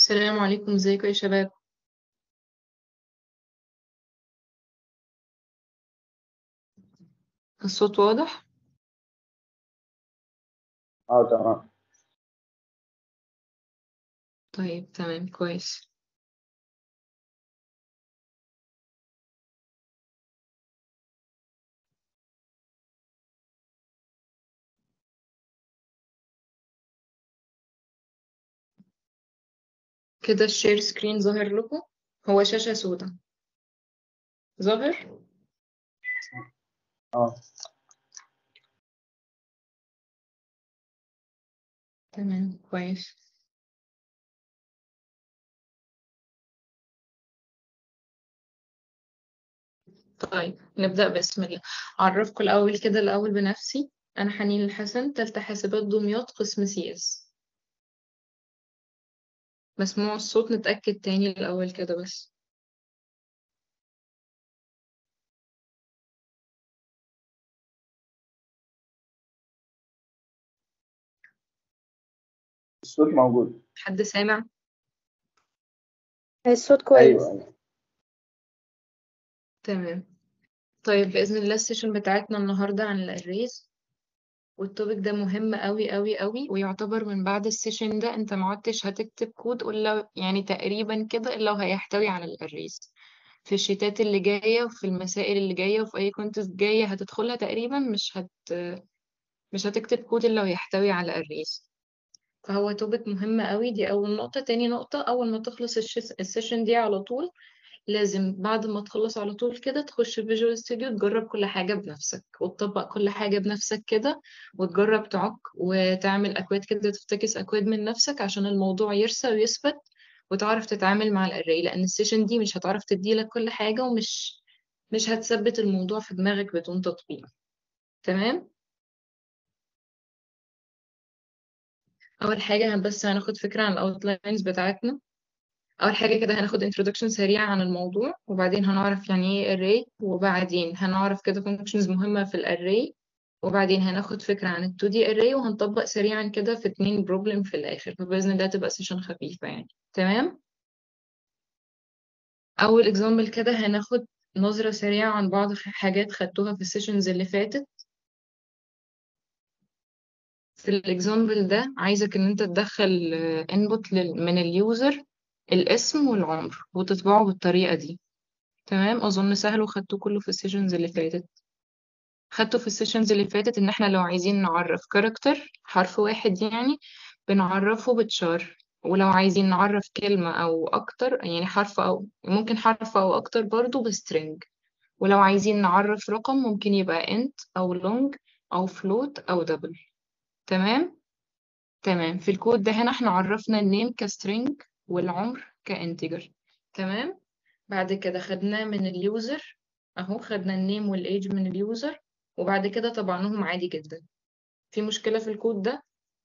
السلام عليكم ازيكم يا شباب الصوت واضح اه تمام طيب تمام كويس كده الشير سكرين ظاهر لكم هو شاشة سوداء ظاهر اه تمام كويس طيب نبدأ بسم الله أعرفكم الأول كده الأول بنفسي أنا حنين الحسن تالتة حاسبات دمياط قسم سي اس مسموع الصوت نتأكد تاني الأول كده بس الصوت موجود حد سامع الصوت كويس ايوه ايوه تمام طيب بإذن الله السيشن بتاعتنا النهاردة عن الأريز والتوبيك ده مهم قوي قوي قوي ويعتبر من بعد السيشن ده انت ما عدتش هتكتب كود الا يعني تقريبا كده الا وهيحتوي على الاريز في الشيتات اللي جايه وفي المسائل اللي جايه وفي اي كونتست جايه هتدخلها تقريبا مش هت مش هتكتب كود الا ويحتوي على الاريز فهو توبيك مهم قوي دي اول نقطه تاني نقطه اول ما تخلص الشيس- السيشن دي على طول لازم بعد ما تخلص على طول كده تخش فيجوال ستوديو تجرب كل حاجة بنفسك وتطبق كل حاجة بنفسك كده وتجرب تعك وتعمل أكواد كده تفتكس أكواد من نفسك عشان الموضوع يرسى ويثبت وتعرف تتعامل مع الأري لأن السيشن دي مش هتعرف تديلك كل حاجة ومش مش هتثبت الموضوع في دماغك بدون تطبيق تمام أول حاجة بس هناخد فكرة عن الأوتلاينز بتاعتنا أول حاجة كده هناخد introduction سريع عن الموضوع وبعدين هنعرف يعني ايه array وبعدين هنعرف كده functions مهمة في الارray وبعدين هناخد فكرة عن ال 2D array وهنطبق سريعا كده في اتنين problem في الآخر فبإذن الله تبقى سيشن خفيفة يعني تمام أول example كده هناخد نظرة سريعة عن بعض حاجات خدتوها في السيشنز اللي فاتت في الاكزامبل ده عايزك ان انت تدخل انبوت من اليوزر الاسم والعمر وتطبعه بالطريقة دي تمام اظن سهل وخدته كله في السيشنز اللي فاتت خدته في السيشنز اللي فاتت ان احنا لو عايزين نعرف كاركتر حرف واحد يعني بنعرفه بتشار ولو عايزين نعرف كلمة او اكتر يعني حرف او ممكن حرف او اكتر برضو بسترنج ولو عايزين نعرف رقم ممكن يبقى int او long او float او double تمام تمام في الكود ده هنا احنا عرفنا النيم كسترينج والعمر كانتجر تمام بعد كده خدناه من اليوزر اهو خدنا النيم والايج من اليوزر وبعد كده طبعناهم عادي جدا في مشكلة في الكود ده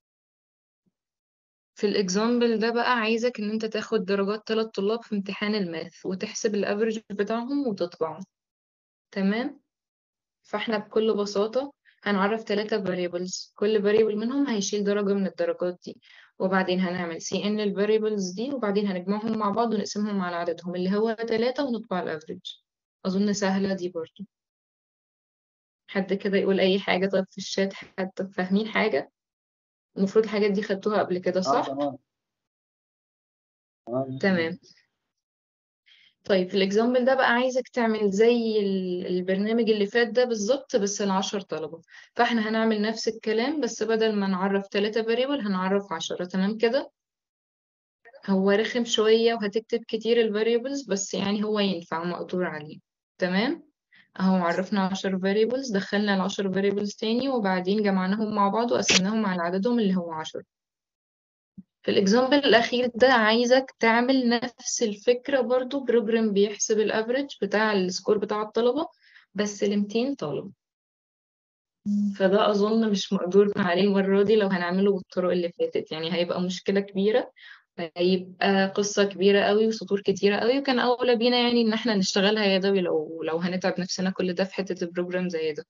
في الاكزامبل ده بقى عايزك ان انت تاخد درجات ثلاث طلاب في امتحان الماث وتحسب الافرج بتاعهم وتطبعه تمام فاحنا بكل بساطة هنعرف ثلاثة variables كل variable منهم هيشيل درجة من الدرجات دي وبعدين هنعمل cn للفاريبلز دي وبعدين هنجمعهم مع بعض ونقسمهم على عددهم اللي هو ثلاثة ونطبع الافريج أظن سهلة دي برضو حد كده يقول أي حاجة طيب في الشات حد فاهمين حاجة المفروض الحاجات دي خدتوها قبل كده اه صح؟ تمام تمام تمام طيب في الاكزامبل ده بقى عايزك تعمل زي ال- البرنامج اللي فات ده بالظبط بس العشر طلبة فاحنا هنعمل نفس الكلام بس بدل ما نعرف ثلاثة فاريبل هنعرف عشرة تمام كده هو رخم شوية وهتكتب كتير الفاريبلز بس يعني هو ينفع مقدور عليه تمام اهو عرفنا عشر variables دخلنا العشر variables تاني وبعدين جمعناهم مع بعض وقسمناهم على عددهم اللي هو عشرة في الاكزامبل الأخير ده عايزك تعمل نفس الفكرة برضو بروجرام بيحسب الافريج بتاع السكور بتاع الطلبة بس ل 200 طالب فده أظن مش مقدور عليه المرة دي لو هنعمله بالطرق اللي فاتت يعني هيبقى مشكلة كبيرة هيبقى قصة كبيرة قوي وسطور كتيرة قوي وكان أولى بينا يعني إن احنا نشتغلها يدوي لو لو هنتعب نفسنا كل ده في حتة البروجرام زي ده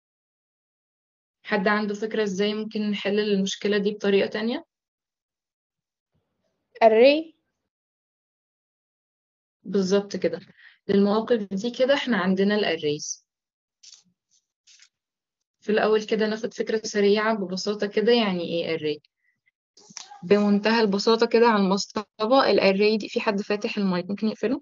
حد عنده فكرة ازاي ممكن نحل المشكلة دي بطريقة تانية؟ array بالظبط كده للمواقف دي كده احنا عندنا الاريز في الأول كده ناخد فكرة سريعة ببساطة كده يعني ايه array بمنتهى البساطة كده على المصطبة الاري دي في حد فاتح المايك ممكن يقفله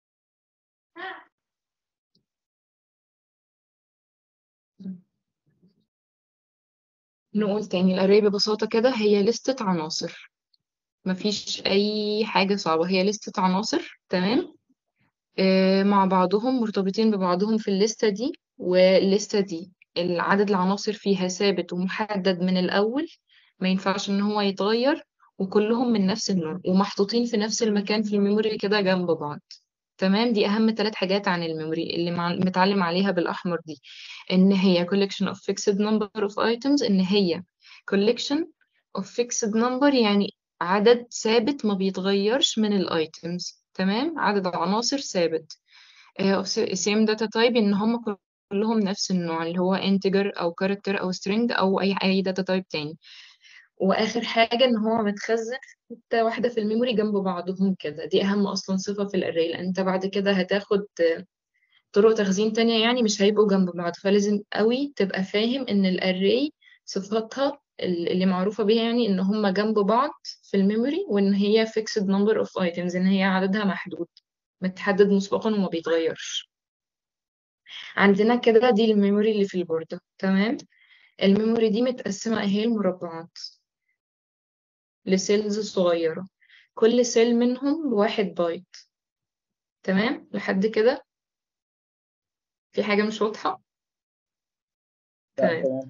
نقول تاني الاري ببساطة كده هي لستة عناصر مفيش أي حاجة صعبة هي لستة عناصر تمام آه مع بعضهم مرتبطين ببعضهم في الليستة دي والليستة دي العدد العناصر فيها ثابت ومحدد من الأول ما ينفعش إن هو يتغير وكلهم من نفس النوع ومحطوطين في نفس المكان في الميموري كده جنب بعض تمام دي أهم ثلاث حاجات عن الميموري اللي مع... متعلم عليها بالأحمر دي إن هي collection of fixed number of items إن هي collection of fixed number يعني عدد ثابت ما بيتغيرش من الايتمز تمام عدد عناصر ثابت آه، of same data type ان هم كلهم نفس النوع اللي هو integer او character او string او اي اي data type تاني واخر حاجه ان هو متخزن في حته واحده في الميموري جنب بعضهم كده دي اهم اصلا صفه في الاري لان انت بعد كده هتاخد آه، طرق تخزين تانية يعني مش هيبقوا جنب بعض فلازم قوي تبقى فاهم ان الاري صفاتها اللي معروفة بيها يعني ان هما جنب بعض في الميموري وان هي fixed number of items ان هي عددها محدود متحدد مسبقا وما بيتغيرش عندنا كده دي الميموري اللي في البوردة تمام الميموري دي متقسمة اهي المربعات لسيلز صغيرة كل سيل منهم بواحد بايت تمام لحد كده في حاجة مش واضحة لا تمام تمام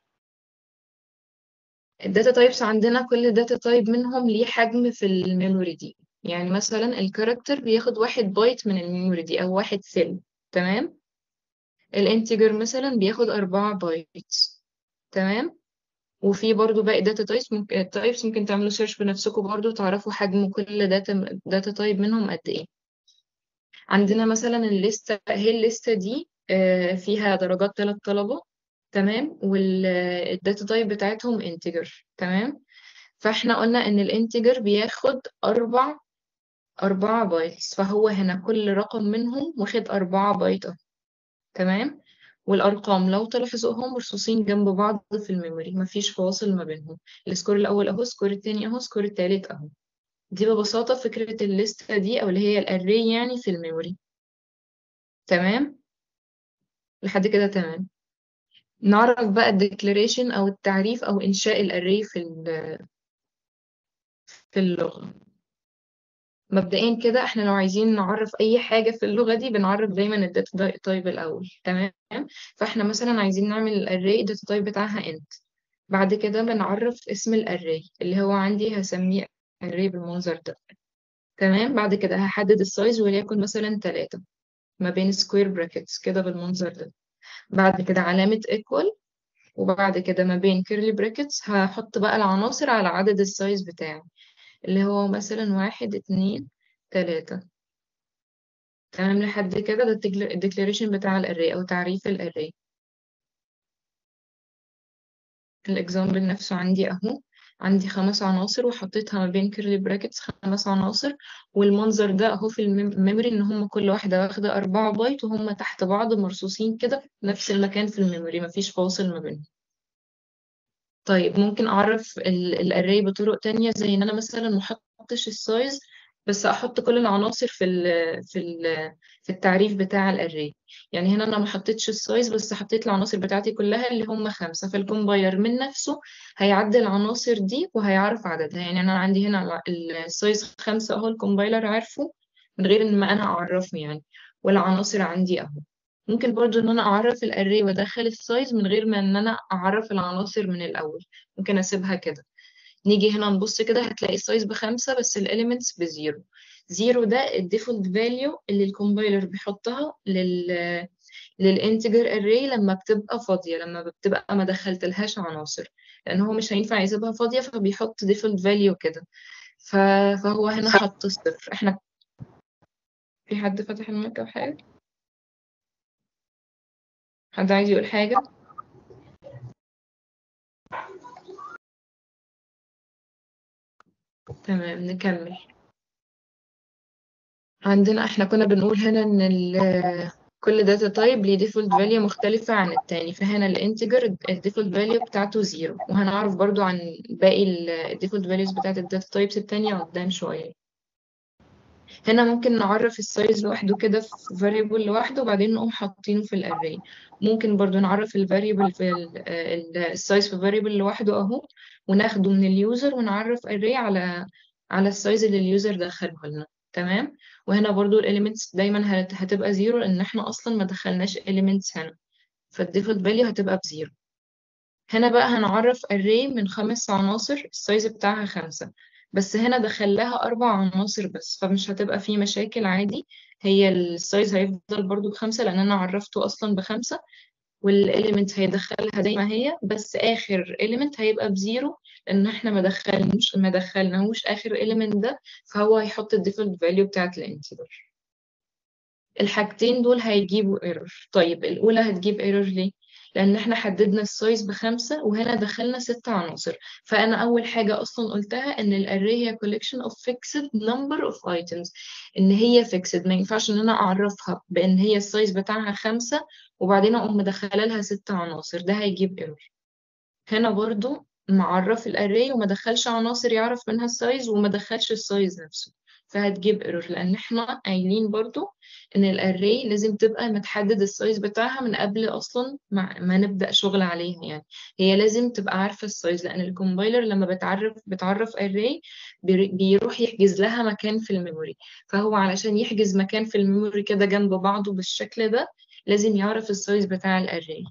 الداتا تايبس عندنا كل داتا تايب منهم ليه حجم في الميموري دي يعني مثلا الكاركتر بياخد واحد بايت من الميموري دي او واحد سيل تمام الانتجر مثلا بياخد أربعة بايت تمام وفي برضو باقي داتا تايبس ممكن تايبس ممكن تعملوا سيرش بنفسكم برضو تعرفوا حجم كل داتا داتا تايب منهم قد ايه عندنا مثلا الليستة هي الليستة دي آه، فيها درجات ثلاث طلبة تمام والداتا تايب بتاعتهم انتجر تمام فاحنا قلنا ان الانتجر بياخد أربع أربعة بايتس فهو هنا كل رقم منهم واخد أربعة بايت أهو. تمام والأرقام لو تلاحظوا هم مرصوصين جنب بعض في الميموري مفيش فواصل ما بينهم السكور الأول أهو السكور التاني أهو السكور التالت أهو دي ببساطة فكرة الليستة دي أو اللي هي الأري يعني في الميموري تمام لحد كده تمام نعرف بقى الديكلاريشن أو التعريف أو إنشاء الأري في ال- في اللغة مبدئيا كده احنا لو عايزين نعرف اي حاجه في اللغه دي بنعرف دايما الداتا تايب الاول تمام فاحنا مثلا عايزين نعمل الاري الداتا تايب بتاعها انت بعد كده بنعرف اسم الاري اللي هو عندي هسميه array بالمنظر ده تمام بعد كده هحدد السايز وليكن مثلا 3 ما بين سكوير براكتس كده بالمنظر ده بعد كده علامة equal وبعد كده ما بين curly brackets هحط بقى العناصر على عدد السايز بتاعي اللي هو مثلا واحد اتنين تلاتة تمام لحد كده ده الديكلاريشن بتاع الاري او تعريف الاري الاكزامبل نفسه عندي اهو عندي خمس عناصر وحطيتها ما بين كيرلي براكتس خمس عناصر والمنظر ده اهو في الميموري ان هم كل واحدة واخدة أربعة بايت وهم تحت بعض مرصوصين كده في نفس المكان في الميموري مفيش فاصل ما بينهم طيب ممكن اعرف الاري بطرق تانية زي ان انا مثلا ما احطش السايز بس احط كل العناصر في ال في ال في التعريف بتاع الاري يعني هنا انا ما حطيتش السايز بس حطيت العناصر بتاعتي كلها اللي هم خمسة فالكومبايلر من نفسه هيعدل العناصر دي وهيعرف عددها يعني انا عندي هنا السايز خمسة اهو الكومبايلر عارفه من غير ان ما انا اعرفه يعني والعناصر عندي اهو ممكن برضو ان انا اعرف الاري وادخل السايز من غير ما ان انا اعرف العناصر من الاول ممكن اسيبها كده نيجي هنا نبص كده هتلاقي السايز بخمسة بس الاليمنتس بزيرو زيرو ده الديفولت فاليو اللي الكومبايلر بيحطها لل للانتجر اري لما بتبقى فاضية لما بتبقى ما دخلتلهاش عناصر لان هو مش هينفع يسيبها فاضية فبيحط ديفولت فاليو كده ف... فهو هنا حط الصفر احنا في حد فتح المايك او حاجة حد عايز يقول حاجة تمام نكمل عندنا احنا كنا بنقول هنا ان ال كل داتا تايب ليه ديفولت فاليو مختلفة عن التاني فهنا الانتجر الديفولت فاليو بتاعته زيرو وهنعرف برضو عن باقي الديفولت فاليوز بتاعت الداتا تايبس التانية قدام شوية هنا ممكن نعرف السايز لوحده كده في variable لوحده وبعدين نقوم حاطينه في الاري ممكن برضو نعرف الفاريبل في السايز في variable لوحده اهو وناخده من اليوزر ونعرف array على على السايز اللي اليوزر دخله لنا تمام وهنا برضو الاليمنتس دايما هت- هتبقى زيرو لان احنا اصلا ما دخلناش elements هنا فالديفولت فاليو هتبقى بزيرو هنا بقى هنعرف array من خمس عناصر السايز بتاعها خمسة بس هنا دخل لها أربع عناصر بس فمش هتبقى فيه مشاكل عادي هي السايز هيفضل برضو بخمسة لأن أنا عرفته أصلا بخمسة والإليمنت هيدخلها زي ما هي بس آخر إليمنت هيبقى بزيرو لأن احنا ما دخلناش ما دخلناهوش آخر إليمنت ده فهو هيحط الديفولت فاليو بتاعت الانتجر الحاجتين دول هيجيبوا ايرور طيب الأولى هتجيب ايرور ليه؟ لأن احنا حددنا السايز بخمسة وهنا دخلنا ست عناصر فأنا أول حاجة أصلا قلتها إن الأري هي collection of fixed number of items إن هي fixed ما ينفعش إن أنا أعرفها بإن هي السايز بتاعها خمسة وبعدين أقوم مدخلة لها ست عناصر ده هيجيب ايرور هنا برضو معرف الأري وما دخلش عناصر يعرف منها السايز وما دخلش السايز نفسه فهتجيب ايرور لأن احنا قايلين برضو ان الاري لازم تبقى متحدد السايز بتاعها من قبل اصلا ما, ما نبدا شغل عليها يعني هي لازم تبقى عارفه السايز لان الكومبايلر لما بتعرف بتعرف اري بيروح يحجز لها مكان في الميموري فهو علشان يحجز مكان في الميموري كده جنب بعضه بالشكل ده لازم يعرف السايز بتاع الاري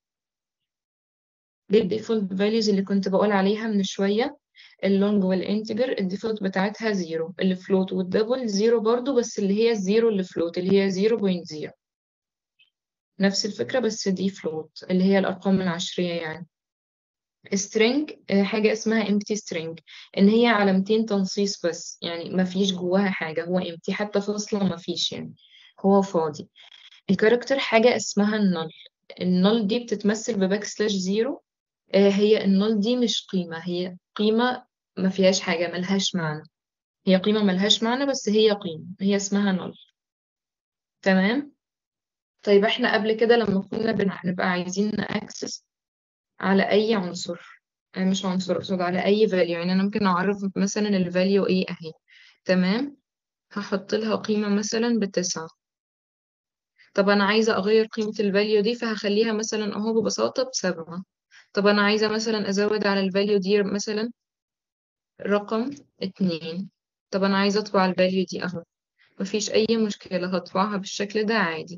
دي الديفولت فاليوز اللي كنت بقول عليها من شويه اللونج والانتجر الديفولت بتاعتها زيرو الفلوت والدبل زيرو برضو بس اللي هي الزيرو اللي فلوت اللي هي 0.0 نفس الفكرة بس دي فلوت اللي هي الأرقام العشرية يعني string آه، حاجة اسمها empty string إن هي علامتين تنصيص بس يعني ما فيش جواها حاجة هو empty حتى فاصلة ما فيش يعني هو فاضي الكاركتر حاجة اسمها النل النل دي بتتمثل بباك سلاش زيرو هي النل دي مش قيمة هي قيمة ما فيهاش حاجة ملهاش معنى هي قيمة ملهاش معنى بس هي قيمة هي اسمها نل تمام طيب احنا قبل كده لما كنا بنبقى عايزين نأكسس على أي عنصر آه، مش عنصر أقصد على أي value يعني أنا ممكن أعرف مثلا ال value إيه أهي تمام هحط لها قيمة مثلا بتسعة طب أنا عايزة أغير قيمة ال value دي فهخليها مثلا أهو ببساطة بسبعة طب أنا عايزة مثلا أزود على ال value دي مثلا رقم اتنين طب أنا عايزة أطبع ال value دي أهو مفيش أي مشكلة هطبعها بالشكل ده عادي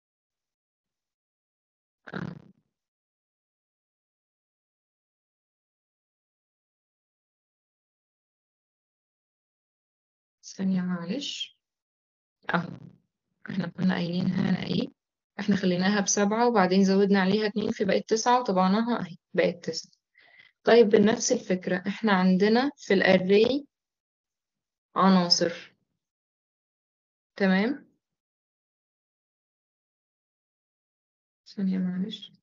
آه. ثانية معلش اهو احنا كنا قايلين هنا ايه احنا خليناها بسبعة وبعدين زودنا عليها اتنين في بقت تسعة وطبعناها اهي بقت تسعة طيب بنفس الفكرة احنا عندنا في الاري عناصر تمام ثانية معلش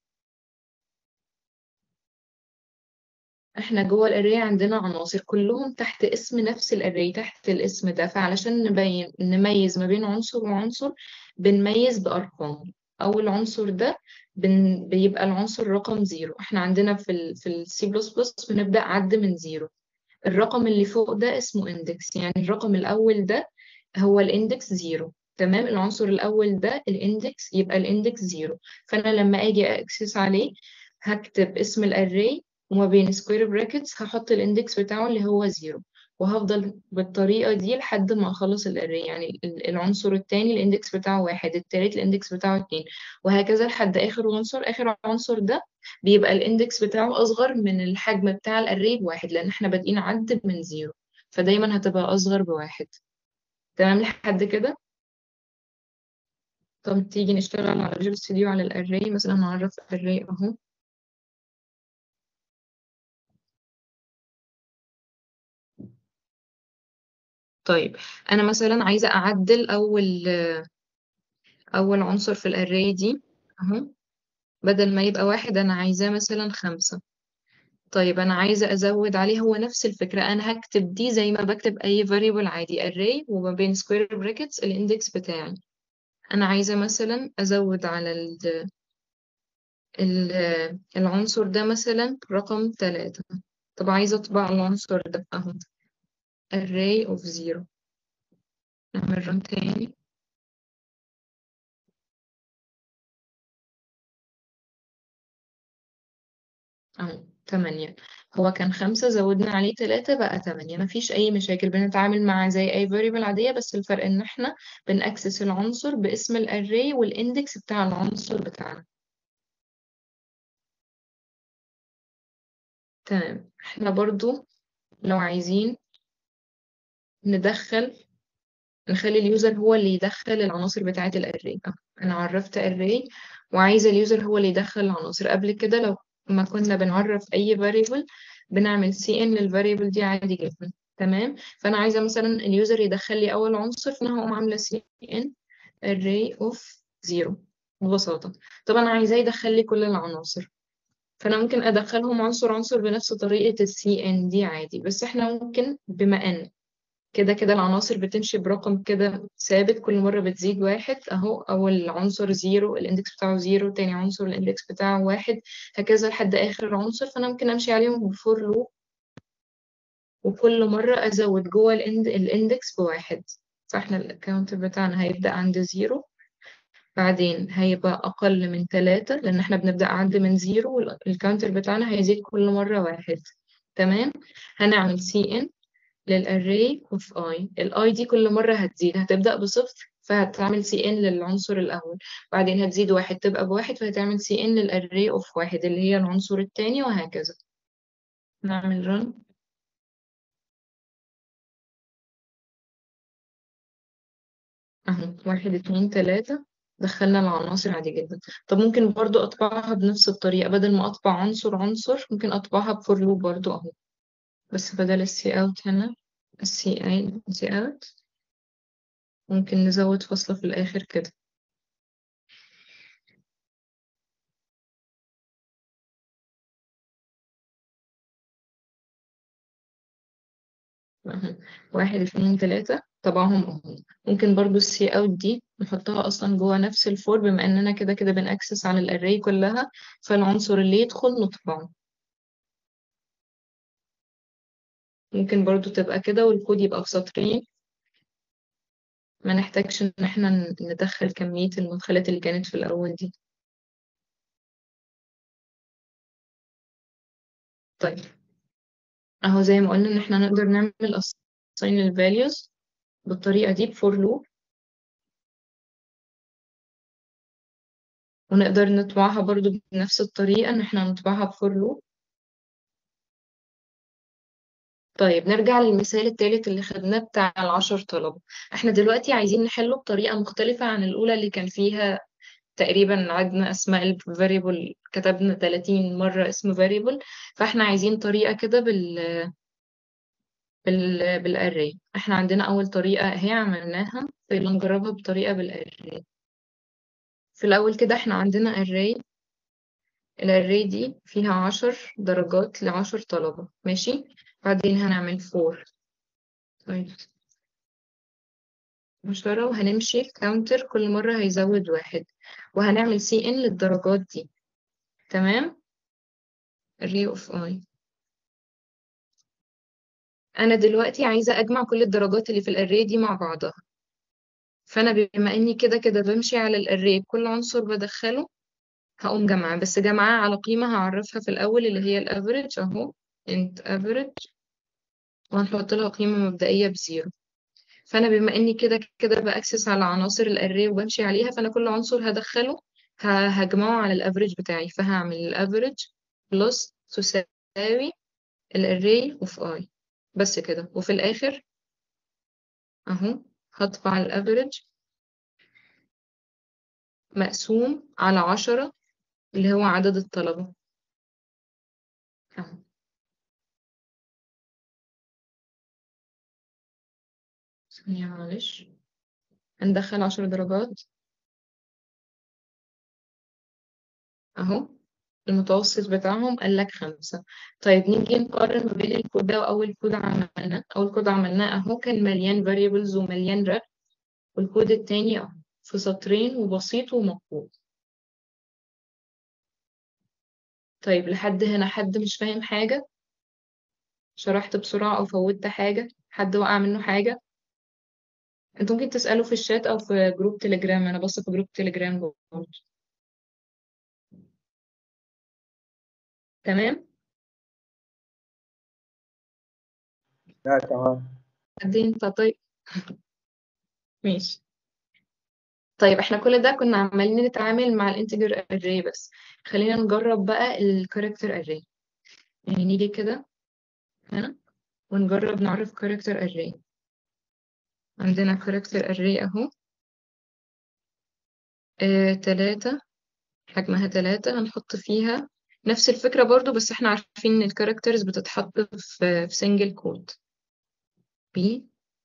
احنا جوه الاري عندنا عناصر كلهم تحت اسم نفس الاري تحت الاسم ده فعلشان نبين نميز ما بين عنصر وعنصر بنميز بأرقام أول عنصر ده بن... بيبقى العنصر رقم زيرو احنا عندنا في ال في السي بلس بلس بنبدأ عد من زيرو الرقم اللي فوق ده اسمه اندكس يعني الرقم الأول ده هو الاندكس زيرو تمام العنصر الأول ده الاندكس يبقى الاندكس زيرو فأنا لما أجي أكسس عليه هكتب اسم الأري وما بين سكوير براكتس هحط الاندكس بتاعه اللي هو زيرو وهفضل بالطريقة دي لحد ما أخلص الأري يعني ال- العنصر التاني الاندكس بتاعه واحد التالت الاندكس بتاعه اتنين وهكذا لحد آخر عنصر آخر عنصر ده بيبقى الاندكس بتاعه أصغر من الحجم بتاع الأري بواحد لأن احنا بادئين عد من زيرو فدايما هتبقى أصغر بواحد تمام لحد كده طب تيجي نشتغل على فيجوال ستوديو على الأري مثلا نعرف الأري أهو طيب أنا مثلا عايزة أعدل أول أول عنصر في الأري دي أهو بدل ما يبقى واحد أنا عايزاه مثلا خمسة طيب أنا عايزة أزود عليه هو نفس الفكرة أنا هكتب دي زي ما بكتب أي variable عادي array وما بين square brackets الإندكس بتاعي أنا عايزة مثلا أزود على ال ال العنصر ده مثلا رقم تلاتة طب عايزة أطبع العنصر ده أهو array of zero نعمل run تاني أهو تمانية هو كان خمسة زودنا عليه تلاتة بقى تمانية مفيش أي مشاكل بنتعامل معاه زي أي variable عادية بس الفرق إن إحنا بنأكسس العنصر باسم الأري والإندكس بتاع العنصر بتاعنا تمام إحنا برضو لو عايزين ندخل نخلي اليوزر هو اللي يدخل العناصر بتاعة الأري أنا عرفت أري وعايزة اليوزر هو اللي يدخل العناصر قبل كده لو ما كنا بنعرف أي variable بنعمل cn للفاريبل دي عادي جدا تمام فأنا عايزة مثلا اليوزر يدخل لي أول عنصر فأنا هقوم عاملة cn array of zero ببساطة طب أنا عايزاه يدخل لي كل العناصر فأنا ممكن أدخلهم عنصر عنصر بنفس طريقة ال cn دي عادي بس إحنا ممكن بما إن كده كده العناصر بتمشي برقم كده ثابت كل مرة بتزيد واحد أهو أول عنصر زيرو الإندكس بتاعه زيرو تاني عنصر الإندكس بتاعه واحد هكذا لحد آخر عنصر فأنا ممكن أمشي عليهم بفور لوب وكل مرة أزود جوه الإند الإندكس بواحد فإحنا الأكاونت بتاعنا هيبدأ عند زيرو بعدين هيبقى أقل من تلاتة لأن إحنا بنبدأ عند من زيرو والكاونتر بتاعنا هيزيد كل مرة واحد تمام هنعمل cn للأري of i ال i دي كل مرة هتزيد هتبدأ بصفر فهتعمل cn للعنصر الأول بعدين هتزيد واحد تبقى بواحد فهتعمل cn للأري of واحد اللي هي العنصر التاني وهكذا نعمل run أهو واحد اتنين تلاتة دخلنا العناصر عادي جدا طب ممكن برضو أطبعها بنفس الطريقة بدل ما أطبع عنصر عنصر ممكن أطبعها بفور لوب برضو أهو بس بدل السي اوت هنا السي اي سي اوت ممكن نزود فاصلة في الآخر كده أهو. واحد اتنين تلاتة طبعهم اهو ممكن برضو السي اوت دي نحطها اصلا جوه نفس الفور بما اننا كده كده بنأكسس على الاري كلها فالعنصر اللي يدخل نطبعه ممكن برضو تبقى كده والكود يبقى في سطرين ما نحتاجش ان احنا ندخل كمية المدخلات اللي كانت في الاول دي طيب اهو زي ما قلنا ان احنا نقدر نعمل assign للvalues بالطريقة دي بفور لوب ونقدر نطبعها برضو بنفس الطريقة ان احنا نطبعها بفور لوب طيب نرجع للمثال الثالث اللي خدناه بتاع العشر طلبة احنا دلوقتي عايزين نحله بطريقة مختلفة عن الأولى اللي كان فيها تقريبا عدنا أسماء الفاريبل كتبنا 30 مرة اسم فاريبل فاحنا عايزين طريقة كده بال بال بالاري احنا عندنا أول طريقة اهي عملناها يلا نجربها بطريقة بالاري في الأول كده احنا عندنا array الاري دي فيها عشر درجات لعشر طلبة ماشي بعدين هنعمل فور طيب عشرة وهنمشي الكاونتر كل مرة هيزود واحد وهنعمل سي ان للدرجات دي تمام array of i أنا دلوقتي عايزة أجمع كل الدرجات اللي في الاري دي مع بعضها فأنا بما إني كده كده بمشي على الاري كل عنصر بدخله هقوم جمعة بس جمعة على قيمة هعرفها في الأول اللي هي الافريج أهو int average وهنحط لها قيمة مبدئية بزيرو فأنا بما إني كده كده بأكسس على عناصر الأري وبمشي عليها فأنا كل عنصر هدخله هجمعه على الأفريج بتاعي فهعمل الأفريج بلس تساوي الأري اوف I بس كده وفي الآخر أهو هطبع الأفريج مقسوم على عشرة اللي هو عدد الطلبة أهو ثانية معلش هندخل عشر درجات أهو المتوسط بتاعهم قال لك خمسة طيب نيجي نقارن ما بين الكود ده وأول كود عملناه أول كود عملناه أهو كان مليان variables ومليان رق والكود التاني أهو في سطرين وبسيط ومقبول طيب لحد هنا حد مش فاهم حاجة شرحت بسرعة أو فوتت حاجة حد وقع منه حاجة انتوا ممكن تسألوا في الشات أو في جروب تليجرام أنا بص في جروب تليجرام برضه تمام لا تمام قد إيه انت طيب ماشي طيب احنا كل ده كنا عمالين نتعامل مع الانتجر اري بس خلينا نجرب بقى الكاركتر اري يعني نيجي كده هنا ونجرب نعرف كاركتر اري عندنا كاركتر اري اهو آه، تلاتة حجمها تلاتة هنحط فيها نفس الفكرة برضو بس احنا عارفين ان الكاركترز بتتحط في في سنجل كود B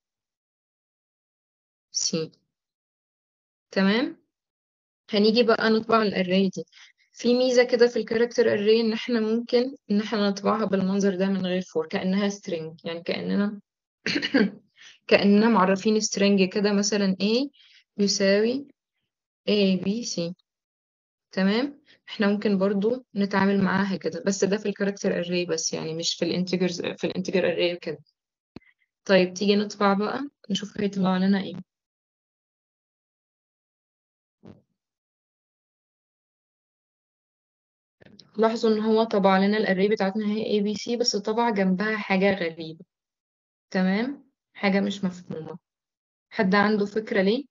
C تمام هنيجي بقى نطبع الاري دي في ميزة كده في الكاركتر اري ان احنا ممكن ان احنا نطبعها بالمنظر ده من غير فور كأنها string يعني كأننا كأننا معرفين string كده مثلا A يساوي A B C تمام احنا ممكن برضو نتعامل معاها كده بس ده في الكاركتر اري بس يعني مش في الانتجرز في الانتجر اري وكده طيب تيجي نطبع بقى نشوف هيطلع لنا ايه لاحظوا ان هو طبع لنا الاري بتاعتنا هي اي بي سي بس طبع جنبها حاجة غريبة تمام حاجة مش مفهومة حد عنده فكرة ليه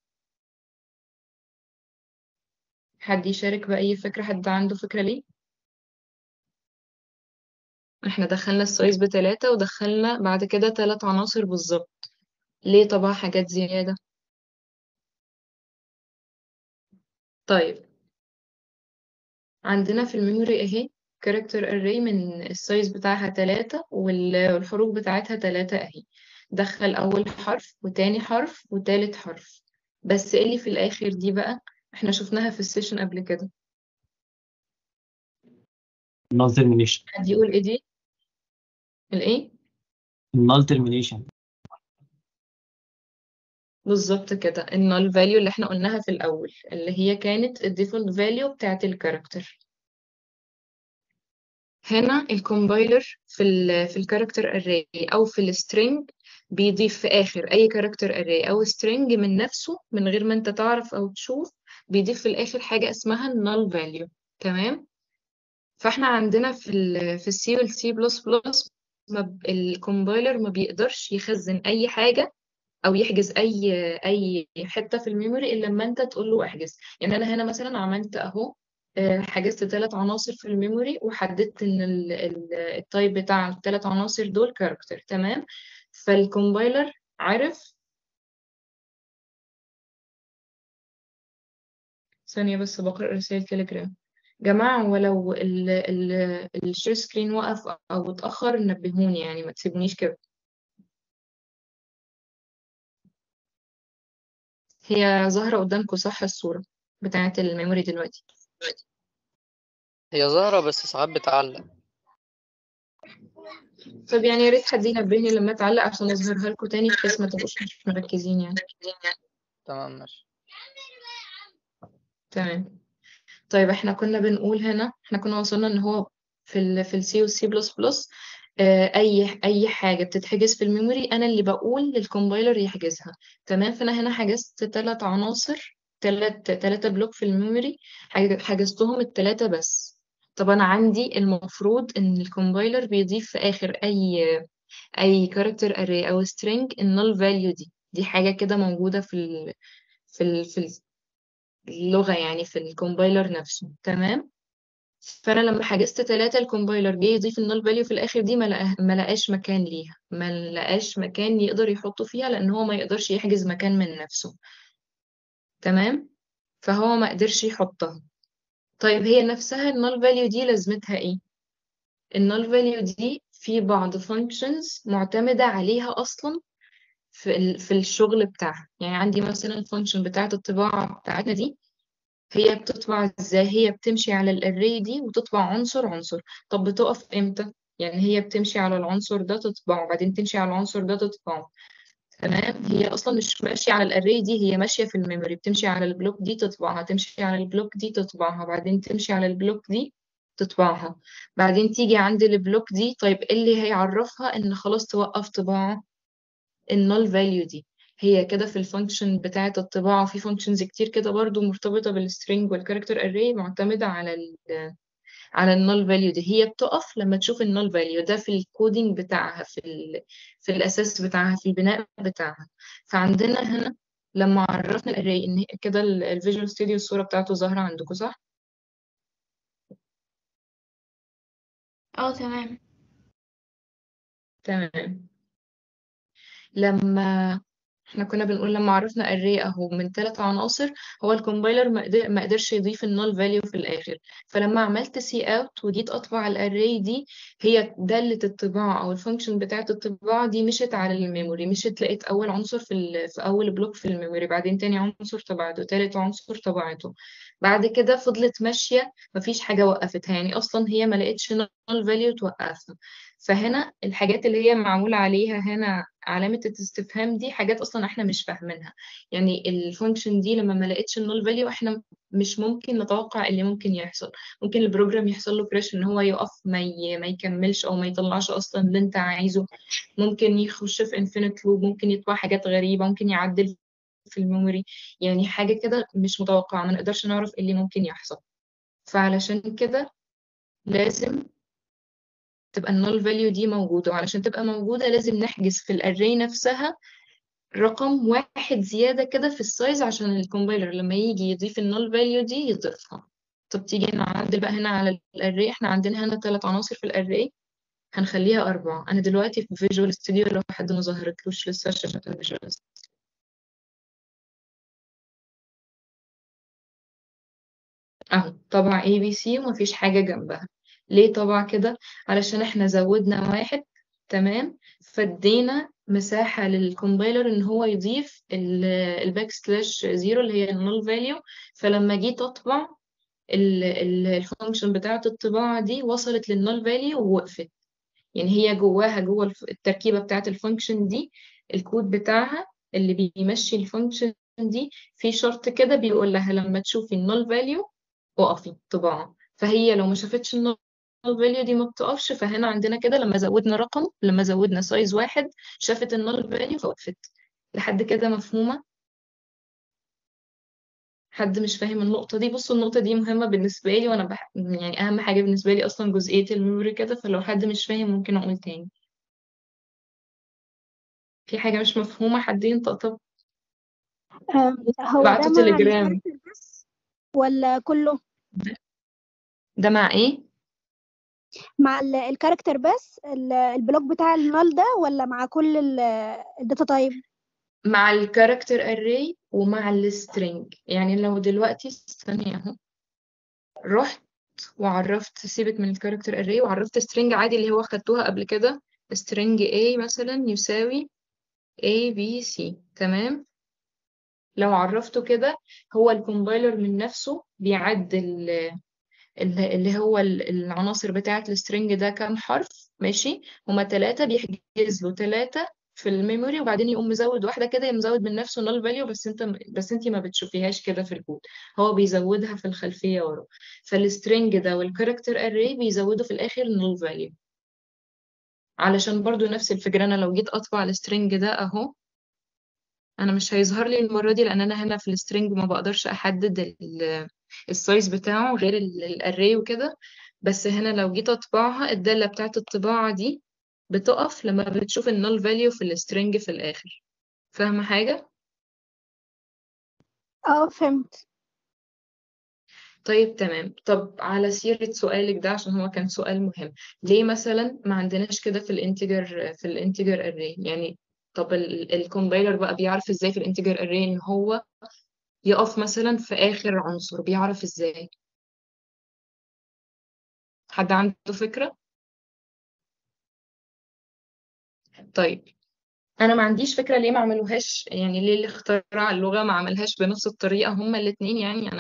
حد يشارك بأي فكرة حد عنده فكرة ليه احنا دخلنا السايز بتلاتة ودخلنا بعد كده تلات عناصر بالظبط ليه طبع حاجات زيادة طيب عندنا في الميموري اهي كاركتر اري من السايز بتاعها تلاتة وال- والحروف بتاعتها تلاتة اهي دخل اول حرف وتاني حرف وتالت حرف بس ايه اللي في الاخر دي بقى احنا شفناها في السيشن قبل كده null termination حد يقول ايه دي الايه null termination بالظبط كده النال فاليو اللي احنا قلناها في الاول اللي هي كانت الديفولت فاليو بتاعت الكاركتر هنا الكومبايلر في ال في الكاركتر اري او في السترينج بيضيف في اخر اي كاركتر اري او سترينج من نفسه من غير ما انت تعرف او تشوف بيضيف في الاخر حاجه اسمها النال فاليو تمام فاحنا عندنا في ال في السي والسي بلس بلس الكومبايلر ما بيقدرش يخزن اي حاجه او يحجز اي اي حته في الميموري الا لما انت تقول له احجز يعني انا هنا مثلا عملت اهو آه، حجزت ثلاث عناصر في الميموري وحددت ان ال- ال- التايب بتاع الثلاث عناصر دول كاركتر تمام فالكومبايلر عارف ثانية بس بقرأ رسائل تليجرام جماعة ولو ال ال الشير سكرين وقف أو اتأخر نبهوني يعني ما تسيبونيش كده هي ظاهرة قدامكم صح الصورة بتاعت الميموري دلوقتي هي ظاهرة بس ساعات بتعلق طب يعني يا ريت حد ينبهني لما تعلق عشان اظهرها لكم تاني بحيث ما تبقوش مش مركزين يعني تمام ماشي تمام طيب احنا كنا بنقول هنا احنا كنا وصلنا ان هو في ال في السي والسي بلس بلس اي اي حاجه بتتحجز في الميموري انا اللي بقول للكومبايلر يحجزها تمام فانا هنا حجزت ثلاث عناصر ثلاث ثلاثه بلوك في الميموري حج- حجزتهم الثلاثه بس طب انا عندي المفروض ان الكومبايلر بيضيف في اخر اي اي كاركتر اري او string النل فاليو دي دي حاجه كده موجوده في ال في ال في اللغه يعني في الكومبايلر نفسه تمام فانا لما حجزت ثلاثة الكومبايلر جه يضيف النل فاليو في الاخر دي ما لقاه- ما لقاش مكان ليها ما لقاش مكان يقدر يحطه فيها لان هو ما يقدرش يحجز مكان من نفسه تمام فهو ما قدرش يحطها طيب هي نفسها النل فاليو دي لازمتها ايه النل فاليو دي في بعض functions معتمدة عليها أصلا في ال- في الشغل بتاعها يعني عندي مثلا الفانكشن بتاعة الطباعة بتاعتنا دي هي بتطبع ازاي هي بتمشي على الاري دي وتطبع عنصر عنصر طب بتقف امتى يعني هي بتمشي على العنصر ده تطبعه وبعدين تمشي على العنصر ده تطبعه تمام هي اصلا مش ماشيه على الاري دي هي ماشيه في الميموري بتمشي على البلوك دي تطبعها تمشي على البلوك دي تطبعها بعدين تمشي على البلوك دي تطبعها بعدين تيجي عند البلوك دي طيب ايه اللي هيعرفها ان خلاص توقف طباعه النول فاليو دي هي كده في الفانكشن بتاعة الطباعة في فانكشنز كتير كده برضو مرتبطة بالسترينج والكاركتر اري معتمدة على ال على النول فاليو دي هي بتقف لما تشوف النول فاليو ده في الكودينج بتاعها في ال في الاساس بتاعها في البناء بتاعها فعندنا هنا لما عرفنا الاري ان هي كده الفيجوال ستوديو الصورة بتاعته ظاهرة عندكم صح؟ اه تمام تمام لما احنا كنا بنقول لما عرفنا array اهو من ثلاث عناصر هو الكومبايلر ما قدر- ما قدرش يضيف النول فاليو في الاخر فلما عملت سي اوت وجيت اطبع الاري دي هي دالة الطباعة او الفانكشن بتاعة الطباعة دي مشت على الميموري مشت لقيت اول عنصر في ال... في اول بلوك في الميموري بعدين تاني عنصر طبعته تالت عنصر طبعته بعد كده فضلت ماشية مفيش حاجة وقفتها يعني اصلا هي ما لقيتش نول فاليو توقفها فهنا الحاجات اللي هي معمول عليها هنا علامة الاستفهام دي حاجات أصلا احنا مش فاهمينها يعني الفانكشن دي لما ما لقيتش النول فاليو احنا مش ممكن نتوقع اللي ممكن يحصل ممكن البروجرام يحصل له كراش ان هو يقف ما ي... ما يكملش او ما يطلعش اصلا اللي انت عايزه ممكن يخش في انفينيت لوب ممكن يطبع حاجات غريبة ممكن يعدل في الميموري يعني حاجة كده مش متوقعة ما نقدرش نعرف إيه اللي ممكن يحصل فعلشان كده لازم تبقى النول فاليو دي موجودة وعلشان تبقى موجودة لازم نحجز في الاري نفسها رقم واحد زيادة كده في السايز عشان الكومبايلر لما يجي يضيف النول فاليو دي يضيفها طب تيجي نعدل بقى هنا على الاري احنا عندنا هنا ثلاث عناصر في الاري هنخليها أربعة أنا دلوقتي في فيجوال ستوديو لو حد ما ظهرتلوش لسه شاشة فيجوال أهو طبع اي بي سي ومفيش حاجة جنبها ليه طبع كده علشان احنا زودنا واحد تمام فادينا مساحة للكومبايلر ان هو يضيف الباك سلاش زيرو اللي هي النول فاليو فلما جيت اطبع الفانكشن بتاعة الطباعة دي وصلت للنول فاليو ووقفت يعني هي جواها جوه الف- التركيبة بتاعة الفانكشن دي الكود بتاعها اللي بيمشي الفانكشن دي في شرط كده بيقول لها لما تشوفي النول فاليو وقفي طباعة فهي لو ما شافتش النول فاليو دي ما بتقفش فهنا عندنا كده لما زودنا رقم لما زودنا سايز واحد شافت النول فاليو فوقفت لحد كده مفهومة حد مش فاهم النقطة دي بصوا النقطة دي مهمة بالنسبة لي وأنا بح... يعني أهم حاجة بالنسبة لي أصلا جزئية الميموري كده فلو حد مش فاهم ممكن أقول تاني في حاجة مش مفهومة حد ينطق طب آه، هو بعتوا ده مع تليجرام الكاركتر بس ولا كله ده مع إيه؟ مع ال- الكاركتر بس ال- البلوك بتاع النال ده ولا مع كل ال- الداتا تايب مع الكاركتر array ومع السترينج يعني لو دلوقتي استني اهو رحت وعرفت سيبك من الكاركتر array وعرفت string عادي اللي هو خدتوها قبل كده string a مثلا يساوي a b c تمام لو عرفته كده هو الكومبايلر من نفسه بيعدل ال- اللي هو ال- العناصر بتاعة السترنج ده كام حرف ماشي هما تلاتة بيحجز له تلاتة في الميموري وبعدين يقوم مزود واحدة كده مزود من نفسه null value بس انت بس انت ما بتشوفيهاش كده في الكود هو بيزودها في الخلفية ورا فالسترنج ده والكاركتر array بيزودوا في الآخر null value علشان برضو نفس الفكرة أنا لو جيت أطبع السترنج ده أهو أنا مش هيظهر لي المرة دي لأن أنا هنا في السترنج ما بقدرش أحدد ال- السايز بتاعه غير الاري وكده بس هنا لو جيت أطبعها الدالة بتاعت الطباعة دي بتقف لما بتشوف النول فاليو في السترنج في الآخر فاهمة حاجة؟ اه فهمت طيب تمام طب على سيرة سؤالك ده عشان هو كان سؤال مهم ليه مثلا ما عندناش كده في الانتجر في الانتجر اري يعني طب الكومبايلر بقى بيعرف ازاي في الانتجر اري ان هو يقف مثلا في آخر عنصر بيعرف ازاي حد عنده فكرة؟ طيب انا ما عنديش فكره ليه ما عملوهاش يعني ليه اللي اخترع اللغه ما عملهاش بنفس الطريقه هما الاثنين يعني انا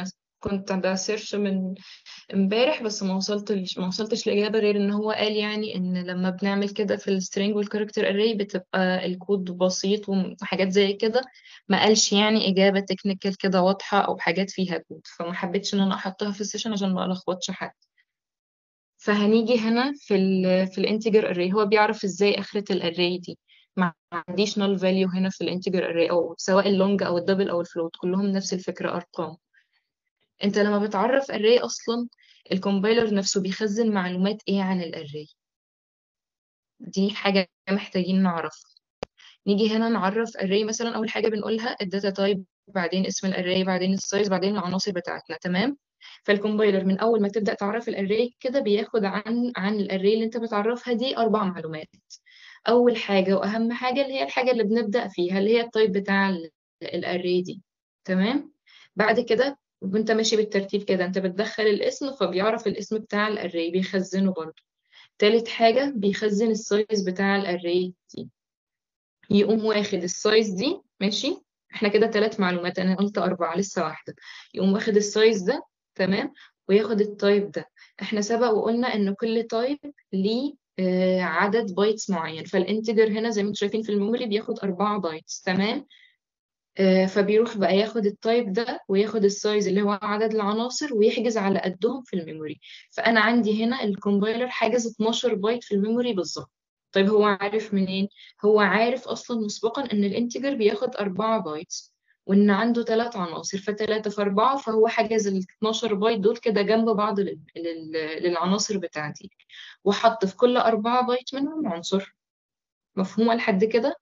كنت بسيرش من امبارح بس ما وصلتش ما وصلتش لإجابة غير ان هو قال يعني ان لما بنعمل كده في السترينج والكاركتر اري بتبقى الكود بسيط وحاجات زي كده ما قالش يعني إجابة تكنيكال كده واضحة او حاجات فيها كود فما حبيتش ان انا احطها في السيشن عشان ما الخبطش حد فهنيجي هنا في ال في الانتجر اري هو بيعرف ازاي اخرة الاري دي ما عنديش null value هنا في الانتجر اري او سواء اللونج او الدبل او الفلوت كلهم نفس الفكرة ارقام انت لما بتعرف array اصلا الكومبايلر نفسه بيخزن معلومات ايه عن الاري دي حاجة محتاجين نعرفها نيجي هنا نعرف array مثلا اول حاجة بنقولها الداتا تايب بعدين اسم الاري بعدين السايز بعدين العناصر بتاعتنا تمام فالكومبايلر من اول ما تبدأ تعرف الاري كده بياخد عن عن الاري اللي انت بتعرفها دي اربع معلومات اول حاجة واهم حاجة اللي هي الحاجة اللي بنبدأ فيها اللي هي التايب بتاع الاري دي تمام بعد كده وانت ماشي بالترتيب كده انت بتدخل الاسم فبيعرف الاسم بتاع الاري بيخزنه برضه تالت حاجة بيخزن السايز بتاع الاري دي يقوم واخد السايز دي ماشي احنا كده تلات معلومات انا قلت اربعة لسه واحدة يقوم واخد السايز ده تمام وياخد التايب ده احنا سبق وقلنا ان كل تايب ليه آه عدد بايتس معين فالانتجر هنا زي ما انتم شايفين في الميموري بياخد أربعة بايتس تمام آه، فبيروح بقى ياخد التايب ده وياخد السايز اللي هو عدد العناصر ويحجز على قدهم في الميموري فأنا عندي هنا الكومبايلر حاجز 12 بايت في الميموري بالظبط طيب هو عارف منين؟ هو عارف أصلا مسبقا إن الانتجر بياخد 4 بايتس وإن عنده ثلاث عناصر فتلاتة في أربعة فهو حجز ال 12 بايت دول كده جنب بعض لل... لل... للعناصر بتاعتي وحط في كل أربعة بايت منهم عنصر مفهومة لحد كده؟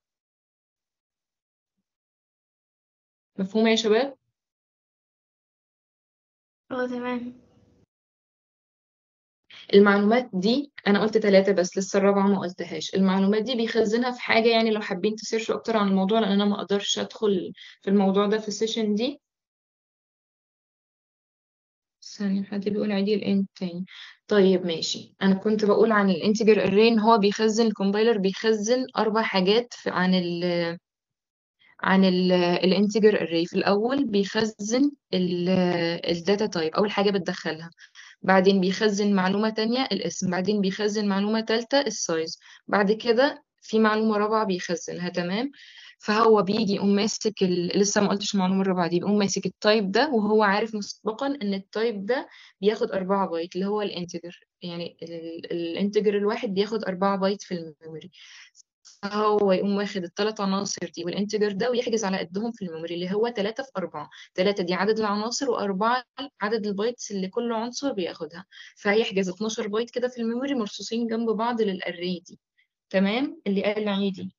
مفهومة يا شباب؟ اه تمام المعلومات دي انا قلت ثلاثة بس لسه الرابعة ما قلتهاش المعلومات دي بيخزنها في حاجة يعني لو حابين تسيرشوا اكتر عن الموضوع لان انا ما اقدرش ادخل في الموضوع ده في السيشن دي ثانية حد بيقول عيدي الانت تاني طيب ماشي انا كنت بقول عن الانتجر اري ان هو بيخزن الكومبايلر بيخزن اربع حاجات في عن ال عن الانتجر اري في الاول بيخزن الداتا تايب اول حاجة بتدخلها بعدين بيخزن معلومة تانية الاسم بعدين بيخزن معلومة تالتة السايز بعد كده في معلومة رابعة بيخزنها تمام فهو بيجي يقوم ماسك ال... لسه ما قلتش المعلومة الرابعة دي بيقوم ماسك التايب ده وهو عارف مسبقا ان التايب ده بياخد أربعة بايت اللي هو الانتجر يعني الانتجر الواحد بياخد أربعة بايت في الميموري فهو يقوم واخد الثلاث عناصر دي والانتجر ده ويحجز على قدهم في الميموري اللي هو 3 في 4 3 دي عدد العناصر وأربعة عدد البايتس اللي كل عنصر بياخدها فهيحجز 12 بايت كده في الميموري مرصوصين جنب بعض للأري دي تمام اللي قال عيدي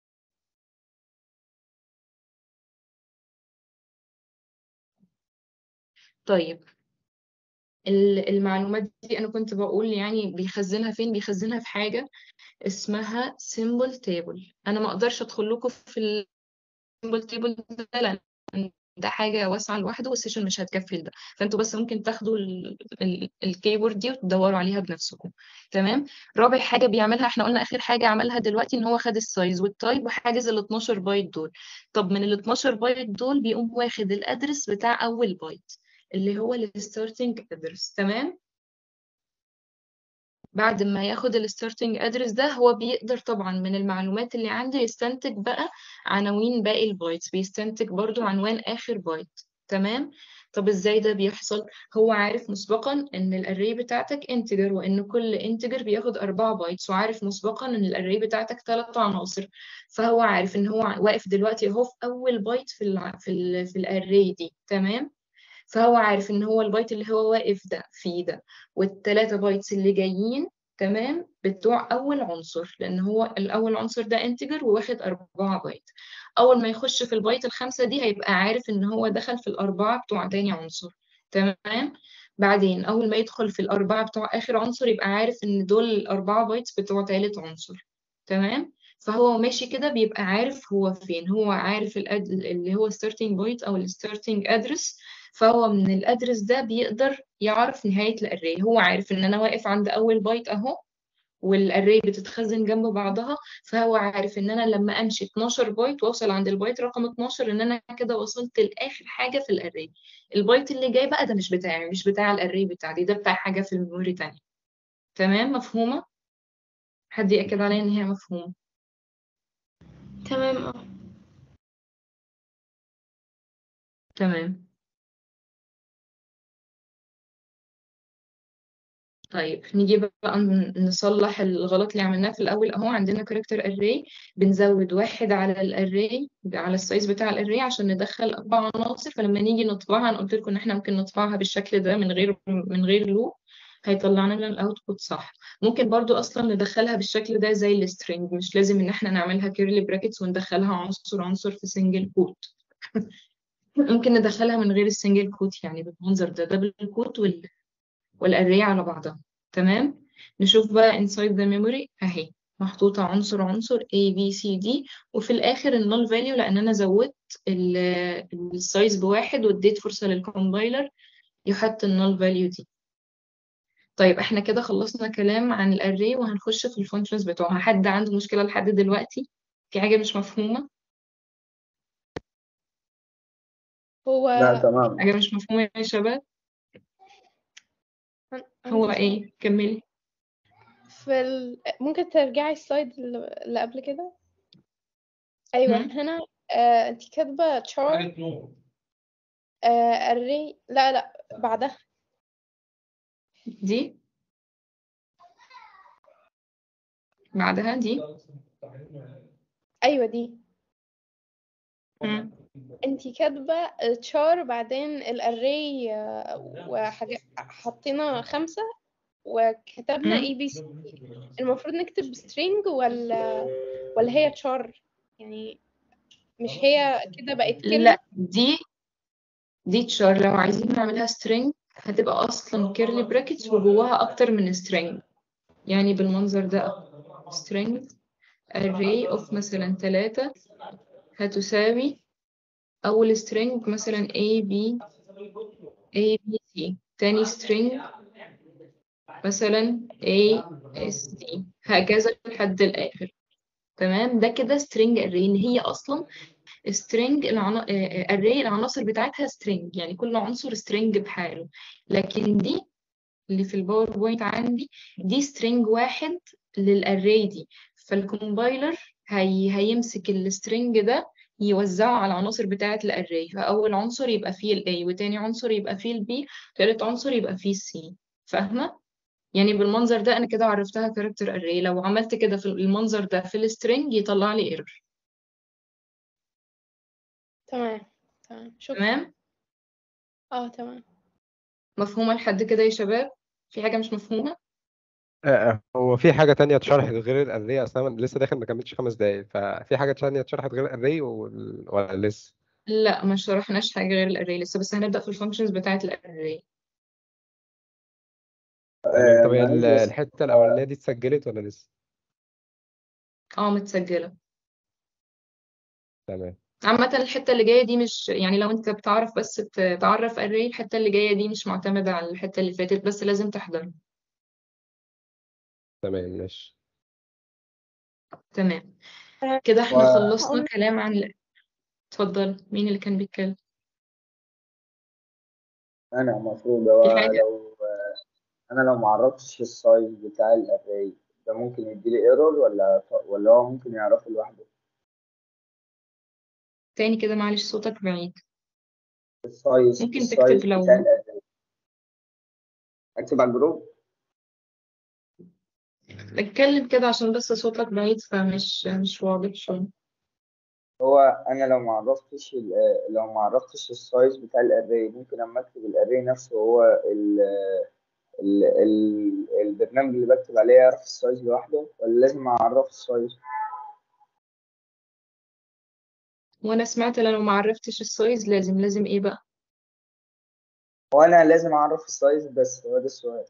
طيب المعلومات دي أنا كنت بقول يعني بيخزنها فين بيخزنها في حاجة اسمها symbol table أنا ما أقدرش أدخل لكم في السيمبل تيبل ده لأن ده حاجة واسعة لوحده والسيشن مش هتكفي ده فانتوا بس ممكن تاخدوا الكيورد دي وتدوروا عليها بنفسكم تمام رابع حاجة بيعملها احنا قلنا آخر حاجة عملها دلوقتي ان هو خد السايز والتايب وحاجز ال 12 بايت دول طب من ال 12 بايت دول بيقوم واخد الادرس بتاع اول بايت اللي هو الستارتنج ادرس تمام بعد ما ياخد الستارتنج ادرس ده هو بيقدر طبعا من المعلومات اللي عنده يستنتج بقى عناوين باقي البايتس بيستنتج برضو عنوان اخر بايت تمام طب ازاي ده بيحصل هو عارف مسبقا ان الاري بتاعتك انتجر وان كل انتجر بياخد أربعة بايتس وعارف مسبقا ان الاري بتاعتك ثلاث عناصر فهو عارف ان هو واقف دلوقتي اهو في اول بايت في ال في ال في الاري دي تمام فهو عارف ان هو البايت اللي هو واقف ده فيه ده والثلاثه بايتس اللي جايين تمام بتوع اول عنصر لان هو الاول عنصر ده انتجر وواخد أربعة بايت اول ما يخش في البايت الخامسه دي هيبقى عارف ان هو دخل في الاربعه بتوع تاني عنصر تمام بعدين اول ما يدخل في الاربعه بتوع اخر عنصر يبقى عارف ان دول الاربعه بايتس بتوع تالت عنصر تمام فهو ماشي كده بيبقى عارف هو فين هو عارف الأد... اللي هو starting point او starting address فهو من الادرس ده بيقدر يعرف نهاية الاري هو عارف ان انا واقف عند اول بايت اهو والاري بتتخزن جنب بعضها فهو عارف ان انا لما امشي 12 بايت واوصل عند البايت رقم 12 ان انا كده وصلت لاخر حاجه في الاري البايت اللي جاي بقى ده مش بتاعي مش بتاع الاري بتاعتي ده بتاع حاجه في الميموري تانية تمام مفهومه حد ياكد عليا ان هي مفهومه تمام اه تمام طيب نيجي بقى ن- نصلح الغلط اللي عملناه في الأول أهو عندنا كاركتر array بنزود واحد على الاري على السايز بتاع الاري عشان ندخل أربع عناصر فلما نيجي نطبعها أنا قلت لكم إن إحنا ممكن نطبعها بالشكل ده من غير من غير لوب هيطلع لنا الاوتبوت صح ممكن برضو اصلا ندخلها بالشكل ده زي السترينج مش لازم ان احنا نعملها كيرلي براكتس وندخلها عنصر عنصر في سنجل كوت ممكن ندخلها من غير السنجل كوت يعني بالمنظر ده دبل كوت وال والاري على بعضها تمام نشوف بقى inside the memory اهي محطوطة عنصر عنصر A B C D وفي الآخر النول فاليو لأن أنا زودت السايز بواحد واديت فرصة للكومبايلر يحط النول فاليو دي طيب احنا كده خلصنا كلام عن الاري وهنخش في الفانكشنز بتوعها حد عنده مشكلة لحد دلوقتي في حاجة مش مفهومة هو لا تمام حاجة مش مفهومة يا شباب أنا- هو أنا ايه كملي في ال... ممكن ترجعي السلايد اللي اللي قبل كده ايوه هم؟ هنا آه انت كاتبه char آه array لا لا بعدها دي بعدها دي ايوه دي هم. انت كاتبه char بعدين الاري وحاجات حطينا خمسة وكتبنا هم. اي بي سي المفروض نكتب string ولا ولا هي char يعني مش هي كده بقت كلمة لا دي دي تشار لو عايزين نعملها string هتبقى اصلا كيرلي براكتس وجواها اكتر من string يعني بالمنظر ده string array of مثلا ثلاثة هتساوي أول string مثلا A B A B C تاني string مثلا A S D هكذا لحد الآخر تمام ده كده string array اللي هي أصلا string العنا... آه، آه، array العناصر بتاعتها string يعني كل عنصر string بحاله لكن دي اللي في الباوربوينت عندي دي string واحد للاري دي فالكومبايلر هي... هيمسك السترنج ده يوزعه على العناصر بتاعة الاري فأول عنصر يبقى فيه ال A وتاني عنصر يبقى فيه ال B تالت عنصر يبقى فيه ال C فاهمة؟ يعني بالمنظر ده أنا كده عرفتها كاركتر array لو عملت كده في المنظر ده في السترنج يطلع لي ايرور تمام تمام شكرا تمام؟ اه تمام مفهومة لحد كده يا شباب؟ في حاجة مش مفهومة؟ آه، هو في حاجة تانية اتشرحت غير الأري أصلا أنا لسه داخل ما كملتش خمس دقايق ففي حاجة تانية اتشرحت غير الأري وال- ولا لسه؟ لا ما شرحناش حاجة غير الاري لسه بس هنبدأ في الفانكشنز بتاعة الاري تمام طب هي معلش ال- بس الحتة الأولانية دي اتسجلت ولا لسه؟ اه متسجلة تمام عامة الحتة اللي جاية دي مش يعني لو انت بتعرف بس ت- تعرف array الحتة اللي جاية دي مش معتمدة على الحتة اللي فاتت بس لازم تحضر تمام ماشي تمام كده احنا خلصنا هقول كلام عن ال- اتفضل مين اللي كان بيتكلم انا المفروض في هو حاجة لو انا لو معرفتش السايز بتاع الاري ده ممكن يديلي ايرور ولا ولا هو ممكن يعرفه لوحده تاني كده معلش صوتك بعيد السايز ممكن السايز تكتب بتاع لو الاري اكتب على الجروب اتكلم كده عشان بس صوتك بعيد فمش مش واضح شوية هو انا لو معرفتش ال- لو معرفتش السايز بتاع الاري ممكن اما اكتب الاري نفسه هو ال ال ال البرنامج اللي بكتب عليه يعرف السايز لوحده ولا لازم اعرف السايز وانا سمعت لو ما عرفتش السايز لازم لازم ايه بقى وانا لازم اعرف السايز بس هو ده السؤال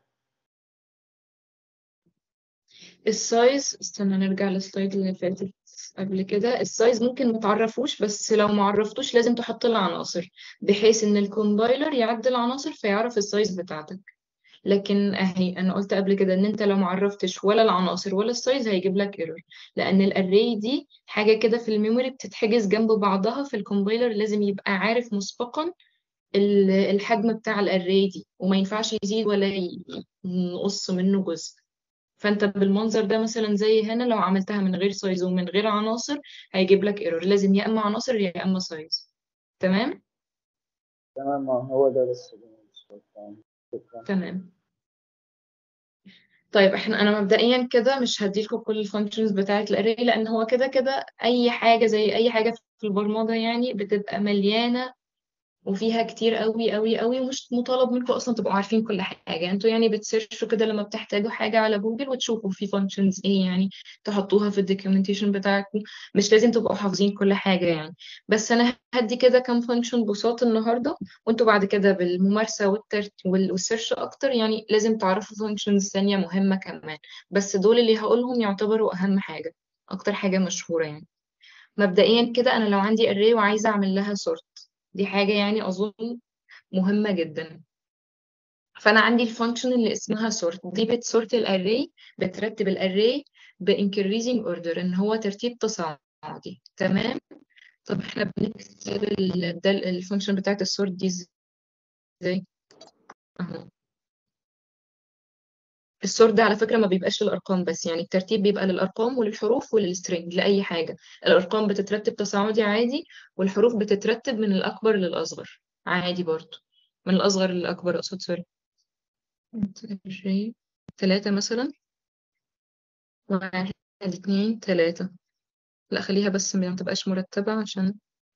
السايز استنى نرجع للسلايد اللي فاتت قبل كده السايز ممكن ما تعرفوش بس لو ما عرفتوش لازم تحط له عناصر بحيث ان الكومبايلر يعدل العناصر فيعرف السايز بتاعتك لكن اهي انا قلت قبل كده ان انت لو معرفتش ولا العناصر ولا السايز هيجيب لك ايرور لان الاري دي حاجه كده في الميموري بتتحجز جنب بعضها في الكومبايلر لازم يبقى عارف مسبقا ال- الحجم بتاع الاري دي وما ينفعش يزيد ولا ي- ينقص منه جزء فانت بالمنظر ده مثلا زي هنا لو عملتها من غير سايز ومن غير عناصر هيجيب لك ايرور لازم يا اما عناصر يا اما سايز تمام تمام ما هو ده بس شكرا شكرا تمام طيب احنا انا مبدئيا كده مش هديلكم كل الفانكشنز بتاعه الاري لان هو كده كده اي حاجه زي اي حاجه في البرمجه يعني بتبقى مليانه وفيها كتير قوي قوي قوي ومش مطالب منكم اصلا تبقوا عارفين كل حاجه انتوا يعني بتسيرشوا كده لما بتحتاجوا حاجه على جوجل وتشوفوا في فانكشنز ايه يعني تحطوها في الدوكيومنتيشن بتاعكم مش لازم تبقوا حافظين كل حاجه يعني بس انا هدي كده كام فانكشن بساط النهارده وانتوا بعد كده بالممارسه والترت وال- والسيرش اكتر يعني لازم تعرفوا فانكشنز ثانيه مهمه كمان بس دول اللي هقولهم يعتبروا اهم حاجه اكتر حاجه مشهوره يعني مبدئيا كده انا لو عندي array وعايزه اعمل لها sort دي حاجه يعني اظن مهمه جدا فانا عندي الفانكشن اللي اسمها sort دي بتسورت الاري بترتب الاري بانكريزنج اوردر ان هو ترتيب تصاعدي تمام طب احنا بنكتب ال- ده الفانكشن بتاعت السورت دي ازاي اهو السورت ده على فكرة ما بيبقاش للأرقام بس يعني الترتيب بيبقى للأرقام وللحروف وللسترينج لأي حاجة الأرقام بتترتب تصاعدي عادي والحروف بتترتب من الأكبر للأصغر عادي برضو من الأصغر للأكبر أقصد سوري عشرين تلاتة مثلا واحد اتنين تلاتة لا خليها بس ما تبقاش مرتبة عشان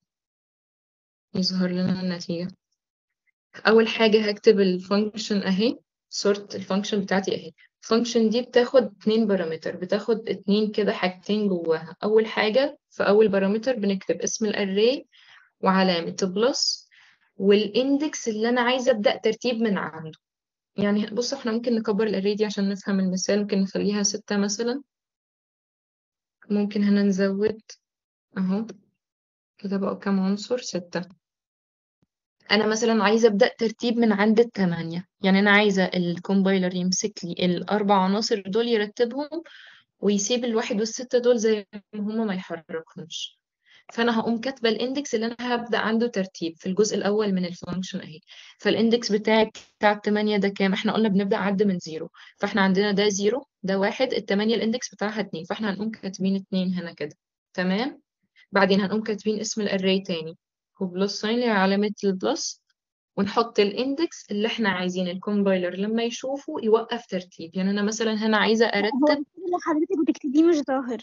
يظهر لنا النتيجة أول حاجة هكتب الفانكشن أهي sort الفانكشن بتاعتي أهي الفانكشن دي بتاخد اتنين بارامتر بتاخد اتنين كده حاجتين جواها أول حاجة في أول بارامتر بنكتب اسم الأري وعلامة بلس والاندكس اللي أنا عايزة أبدأ ترتيب من عنده يعني بص احنا ممكن نكبر الأري دي عشان نفهم المثال ممكن نخليها ستة مثلا ممكن هنا نزود أهو كده بقوا كام عنصر ستة انا مثلا عايزه ابدا ترتيب من عند الثمانيه يعني انا عايزه الكومبايلر يمسك لي الاربع عناصر دول يرتبهم ويسيب الواحد والسته دول زي ما هما ما يحركهمش فانا هقوم كاتبه الاندكس اللي انا هبدا عنده ترتيب في الجزء الاول من الفانكشن اهي فالاندكس بتاعي بتاع الثمانيه ده كام احنا قلنا بنبدا عد من زيرو فاحنا عندنا ده زيرو ده واحد الثمانيه الاندكس بتاعها اتنين فاحنا هنقوم كاتبين اتنين هنا كده تمام بعدين هنقوم كاتبين اسم الاري تاني وبلس ساين اللي هي علامة البلس ونحط الاندكس اللي احنا عايزين الكومبايلر لما يشوفه يوقف ترتيب يعني انا مثلا هنا عايزة هو ارتب الكود اللي حضرتك بتكتبيه مش ظاهر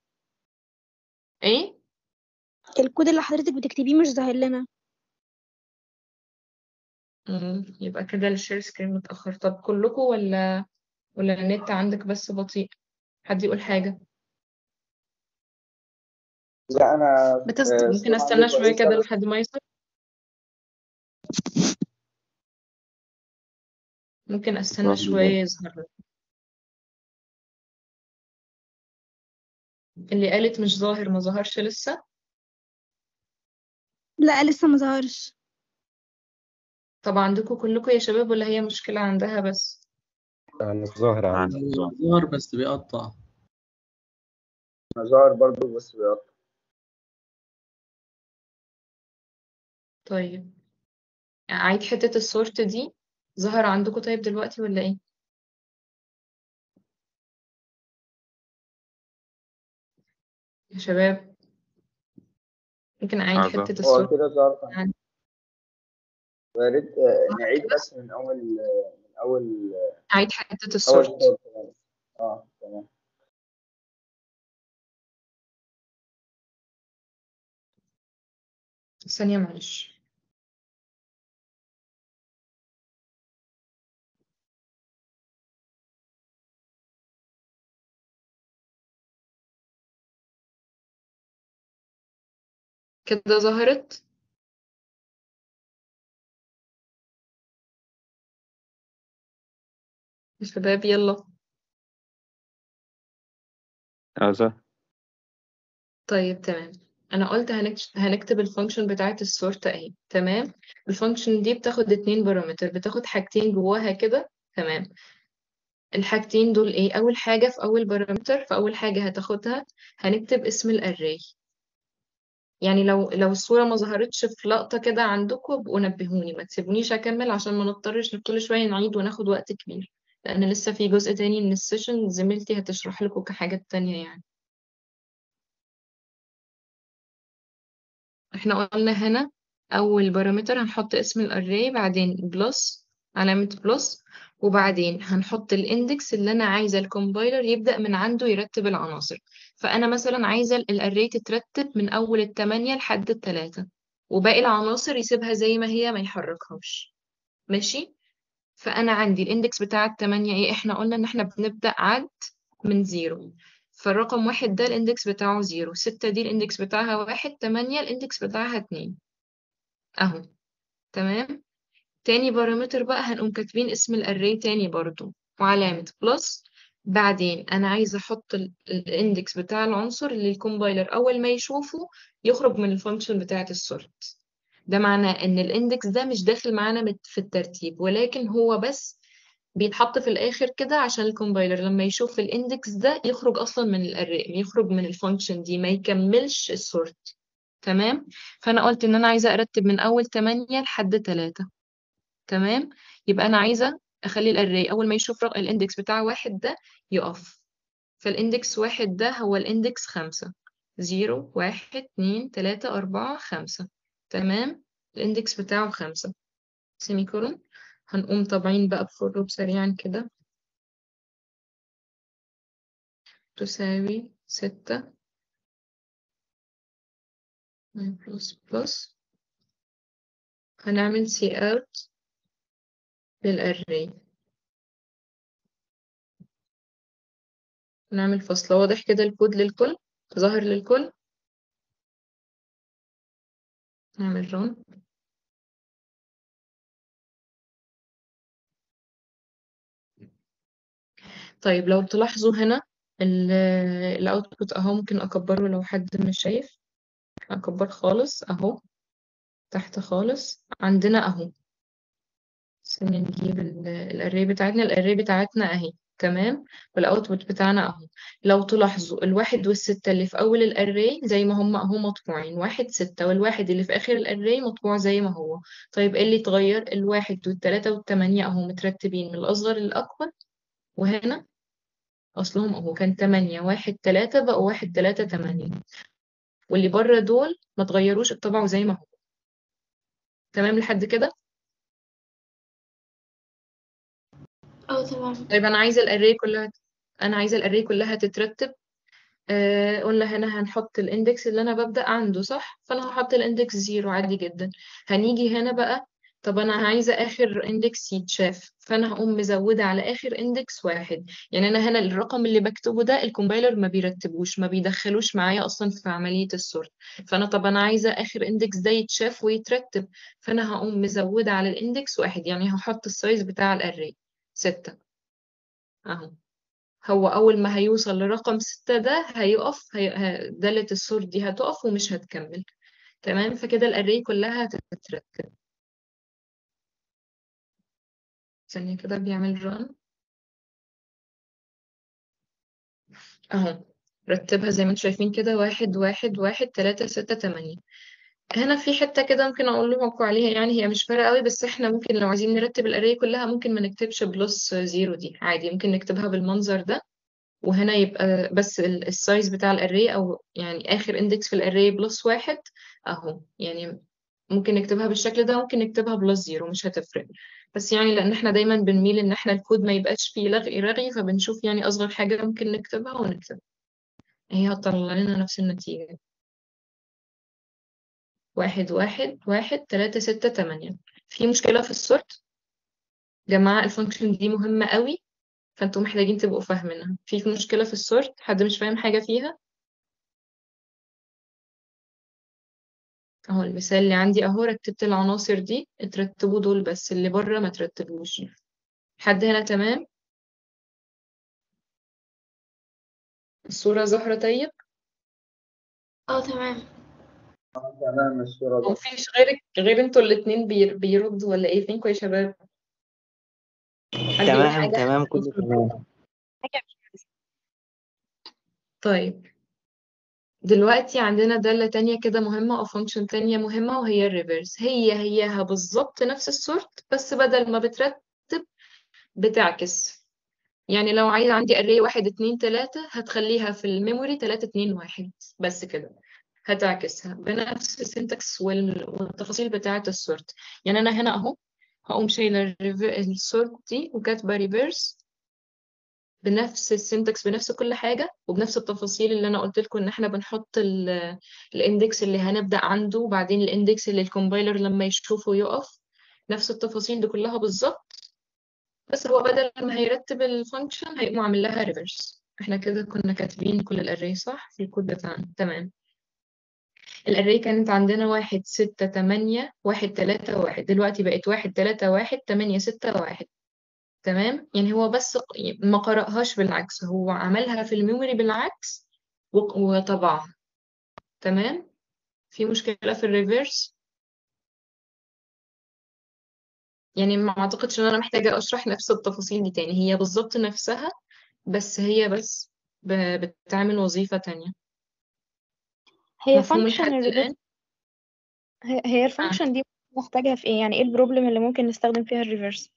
ايه الكود اللي حضرتك بتكتبيه مش ظاهر لنا مم، يبقى كده الشير سكرين متأخر طب كلكم ولا ولا النت عندك بس بطيء حد يقول حاجة لا انا بتست... آه، ممكن الصوت استنى عندي شوية كويسة كده بس لحد ما يصل ممكن استنى شوية يظهر اللي قالت مش ظاهر ما ظهرش لسه لا لسه ما ظهرش طب عندكم كلكم يا شباب ولا هي مشكلة عندها بس يعني ظاهر عندي ظهر بس بيقطع ظاهر برضو بس بيقطع طيب عيد حتة السورت دي ظهر عندكم طيب دلوقتي ولا ايه يا شباب ممكن اعيد آه، ظهر. حتة هو السورت كده ظهر تمام. يعني ويا ريت آه، نعيد بس من اول آه، من اول اعيد حتة اول السورت صوت يعني. اه تمام ثانية معلش كده ظهرت يا شباب يلا اه ظهر طيب تمام انا قلت هنكت- هنكتب الفانكشن بتاعت السورت اهي تمام الفانكشن دي بتاخد اتنين بارامتر بتاخد حاجتين جواها كده تمام الحاجتين دول ايه اول حاجة في اول بارامتر في اول حاجة هتاخدها هنكتب اسم الاري يعني لو لو الصورة ما ظهرتش في لقطة كده عندكم ابقوا نبهوني ما تسيبونيش أكمل عشان ما نضطرش كل شوية نعيد وناخد وقت كبير لأن لسه في جزء تاني من السيشن زميلتي هتشرح لكم كحاجات تانية يعني احنا قلنا هنا أول بارامتر هنحط اسم الأري بعدين بلس علامة بلس وبعدين هنحط الاندكس اللي أنا عايزة الكومبايلر يبدأ من عنده يرتب العناصر فأنا مثلا عايزة الأري تترتب من أول التمانية لحد التلاتة وباقي العناصر يسيبها زي ما هي ما يحركهاش ماشي فأنا عندي الاندكس بتاع التمانية ايه احنا قلنا ان احنا بنبدأ عد من زيرو فالرقم واحد ده الاندكس بتاعه زيرو ستة دي الاندكس بتاعها واحد تمانية الاندكس بتاعها اتنين اهو تمام تاني بارامتر بقى هنقوم كاتبين اسم الاري تاني برضو وعلامة بلس بعدين انا عايزه احط الاندكس بتاع العنصر اللي الكومبايلر اول ما يشوفه يخرج من الفانكشن بتاعه السورت ده معناه ان الاندكس ده مش داخل معانا مت- في الترتيب ولكن هو بس بيتحط في الاخر كده عشان الكومبايلر لما يشوف الاندكس ده يخرج اصلا من الاري يخرج من الفانكشن دي ما يكملش السورت تمام فانا قلت ان انا عايزه ارتب من اول 8 لحد 3 تمام يبقى انا عايزه اخلي الاري اول ما يشوف رقم الاندكس بتاع واحد ده يقف فالاندكس واحد ده هو الاندكس خمسة زيرو واحد اتنين تلاتة أربعة خمسة تمام الاندكس بتاعه خمسة سيمي كولون هنقوم طابعين بقى بفروب سريعا كده تساوي ستة بلس بلس هنعمل سي اوت للأري نعمل فاصلة واضح كده الكود للكل ظاهر للكل نعمل رون طيب لو تلاحظوا هنا الاوتبوت اهو ممكن اكبره لو حد مش شايف اكبر خالص اهو تحت خالص عندنا اهو بس نجيب الاري بتاعتنا الاري بتاعتنا اهي تمام والاوتبوت بتاعنا اهو لو تلاحظوا الواحد والستة اللي في اول الاري زي ما هم اهو مطبوعين واحد ستة والواحد اللي في اخر الاري مطبوع زي ما هو طيب ايه اللي اتغير الواحد والتلاتة والتمانية اهو مترتبين من الاصغر للاكبر وهنا اصلهم اهو كان تمانية واحد تلاتة بقوا واحد تلاتة تمانية واللي بره دول ما اتغيروش اتطبعوا زي ما هو تمام لحد كده اه تمام طيب انا عايزه الاري كلها انا عايزه الاري كلها تترتب آه قلنا هنا هنحط الاندكس اللي انا ببدأ عنده صح فانا هحط الاندكس زيرو عادي جدا هنيجي هنا بقى طب انا عايزه اخر اندكس يتشاف فانا هقوم مزوده على اخر اندكس واحد يعني انا هنا الرقم اللي بكتبه ده الكومبايلر ما بيرتبوش ما بيدخلوش معايا اصلا في عمليه السورت فانا طب انا عايزه اخر اندكس ده يتشاف ويترتب فانا هقوم مزوده على الاندكس واحد يعني هحط السايز بتاع الاري ستة اهو هو أول ما هيوصل لرقم ستة ده هيقف هي... ه- دالة السور دي هتقف ومش هتكمل تمام فكده الأري كلها هتترتب ثانية كده بيعمل ران أهو رتبها زي ما انتم شايفين كده واحد واحد واحد تلاتة ستة تمانية هنا في حتة كده ممكن أقول لكم عليها يعني هي مش فارقة قوي بس احنا ممكن لو عايزين نرتب الأري كلها ممكن ما نكتبش بلس زيرو دي عادي ممكن نكتبها بالمنظر ده وهنا يبقى بس ال- السايز بتاع الاري او يعني اخر اندكس في الاري بلس واحد اهو يعني ممكن نكتبها بالشكل ده ممكن نكتبها بلس زيرو مش هتفرق بس يعني لان احنا دايما بنميل ان احنا الكود ما يبقاش فيه لغي رغي فبنشوف يعني اصغر حاجة ممكن نكتبها ونكتبها هي هتطلع لنا نفس النتيجة واحد واحد واحد تلاتة ستة تمانية في مشكلة في السورت جماعة الفانكشن دي مهمة قوي فانتوا محتاجين تبقوا فاهمينها في مشكلة في السورت حد مش فاهم حاجة فيها اهو المثال اللي عندي اهو رتبت العناصر دي اترتبوا دول بس اللي بره ما ترتبوش حد هنا تمام الصورة ظاهرة طيب اه تمام تمام الصورة هو ده مفيش غيرك غير انتوا الاتنين بير- بيردوا ولا ايه فينكوا يا شباب حد يقول تمام حاجة تمام كله تمام طيب دلوقتي عندنا دالة تانية كده مهمة أو فانكشن تانية مهمة وهي الريفرس هي هيها بالظبط نفس السورت بس بدل ما بترتب بتعكس يعني لو عايز عندي array واحد اتنين تلاتة هتخليها في الميموري تلاتة اتنين واحد بس كده هتعكسها بنفس السنتكس والتفاصيل بتاعة السورت يعني أنا هنا أهو هقوم شايلة السورت دي وكاتبة ريفرس بنفس السنتكس بنفس كل حاجة وبنفس التفاصيل اللي أنا قلت لكم إن إحنا بنحط الاندكس اللي هنبدأ عنده وبعدين الاندكس اللي الكومبايلر لما يشوفه يقف نفس التفاصيل دي كلها بالظبط بس هو بدل ما هيرتب الفانكشن هيقوم عامل لها ريفرس احنا كده كنا كاتبين كل الاري صح في الكود بتاعنا تمام الاري كانت عندنا واحد ستة تمانية واحد تلاتة واحد دلوقتي بقت واحد تلاتة واحد تمانية ستة واحد تمام يعني هو بس ما قرأهاش بالعكس هو عملها في الميموري بالعكس وطبعها تمام في مشكلة في الريفرس يعني ما اعتقدش ان انا محتاجة اشرح نفس التفاصيل دي تاني هي بالظبط نفسها بس هي بس ب- بتعمل وظيفة تانية هي مفهوم فانكشن لحد الريفرس الآن هي هي الفانكشن دي محتاجها في ايه يعني ايه البروبلم اللي ممكن نستخدم فيها الريفرس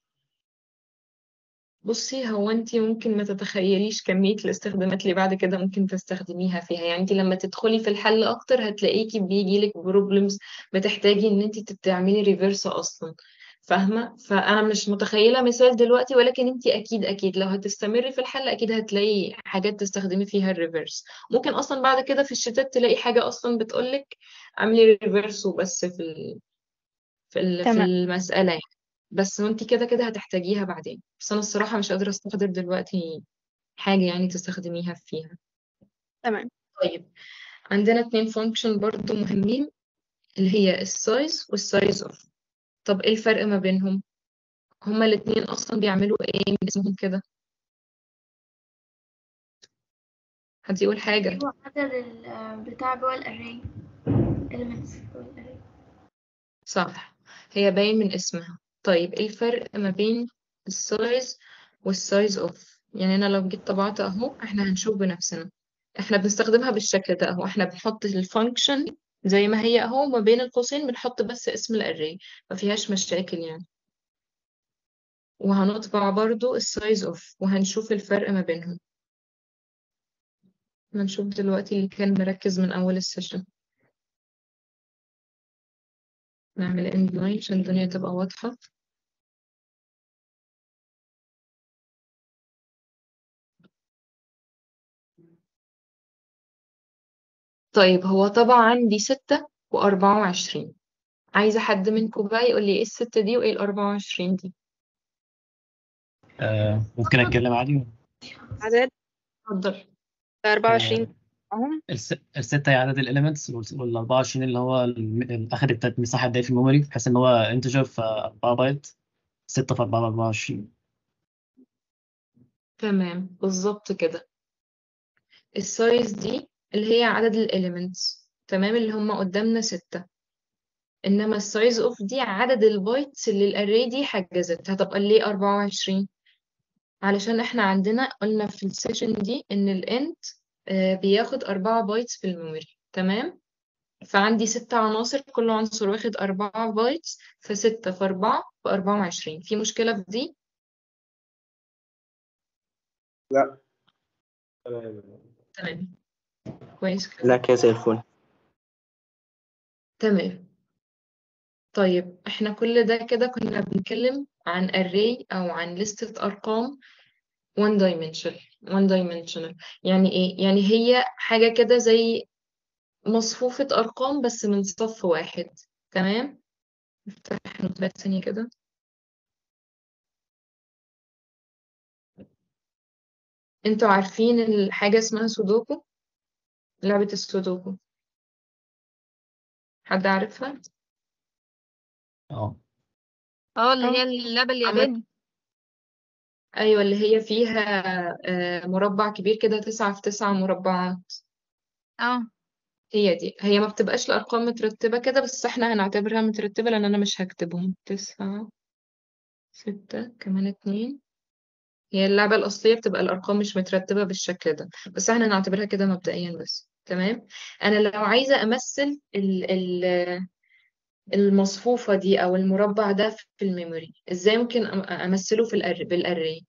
بصي هو انت ممكن ما تتخيليش كمية الاستخدامات اللي بعد كده ممكن تستخدميها فيها يعني انت لما تدخلي في الحل اكتر هتلاقيكي بيجيلك بروبلمز بتحتاجي ان انت تعملي ريفرس اصلا فاهمة فانا مش متخيلة مثال دلوقتي ولكن انت اكيد اكيد لو هتستمري في الحل اكيد هتلاقي حاجات تستخدمي فيها الريفرس ممكن اصلا بعد كده في الشتات تلاقي حاجة اصلا بتقولك اعملي ريفرس وبس في ال... في ال... في تمام المسألة يعني بس وانت كده كده هتحتاجيها بعدين بس انا الصراحة مش قادرة استحضر دلوقتي حاجة يعني تستخدميها فيها تمام طيب عندنا اتنين فانكشن برضو مهمين اللي هي السايز والسايز اوف طب ايه الفرق ما بينهم هما الاتنين اصلا بيعملوا ايه من اسمهم كده حد يقول حاجة أيوة عدد ال- بتاع جوه الأري elements جوه الأري صح هي باين من اسمها طيب ايه الفرق ما بين السايز والسايز اوف يعني انا لو جيت طبعت اهو احنا هنشوف بنفسنا احنا بنستخدمها بالشكل ده اهو احنا بنحط الفانكشن زي ما هي اهو ما بين القوسين بنحط بس اسم الاري ما فيهاش مشاكل يعني وهنطبع برضو السايز اوف وهنشوف الفرق ما بينهم هنشوف دلوقتي اللي كان مركز من اول السيشن نعمل end line عشان الدنيا تبقى واضحة طيب هو طبعا عندي ستة وأربعة وعشرين عايزة حد منكم بقى يقول لي ايه الستة دي وايه الأربعة وعشرين دي آه ممكن اتكلم عادي عدد اتفضل 24 اهم الس- الستة هي عدد الاليمنتس وال 24 اللي هو الم- اخد التلات مساحة دي في الميموري بحيث ان هو انتجر في 4 بايت 6 في 4 ب 24 تمام بالظبط كده السايز دي اللي هي عدد الاليمنتس تمام اللي هم قدامنا ستة انما السايز اوف دي عدد البايتس اللي الاري دي حجزت هتبقى ليه 24 علشان احنا عندنا قلنا في السيشن دي ان الانت بياخد 4 بايتس في الميموري تمام فعندي ست عناصر كل عنصر واخد 4 بايتس فستة في 4 ب 24 في مشكلة في دي؟ لا تمام كويس كده لا كده زي الفل تمام طيب احنا كل ده كده كنا بنتكلم عن array او عن لستة ارقام one dimensional one dimensional يعني ايه يعني هي حاجة كده زي مصفوفة ارقام بس من صف واحد تمام نفتح نوتات ثانية كده انتوا عارفين الحاجة اسمها سودوكو لعبة السودوكو حد عارفها اه اه اللي اه هي اللعبة عمل الياباني ايوه اللي هي فيها آه، مربع كبير كده تسعة في تسعة مربعات اه هي دي هي ما بتبقاش الأرقام مترتبة كده بس احنا هنعتبرها مترتبة لأن أنا مش هكتبهم تسعة ستة كمان اتنين هي اللعبة الأصلية بتبقى الأرقام مش مترتبة بالشكل ده بس احنا نعتبرها كده مبدئيا بس تمام أنا لو عايزة أمثل ال ال المصفوفة دي أو المربع ده في الميموري إزاي ممكن أم- أمثله في الأر بالأري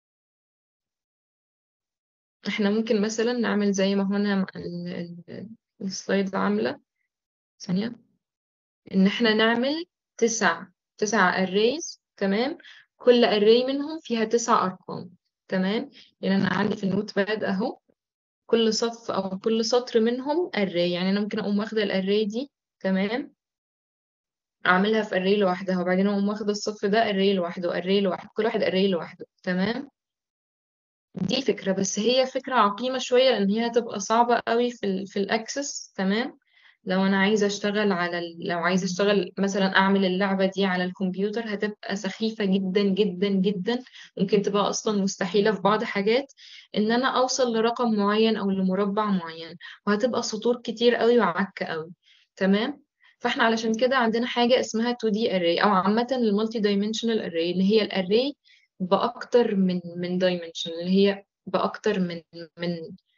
احنا ممكن مثلا نعمل زي ما هو أنا ال- ال- السلايد عاملة ثانية إن احنا نعمل تسع تسع أريز تمام كل أري منهم فيها تسع أرقام تمام يعني أنا عندي في النوت باد أهو كل صف أو كل سطر منهم أري يعني أنا ممكن أقوم واخدة الأري دي تمام أعملها في أري لوحدها وبعدين أقوم واخدة الصف ده أري لوحده أري لوحده كل واحد أري لوحده تمام دي فكرة بس هي فكرة عقيمة شوية لأن هي هتبقى صعبة قوي في ال في الأكسس تمام لو أنا عايزة أشتغل على ال... لو عايزة أشتغل مثلا أعمل اللعبة دي على الكمبيوتر هتبقى سخيفة جدا جدا جدا ممكن تبقى أصلا مستحيلة في بعض حاجات إن أنا أوصل لرقم معين أو لمربع معين وهتبقى سطور كتير قوي وعكة قوي تمام فاحنا علشان كده عندنا حاجة اسمها 2D array أو عامة المالتي دايمنشنال array اللي هي الاري بأكتر من من dimension اللي هي بأكتر من من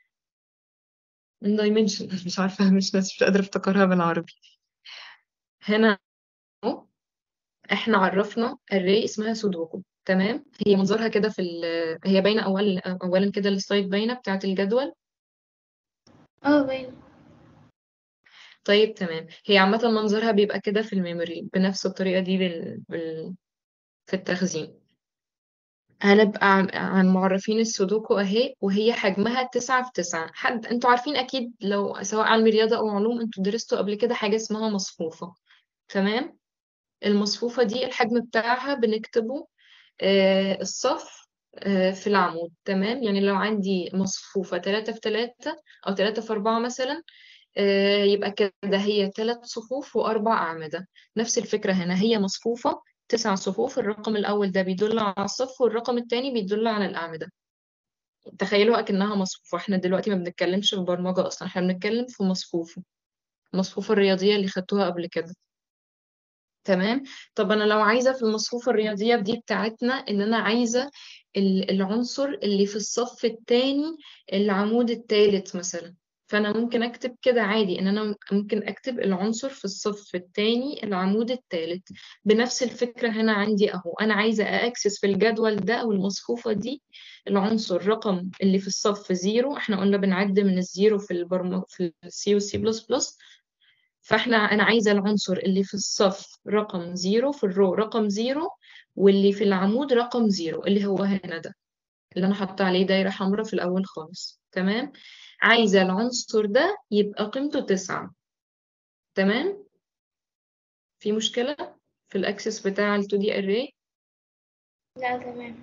من dimension مش عارفة مش مش قادرة أفتكرها بالعربي هنا أهو احنا عرفنا array اسمها سودوكو تمام هي منظرها كده في ال هي باينة أول أولا كده السلايد باينة بتاعة الجدول اه باينة طيب تمام هي عامة منظرها بيبقى كده في الميموري بنفس الطريقة دي بال... بال... في التخزين هنبقى عن عن معرفين السودوكو اهي وهي حجمها تسعة في تسعة حد انتوا عارفين اكيد لو سواء علم رياضة او علوم انتوا درستوا قبل كده حاجة اسمها مصفوفة تمام المصفوفة دي الحجم بتاعها بنكتبه آه الصف آه في العمود تمام يعني لو عندي مصفوفة تلاتة في تلاتة أو تلاتة في أربعة مثلا آه يبقى كده هي تلات صفوف وأربع أعمدة نفس الفكرة هنا هي مصفوفة تسع صفوف الرقم الأول ده بيدل على الصف والرقم التاني بيدل على الأعمدة تخيلوا أكنها مصفوفة احنا دلوقتي ما بنتكلمش في برمجة أصلا احنا بنتكلم في مصفوفة المصفوفة الرياضية اللي خدتوها قبل كده تمام طب انا لو عايزه في المصفوفه الرياضيه دي بتاعتنا ان انا عايزه ال- العنصر اللي في الصف الثاني العمود الثالث مثلا فانا ممكن اكتب كده عادي ان انا ممكن اكتب العنصر في الصف الثاني العمود الثالث بنفس الفكره هنا عندي اهو انا عايزه اكسس في الجدول ده او المصفوفه دي العنصر رقم اللي في الصف زيرو احنا قلنا بنعد من الزيرو في البرمج في السي والسي بلس بلس فاحنا انا عايزه العنصر اللي في الصف رقم زيرو في الرو رقم زيرو واللي في العمود رقم زيرو اللي هو هنا ده اللي انا حاطه عليه دايره حمراء في الاول خالص تمام عايزه العنصر ده يبقى قيمته تسعة تمام في مشكله في الاكسس بتاع ال 2D array لا تمام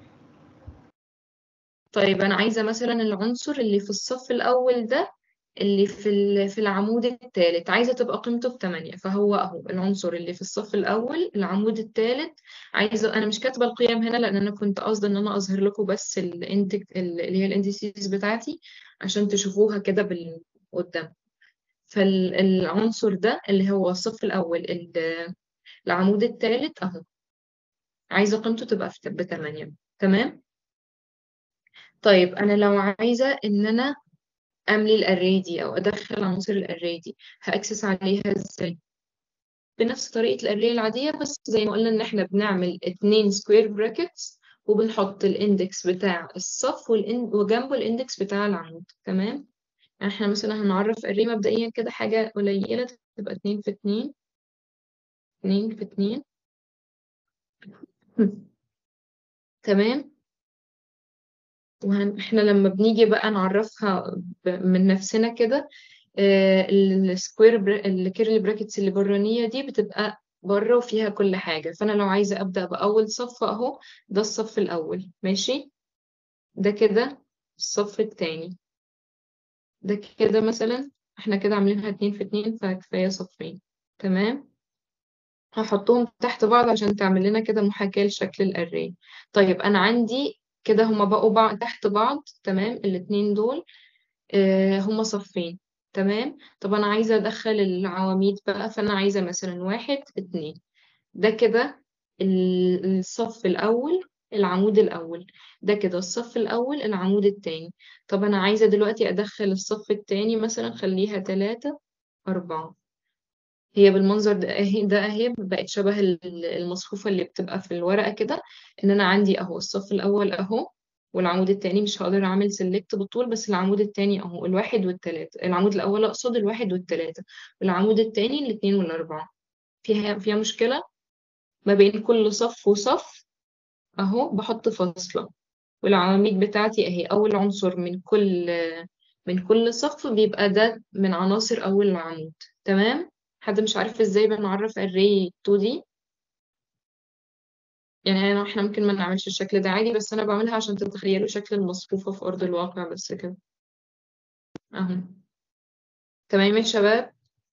طيب انا عايزه مثلا العنصر اللي في الصف الاول ده اللي في ال- في العمود الثالث عايزه تبقى قيمته بثمانية فهو اهو العنصر اللي في الصف الاول العمود الثالث عايزه انا مش كاتبه القيم هنا لان انا كنت قاصده ان انا اظهر لكم بس الانتج اللي هي الانديسيز بتاعتي عشان تشوفوها كده بال- قدام فالعنصر ده اللي هو الصف الاول ال- العمود الثالث اهو عايزه قيمته تبقى في- بثمانية تمام طيب انا لو عايزه ان انا املي الاري دي او ادخل عناصر الاري دي هاكسس عليها ازاي بنفس طريقه الاري العاديه بس زي ما قلنا ان احنا بنعمل اتنين سكوير براكتس وبنحط الاندكس بتاع الصف والإن... وجنبه الاندكس بتاع العمود تمام يعني احنا مثلا هنعرف اري مبدئيا كده حاجه قليله تبقى اتنين في اتنين اتنين في اتنين تمام واحنا لما بنيجي بقى نعرفها ب- من نفسنا كده السكوير الكيرلي براكتس اللي برانية دي بتبقى بره وفيها كل حاجة فأنا لو عايزة أبدأ بأول صف أهو ده الصف الأول ماشي ده كده الصف التاني ده كده مثلا احنا كده عاملينها اتنين في اتنين فكفاية صفين تمام هحطهم تحت بعض عشان تعمل لنا كده محاكاة لشكل الأري طيب أنا عندي كده هما بقوا بعض تحت بعض تمام الاتنين دول آه هما صفين تمام طب أنا عايزة أدخل العواميد بقى فأنا عايزة مثلا واحد اتنين ده كده ال- الصف الأول العمود الأول ده كده الصف الأول العمود التاني طب أنا عايزة دلوقتي أدخل الصف التاني مثلا خليها تلاتة أربعة هي بالمنظر ده اهي ده اهي بقت شبه ال- المصفوفة اللي بتبقى في الورقة كده ان انا عندي اهو الصف الاول اهو والعمود التاني مش هقدر اعمل سيلكت بالطول بس العمود التاني اهو الواحد والتلاتة العمود الاول اقصد الواحد والتلاتة والعمود التاني الاتنين والاربعة فيها فيها مشكلة ما بين كل صف وصف اهو بحط فاصلة والعواميد بتاعتي اهي اول عنصر من كل من كل صف بيبقى ده من عناصر اول عمود تمام حد مش عارف ازاي بنعرف array 2D يعني أنا احنا ممكن ما نعملش الشكل ده عادي بس انا بعملها عشان تتخيلوا شكل المصفوفة في ارض الواقع بس كده اهو تمام يا شباب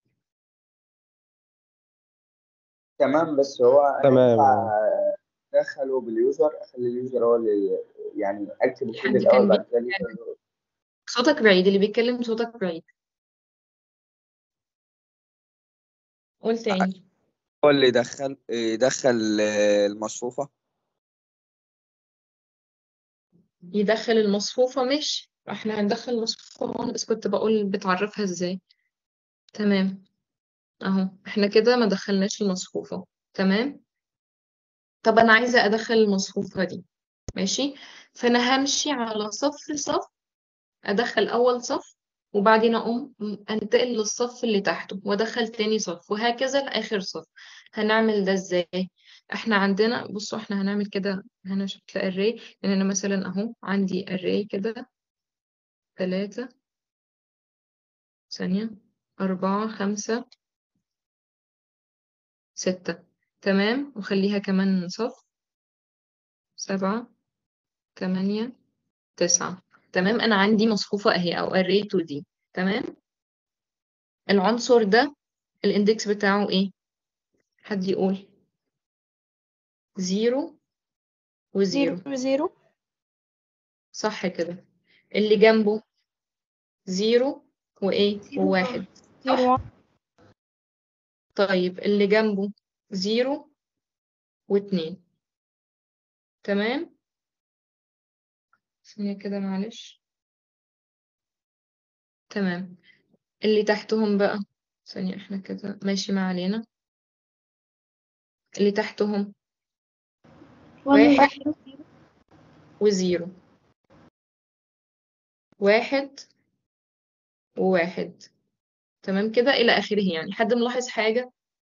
تمام بس هو انا تمام ينفع ادخله باليوزر اخلي اليوزر هو اللي يعني اكتب الكود حد الاول كان بعد كده بيتكلم اليوزر صوتك بعيد اللي بيتكلم صوتك بعيد قول تاني هو اللي يدخل يدخل آه، المصفوفة يدخل المصفوفة مش احنا هندخل المصفوفة هون بس كنت بقول بتعرفها ازاي تمام اهو احنا كده ما دخلناش المصفوفة تمام طب انا عايزة ادخل المصفوفة دي ماشي فانا همشي على صف صف ادخل اول صف وبعدين اقوم انتقل للصف اللي تحته وادخل تاني صف وهكذا لاخر صف هنعمل ده ازاي احنا عندنا بصوا احنا هنعمل كده هنا شكل array يعني انا مثلا اهو عندي array كده ثلاثة ثانية أربعة خمسة ستة تمام وخليها كمان صف سبعة تمانية تسعة تمام أنا عندي مصفوفة أهي أو array 2D تمام العنصر ده الاندكس بتاعه ايه حد يقول زيرو وزيرو زيرو زيرو صح كده اللي جنبه زيرو وايه زيرو وواحد زيرو صح وان طيب اللي جنبه زيرو واتنين تمام ثانية كده معلش تمام اللي تحتهم بقى ثانية احنا كده ماشي ما علينا اللي تحتهم وان واحد وزيرو وزيرو واحد وواحد تمام كده إلى آخره يعني حد ملاحظ حاجة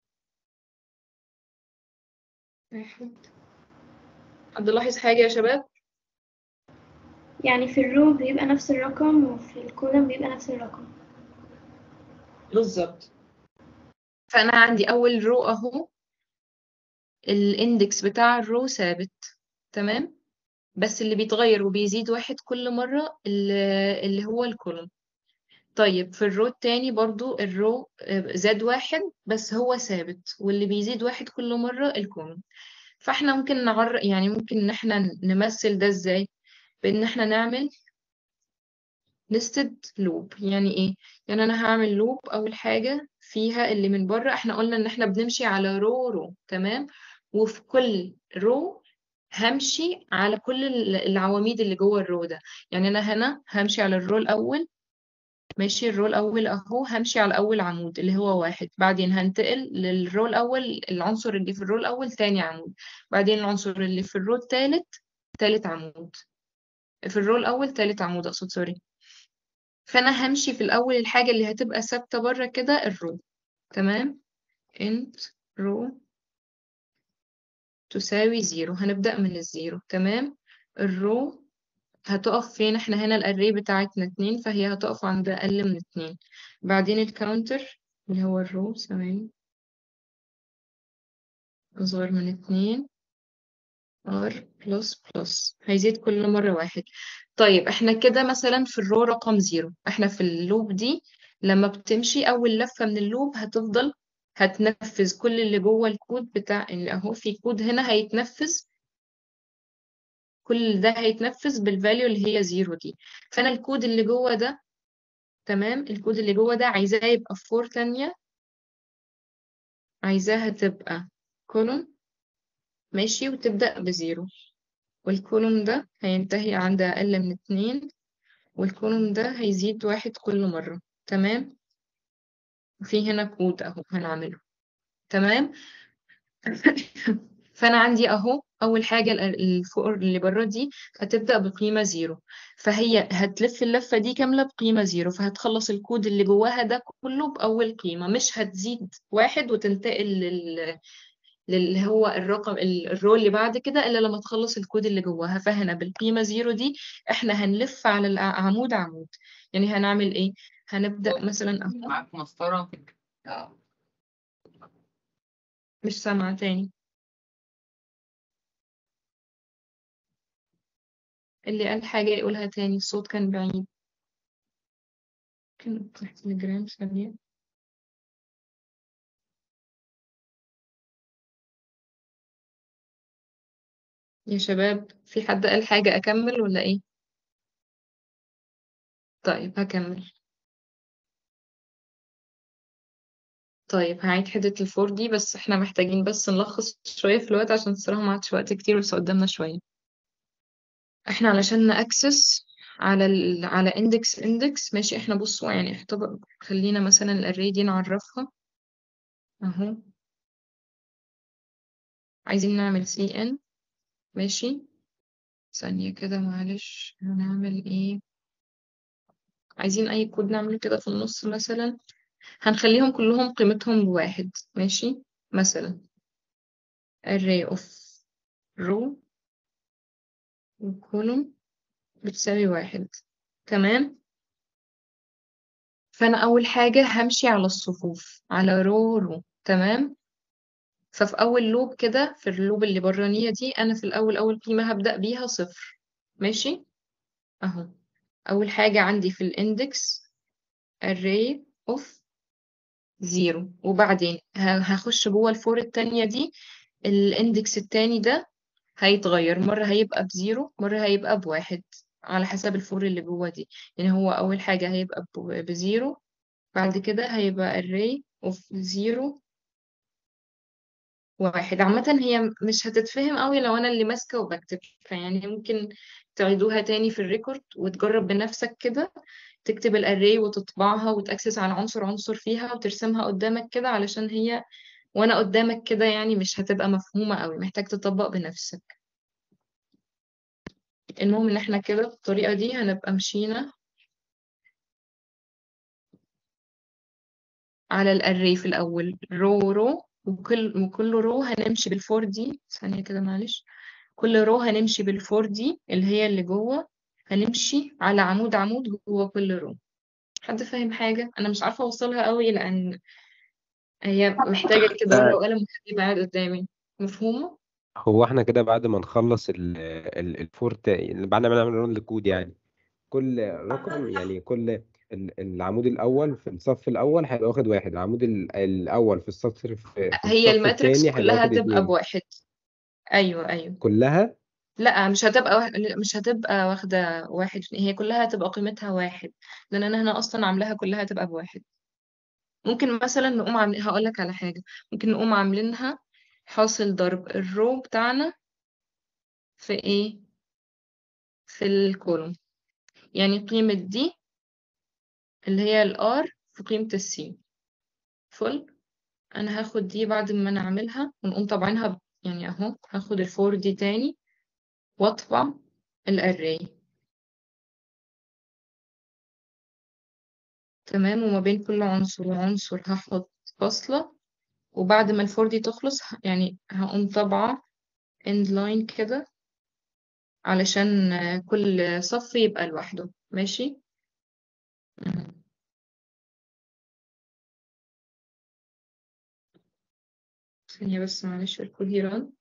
واحد حد لاحظ حاجة يا شباب يعني في الرو بيبقى نفس الرقم وفي الكولم بيبقى نفس الرقم بالظبط فأنا عندي أول رو أهو الاندكس بتاع الرو ثابت تمام بس اللي بيتغير وبيزيد واحد كل مرة اللي اللي هو الكولوم طيب في الرو التاني برضو الرو آه، زاد واحد بس هو ثابت واللي بيزيد واحد كل مرة الكولوم فاحنا ممكن نعر يعني ممكن ان احنا نمثل ده ازاي بان احنا نعمل nested loop يعني ايه يعني انا هعمل لوب اول حاجة فيها اللي من بره احنا قلنا ان احنا بنمشي على رو رو تمام وفي كل رو همشي على كل ال- العواميد اللي جوه الرو ده يعني انا هنا همشي على الرو الاول ماشي الرو الاول اهو همشي على اول عمود اللي هو واحد بعدين هنتقل للرو الاول العنصر اللي في الرو الاول تاني عمود بعدين العنصر اللي في الرو التالت تالت عمود في الرو الاول تالت عمود اقصد سوري فانا همشي في الاول الحاجه اللي هتبقى ثابته بره كده الرو تمام int row تساوي زيرو هنبدأ من الزيرو تمام الرو هتقف فين احنا هنا الاري بتاعتنا اتنين فهي هتقف عند اقل من اتنين بعدين الكاونتر اللي هو الرو ثواني اصغر من اتنين r بلس بلس هيزيد كل مرة واحد طيب احنا كده مثلا في الرو رقم زيرو احنا في اللوب دي لما بتمشي اول لفة من اللوب هتفضل هتنفذ كل اللي جوه الكود بتاع اللي اهو في كود هنا هيتنفذ كل ده هيتنفذ بالفاليو اللي هي زيرو دي فانا الكود اللي جوه ده تمام الكود اللي جوه ده عايزاه يبقى في فور تانية عايزاها تبقى كولون ماشي وتبدأ بزيرو والكولوم ده هينتهي عند أقل من اتنين والكولوم ده هيزيد واحد كل مرة تمام وفي هنا كود أهو هنعمله تمام فأنا عندي أهو أول حاجة ال- الفوق اللي بره دي هتبدأ بقيمة زيرو فهي هتلف اللفة دي كاملة بقيمة زيرو فهتخلص الكود اللي جواها ده كله بأول قيمة مش هتزيد واحد وتنتقل لل اللي هو الرقم ال- الرو اللي بعد كده الا لما تخلص الكود اللي جواها فهنا بالقيمة زيرو دي احنا هنلف على العمود عمود يعني هنعمل ايه هنبدأ مثلا أهو. معاك مسطرة مش سامعة تاني اللي قال حاجة يقولها تاني الصوت كان بعيد كان تليجرام ثانية يا شباب في حد قال حاجة أكمل ولا إيه؟ طيب هكمل طيب هعيد حتة الفور دي بس احنا محتاجين بس نلخص شوية في الوقت عشان الصراحة ما عادش وقت كتير بس قدامنا شوية احنا علشان نأكسس على ال... على اندكس اندكس ماشي احنا بصوا يعني احتب... خلينا مثلا الاري دي نعرفها اهو عايزين نعمل سي ان ماشي ثانية كده معلش هنعمل ايه عايزين اي كود نعمله كده في النص مثلا هنخليهم كلهم قيمتهم بواحد ماشي مثلا array of row وكولوم بتساوي واحد تمام فأنا أول حاجة همشي على الصفوف على رو رو تمام ففي أول لوب كده في اللوب اللي برانية دي أنا في الأول أول قيمة هبدأ بيها صفر ماشي أهو أول حاجة عندي في الإندكس array of zero وبعدين ه- هخش جوه الفور التانية دي الإندكس التاني ده هيتغير مرة هيبقى بزيرو مرة هيبقى بواحد على حسب الفور اللي جوه دي يعني هو أول حاجة هيبقى ب- بزيرو بعد كده هيبقى array of zero واحد عامة هي مش هتتفهم قوي لو أنا اللي ماسكة وبكتب فيعني ممكن تعيدوها تاني في الريكورد وتجرب بنفسك كده تكتب الاري وتطبعها وتأكسس على عنصر عنصر فيها وترسمها قدامك كده علشان هي وأنا قدامك كده يعني مش هتبقى مفهومة قوي محتاج تطبق بنفسك المهم إن احنا كده بالطريقة دي هنبقى مشينا على الاري في الأول رو رو وكل وكل رو هنمشي بالفور دي ثانية كده معلش كل رو هنمشي بالفور دي اللي هي اللي جوه هنمشي على عمود عمود جوه كل رو حد فاهم حاجة أنا مش عارفة أوصلها قوي لأن هي محتاجة كده ورقة وقلم وحد قاعد قدامي مفهومة؟ هو احنا كده بعد ما نخلص ال ال الفور تا- يعني بعد ما نعمل رun للكود يعني كل رقم يعني كل ال- العمود الأول في الصف الأول هيبقى واخد واحد العمود ال- الأول في الصف في في هي الصف الماتريكس التاني هيبقى كلها واخد هتبقى اتنين بواحد أيوه أيوه كلها لا مش هتبقى واحد مش هتبقى واخدة واحد هي كلها هتبقى قيمتها واحد لأن أنا هنا أصلا عاملاها كلها هتبقى بواحد ممكن مثلا نقوم عاملين هقول لك على حاجة ممكن نقوم عاملينها حاصل ضرب الرو بتاعنا في ايه في الكولوم يعني قيمة دي اللي هي الار في قيمة السي فل انا هاخد دي بعد ما نعملها ونقوم طابعينها ب- يعني اهو هاخد الفور دي تاني واطبع الاري تمام وما بين كل عنصر وعنصر هحط فاصلة وبعد ما الفور دي تخلص ه- يعني هقوم طابعة end line كده علشان آه، كل صف يبقى لوحده ماشي مم. ثانية بس معلش الكود يرن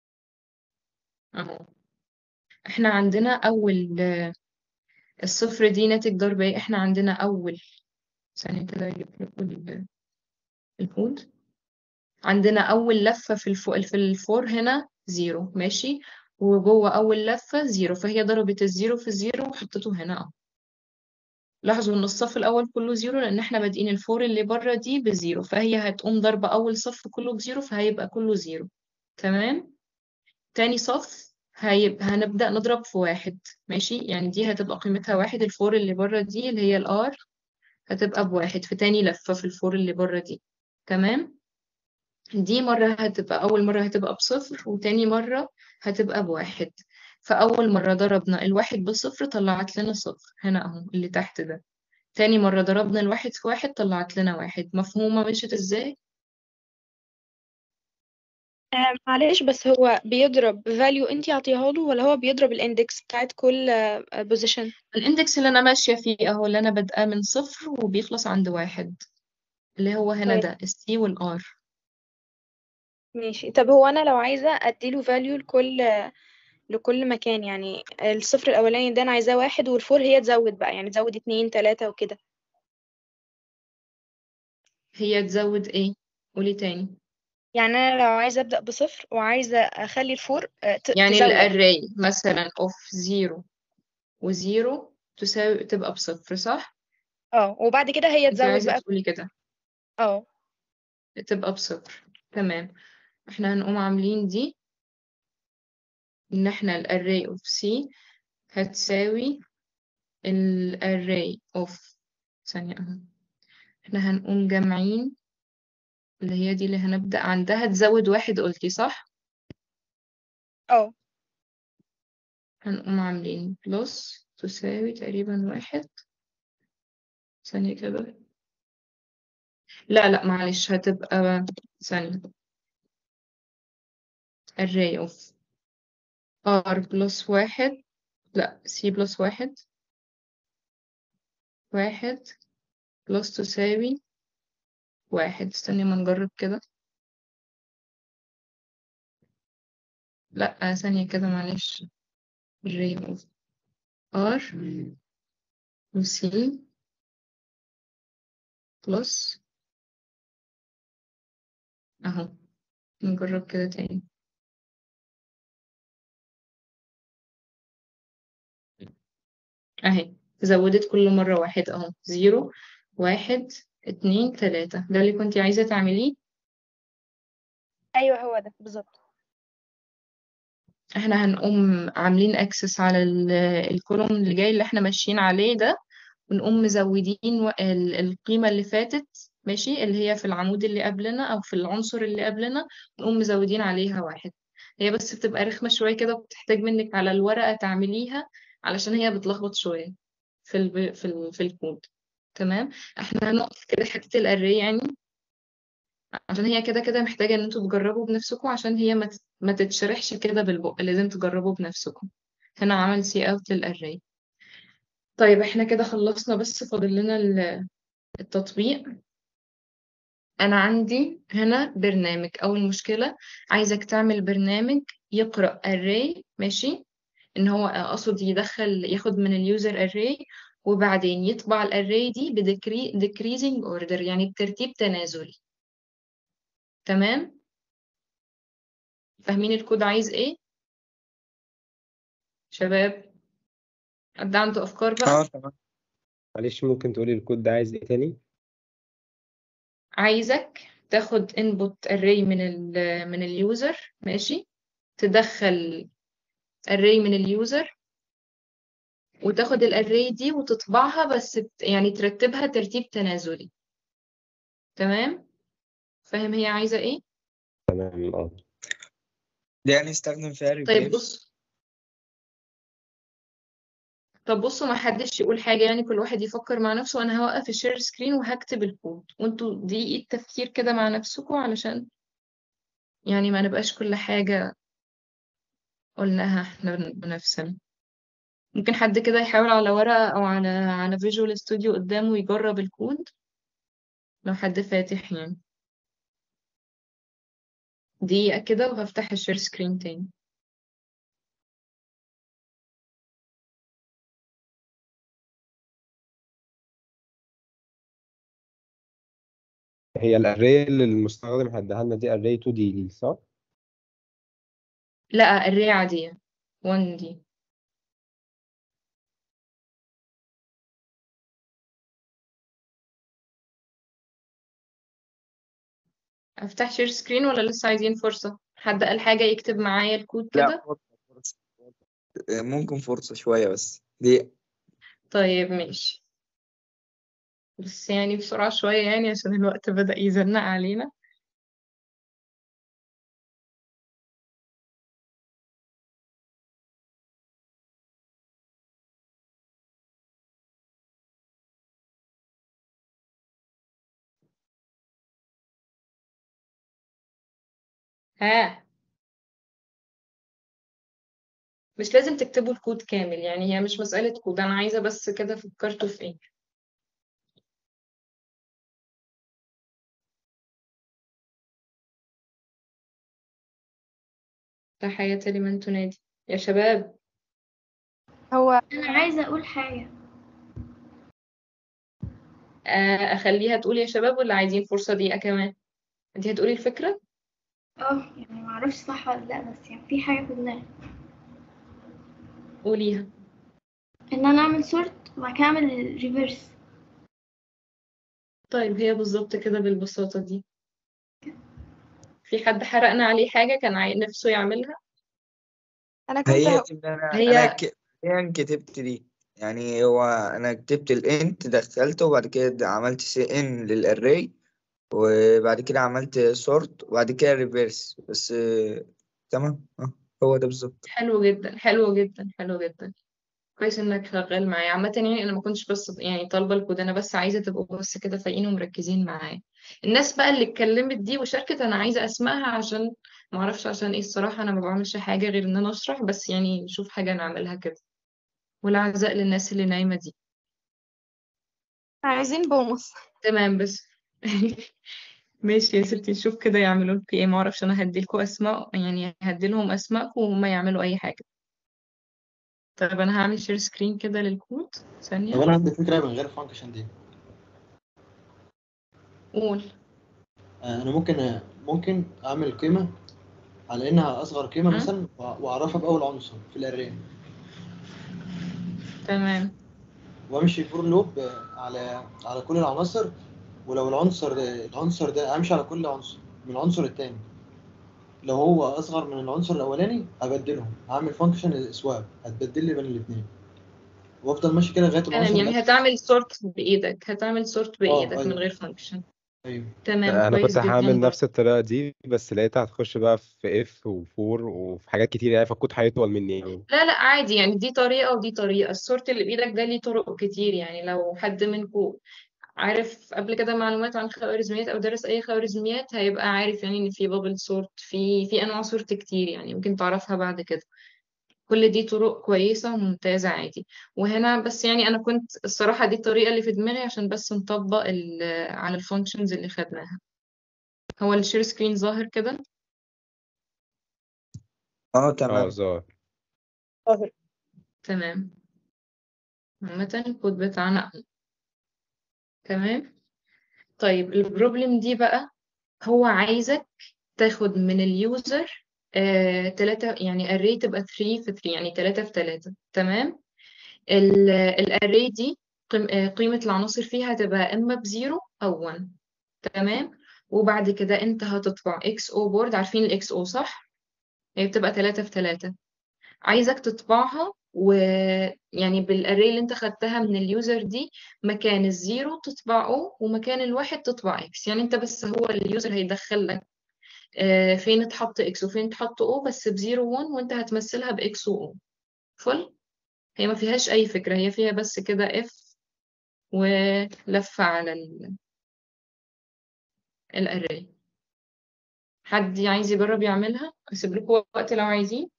اهو احنا عندنا اول آه، الصفر دي ناتج ضرب ايه احنا عندنا اول ثانية كده اجيب لكم ال- الكود عندنا اول لفة في الفو... في الفور هنا زيرو ماشي وجوه اول لفة زيرو فهي ضربت الزيرو في الزيرو وحطته هنا اهو لاحظوا ان الصف الاول كله زيرو لان احنا بادئين الفور اللي بره دي بزيرو فهي هتقوم ضربة اول صف كله بزيرو فهيبقى كله زيرو تمام تاني صف هيبقى هنبدأ نضرب في واحد ماشي يعني دي هتبقى قيمتها واحد الفور اللي بره دي اللي هي الار هتبقى بواحد في تاني لفة في الفور اللي بره دي تمام دي مرة هتبقى أول مرة هتبقى بصفر وتاني مرة هتبقى بواحد فأول مرة ضربنا الواحد بصفر طلعت لنا صفر هنا أهو اللي تحت ده تاني مرة ضربنا الواحد في واحد طلعت لنا واحد مفهومة مشيت ازاي؟ آه، معلش بس هو بيضرب value انتي عطيها له ولا هو بيضرب الاندكس بتاعت كل بوزيشن الاندكس اللي أنا ماشية فيه أهو اللي أنا بادئة من صفر وبيخلص عند واحد اللي هو هنا طيب ده السي والآر ماشي طب هو انا لو عايزة اديله value لكل لكل مكان يعني الصفر الاولاني ده انا عايزاه واحد والفور هي تزود بقى يعني تزود اتنين تلاتة وكده هي تزود ايه؟ قولي تاني يعني انا لو عايزة ابدأ بصفر وعايزة اخلي الفور آه، ت- يعني تزود الأري مثلا of زيرو وزيرو تساوي تبقى بصفر صح؟ اه وبعد كده هي انت تزود عايزة بقى تقولي كده اه تبقى بصفر تمام احنا هنقوم عاملين دي ان احنا الاري of C هتساوي الاري of ثانية اهو احنا هنقوم جامعين اللي هي دي اللي هنبدأ عندها تزود واحد قلتي صح؟ اه هنقوم عاملين بلس تساوي تقريبا واحد ثانية كده لا لا معلش هتبقى ثانية array of r plus واحد لا c plus واحد واحد plus تساوي واحد استني ما نجرب كده لا ثانية كده معلش array of r و c plus اهو نجرب كده تاني اهي زودت كل مرة واحد اهو زيرو واحد اتنين تلاتة ده اللي كنتي عايزة تعمليه ايوه هو ده بالظبط احنا هنقوم عاملين اكسس على ال- الكولوم اللي جاي اللي احنا ماشيين عليه ده ونقوم مزودين و- ال- القيمة اللي فاتت ماشي اللي هي في العمود اللي قبلنا او في العنصر اللي قبلنا نقوم مزودين عليها واحد هي بس بتبقى رخمة شوية كده وبتحتاج منك على الورقة تعمليها علشان هي بتلخبط شوية في ال في ال في الكود تمام احنا هنقف كده حتة الاري يعني عشان هي كده كده محتاجة ان انتوا تجربوا بنفسكم عشان هي ما تت- ما تتشرحش كده بالبق لازم تجربوا بنفسكم هنا عمل سي اوت للاري طيب احنا كده خلصنا بس فاضل لنا ال- التطبيق انا عندي هنا برنامج اول مشكلة عايزك تعمل برنامج يقرأ array ماشي ان هو اقصد يدخل ياخد من اليوزر array وبعدين يطبع الاري دي بديكري decreasing order يعني بترتيب تنازلي تمام فاهمين الكود عايز ايه شباب حد عنده افكار بقى اه تمام معلش ممكن تقولي الكود ده عايز ايه تاني عايزك تاخد input array من ال من اليوزر ماشي تدخل array من اليوزر وتاخد الاري دي وتطبعها بس بت- يعني ترتبها ترتيب تنازلي تمام فاهم هي عايزة ايه تمام اه دي يعني نستخدم فيها طيب ريبليس بص طب بصوا ما حدش يقول حاجة يعني كل واحد يفكر مع نفسه أنا هوقف الشير سكرين وهكتب الكود وانتوا دقيقة تفكير كده مع نفسكم علشان يعني ما نبقاش كل حاجة قلناها احنا بن- بنفسنا ممكن حد كده يحاول على ورقة أو على على فيجوال ستوديو قدامه يجرب الكود لو حد فاتح يعني دقيقة كده وهفتح الشير سكرين تاني هي الاري اللي المستخدم هيديها لنا دي اري 2 دي صح؟ لا الري عادية 1 دي افتح شير سكرين ولا لسه عايزين فرصة حد قال حاجة يكتب معايا الكود لا كده فرصة فرصة ممكن فرصة شوية بس دي طيب ماشي بس يعني بسرعة شوية يعني عشان الوقت بدأ يزنق علينا ها مش لازم تكتبوا الكود كامل يعني هي مش مسألة كود أنا عايزة بس كده فكرتوا في إيه تحياتي لمن تنادي يا شباب هو أنا عايزة أقول حاجة آه، أخليها تقول يا شباب ولا عايزين فرصة دقيقة كمان أنت هتقولي الفكرة اه يعني معرفش صح ولا لأ بس يعني في حاجة في دماغي قوليها إن أنا أعمل سورت وبعد كده أعمل ريفرس طيب هي بالظبط كده بالبساطة دي في حد حرقنا عليه حاجة كان عاي- نفسه يعملها انا كنت هي هقول دي اللي أنا هي أنا ك- أنا كتبت دي يعني هو أنا كتبت الإنت دخلته وبعد كده عملت سي إن للأري وبعد كده عملت سورت وبعد كده ريفرس بس آه، تمام اه هو ده بالظبط حلو جدا حلو جدا حلو جدا كويس انك شغال معايا عامة يعني انا ما كنتش بس يعني طالبة الكود انا بس عايزة تبقوا بس كده فايقين ومركزين معايا الناس بقى اللي اتكلمت دي وشاركت انا عايزة اسمائها عشان ما اعرفش عشان ايه الصراحة انا ما بعملش حاجة غير ان انا اشرح بس يعني نشوف حاجة نعملها كده والعزاء للناس اللي نايمة دي عايزين بونص تمام بس ماشي يا ستي نشوف كده يعملوا لكم ايه ما اعرفش انا هديلكوا اسماء يعني هديلهم اسماءكم وهم يعملوا اي حاجة طيب انا هعمل شير سكرين كده للكود طب ثانية انا عندي فكره من غير فانكشن دي قول آه، انا ممكن ممكن اعمل قيمه على انها اصغر قيمه م? مثلا وأ- واعرفها باول عنصر في الاري تمام وامشي فور لوب على على كل العناصر ولو العنصر ده العنصر ده امشي على كل عنصر من العنصر التاني لو هو اصغر من العنصر الاولاني هبدلهم هعمل فانكشن سواب هتبدل لي بين الاثنين وافضل ماشي كده لغايه تمام العنصر يعني الاخير هتعمل سورت بإيدك هتعمل سورت اه بإيدك من ايوه غير فانكشن ايوه تمام انا كويس كنت جدا هعمل برضه نفس الطريقه دي بس لقيتها هتخش بقى في اف وفور وفي حاجات كتير يعني فالكود هيطول مني يعني لا لا عادي يعني دي طريقة ودي طريقة السورت اللي بإيدك ده ليه طرق كتير يعني لو حد منكم عارف قبل كده معلومات عن الخوارزميات أو درس أي خوارزميات هيبقى عارف يعني إن في بابل سورت في في أنواع سورت كتير يعني ممكن تعرفها بعد كده كل دي طرق كويسة وممتازة عادي وهنا بس يعني أنا كنت الصراحة دي الطريقة اللي في دماغي عشان بس نطبق ال- على الفانكشنز اللي خدناها هو الشير سكرين ظاهر كده اه اه تمام ظاهر تمام عامة الكود بتاعنا أهو. تمام طيب البروبلم دي بقى هو عايزك تاخد من اليوزر آه، تلاتة يعني array تبقى 3 في 3 يعني تلاتة في تلاتة تمام الاري دي قيم- آه، قيمة العناصر فيها تبقى إما بزيرو أو 1 تمام وبعد كده أنت هتطبع اكس او بورد عارفين الاكس او صح؟ هي بتبقى تلاتة في تلاتة عايزك تطبعها ويعني بالاري اللي انت خدتها من اليوزر دي مكان الزيرو تطبع او ومكان الواحد تطبع اكس يعني انت بس هو اليوزر هيدخل لك آه، فين اتحط اكس وفين اتحط او بس بزيرو وان وانت هتمثلها باكس و فل هي ما فيهاش اي فكرة هي فيها بس كده اف ولفة على الاري حد عايز يجرب يعملها اسيب لكم وقت لو عايزين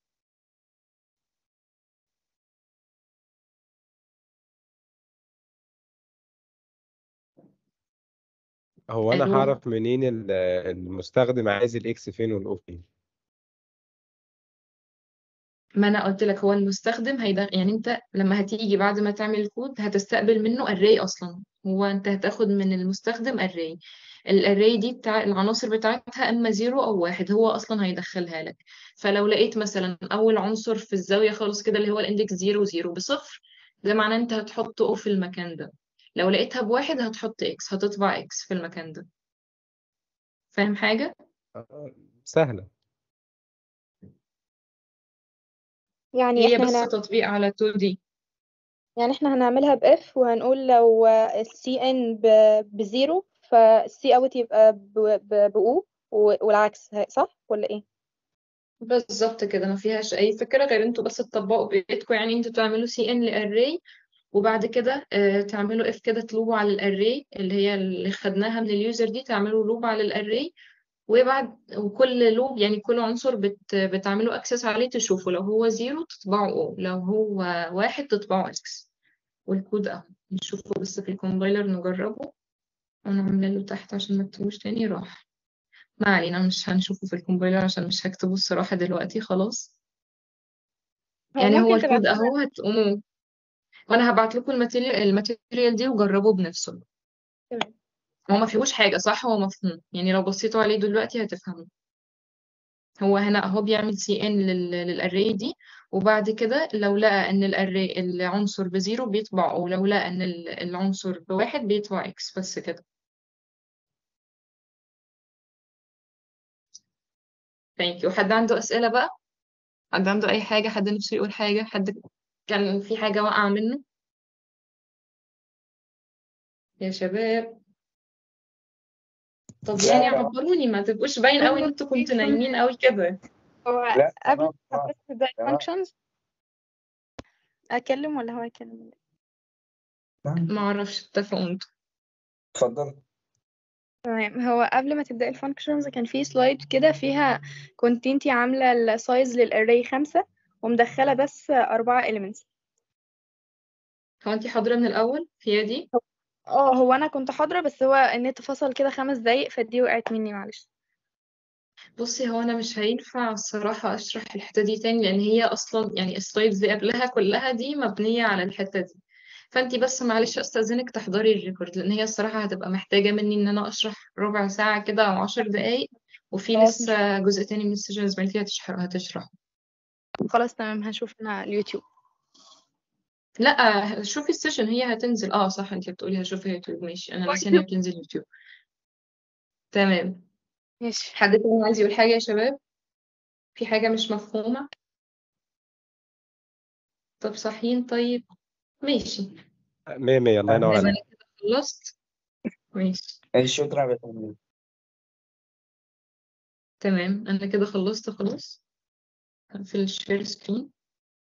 هو انا الو هعرف منين ال- المستخدم عايز الاكس فين والاو فين ما انا قلت لك هو المستخدم هيدغ... يعني انت لما هتيجي بعد ما تعمل الكود هتستقبل منه array اصلا هو انت هتاخد من المستخدم array الاري دي بتاع العناصر بتاعتها اما زيرو او واحد هو اصلا هيدخلها لك فلو لقيت مثلا اول عنصر في الزاويه خالص كده اللي هو الاندكس زيرو زيرو بصفر ده معناه انت هتحط او في المكان ده لو لقيتها بواحد هتحط اكس هتطبع اكس في المكان ده فاهم حاجه آه، سهله يعني هي احنا بس هنعمل تطبيق على 2D يعني احنا هنعملها باف وهنقول لو السي ان بزيرو فالسي اوت يبقى بأو والعكس ه- صح ولا ايه؟ بالظبط كده ما فيهاش اي فكره غير انتوا بس تطبقوا بايدكم يعني انتوا تعملوا سي ان لاري وبعد كده آه، تعملوا اف كده تلوبوا على الاري اللي هي اللي خدناها من اليوزر دي تعملوا لوب على الاري وبعد وكل لوب يعني كل عنصر بت بتعملوا اكسس عليه تشوفوا لو هو زيرو تطبعوا او لو هو واحد تطبعوا اكس والكود اهو نشوفه بس في الكومبايلر نجربه انا عامله له تحت عشان ما اكتبوش تاني راح ما علينا مش هنشوفه في الكومبايلر عشان مش هكتبه الصراحة دلوقتي خلاص هو يعني هو ممكن الكود تبعتولنا اهو هتقوموا وانا هبعت لكم الماتيريال الماتيريال دي وجربوا بنفسه تمام هو ما فيهوش حاجة صح هو مفهوم يعني لو بصيتوا عليه دلوقتي هتفهموا هو هنا اهو بيعمل سي ان للاري دي وبعد كده لو لقى ان الاري العنصر بزيرو بيطبع او لو لقى ان ال- العنصر بواحد بيطبع اكس بس كده ثانك يو حد عنده اسئلة بقى حد عنده اي حاجة حد نفسه يقول حاجة حد كان في حاجة واقعة منه يا شباب طب لا يعني تمام عبروني ما تبقوش باين قوي ان انتوا كنتوا نايمين قوي كده هو لا قبل تمام ما تمام بس تبدأ تمام الفانكشنز أكلم ولا هو يكلم ما اعرفش اتفقوا انتوا اتفضل تمام هو قبل ما تبدأ الفانكشنز كان في سلايد كده فيها كنت انتي عاملة السايز للأري خمسة ومدخلة بس أربعة elements هو انتي حاضرة من الاول هي دي اه هو أنا كنت حاضرة بس هو النت فصل كده خمس دقايق فدي وقعت مني معلش بصي هو انا مش هينفع الصراحة اشرح الحتة دي تاني لان هي اصلا يعني السلايدز دي قبلها كلها دي مبنية على الحتة دي فانتي بس معلش استاذنك تحضري الريكورد لان هي الصراحة هتبقى محتاجة مني ان انا اشرح ربع ساعة كده او عشر دقايق وفي خلاص مش لسه جزء تاني من السيشن زميلتي هتشرح هتشرح خلاص تمام هشوف أنا اليوتيوب لا شوفي السيشن هي هتنزل اه صح انتي بتقولي هشوفها يوتيوب ماشي انا ناسيه ان هي بتنزل يوتيوب تمام ماشي حد تاني عايز يقول حاجة يا شباب في حاجة مش مفهومة طب صحيين طيب ماشي مية مية الله ينور تمام عليك انا كده خلصت ماشي شكرا يا باشمهندس تمام انا كده خلصت خلاص هقفل الشير سكرين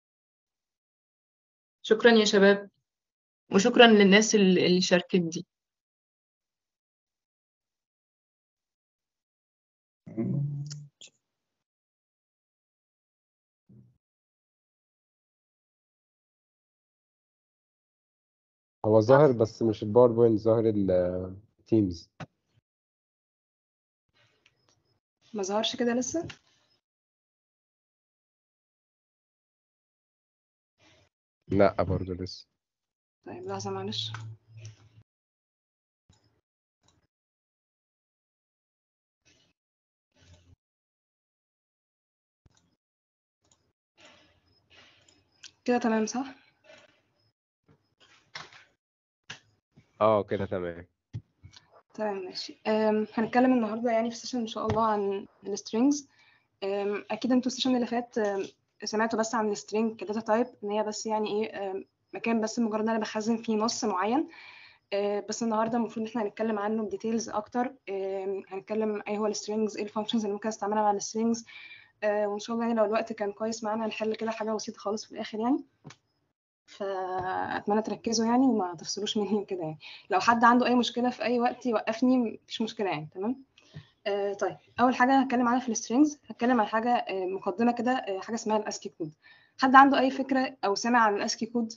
شكرا يا شباب وشكرا للناس اللي اللي شاركت دي هو ظاهر بس مش الباوربوينت ظاهر التيمز ما ظهرش كده لسه لا برضه لسه طيب لحظة معلش كده تمام صح؟ اه كده تمام تمام ماشي أم، هنتكلم النهارده يعني في السيشن ان شاء الله عن السترينجز اكيد انتوا السيشن اللي فات أم، سمعتوا بس عن السترينج كداتا تايب ان هي بس يعني ايه أم، مكان بس مجرد ان انا بخزن فيه نص معين أه، بس النهارده المفروض ان احنا هنتكلم عنه بديتيلز اكتر أم، هنتكلم ايه هو السترينجز ايه الفانكشنز اللي ممكن استعملها مع السترينجز وان شاء الله يعني لو الوقت كان كويس معانا هنحل كده حاجه بسيطه خالص في الاخر يعني فأتمنى تركزوا يعني وما تفصلوش مني وكده يعني لو حد عنده أي مشكلة في أي وقت يوقفني مفيش مشكلة يعني تمام آه طيب أول حاجة هتكلم عنها في السترينجز هتكلم عن حاجة آه مقدمة كده آه حاجة اسمها الأسكي كود حد عنده أي فكرة أو سمع عن الأسكي كود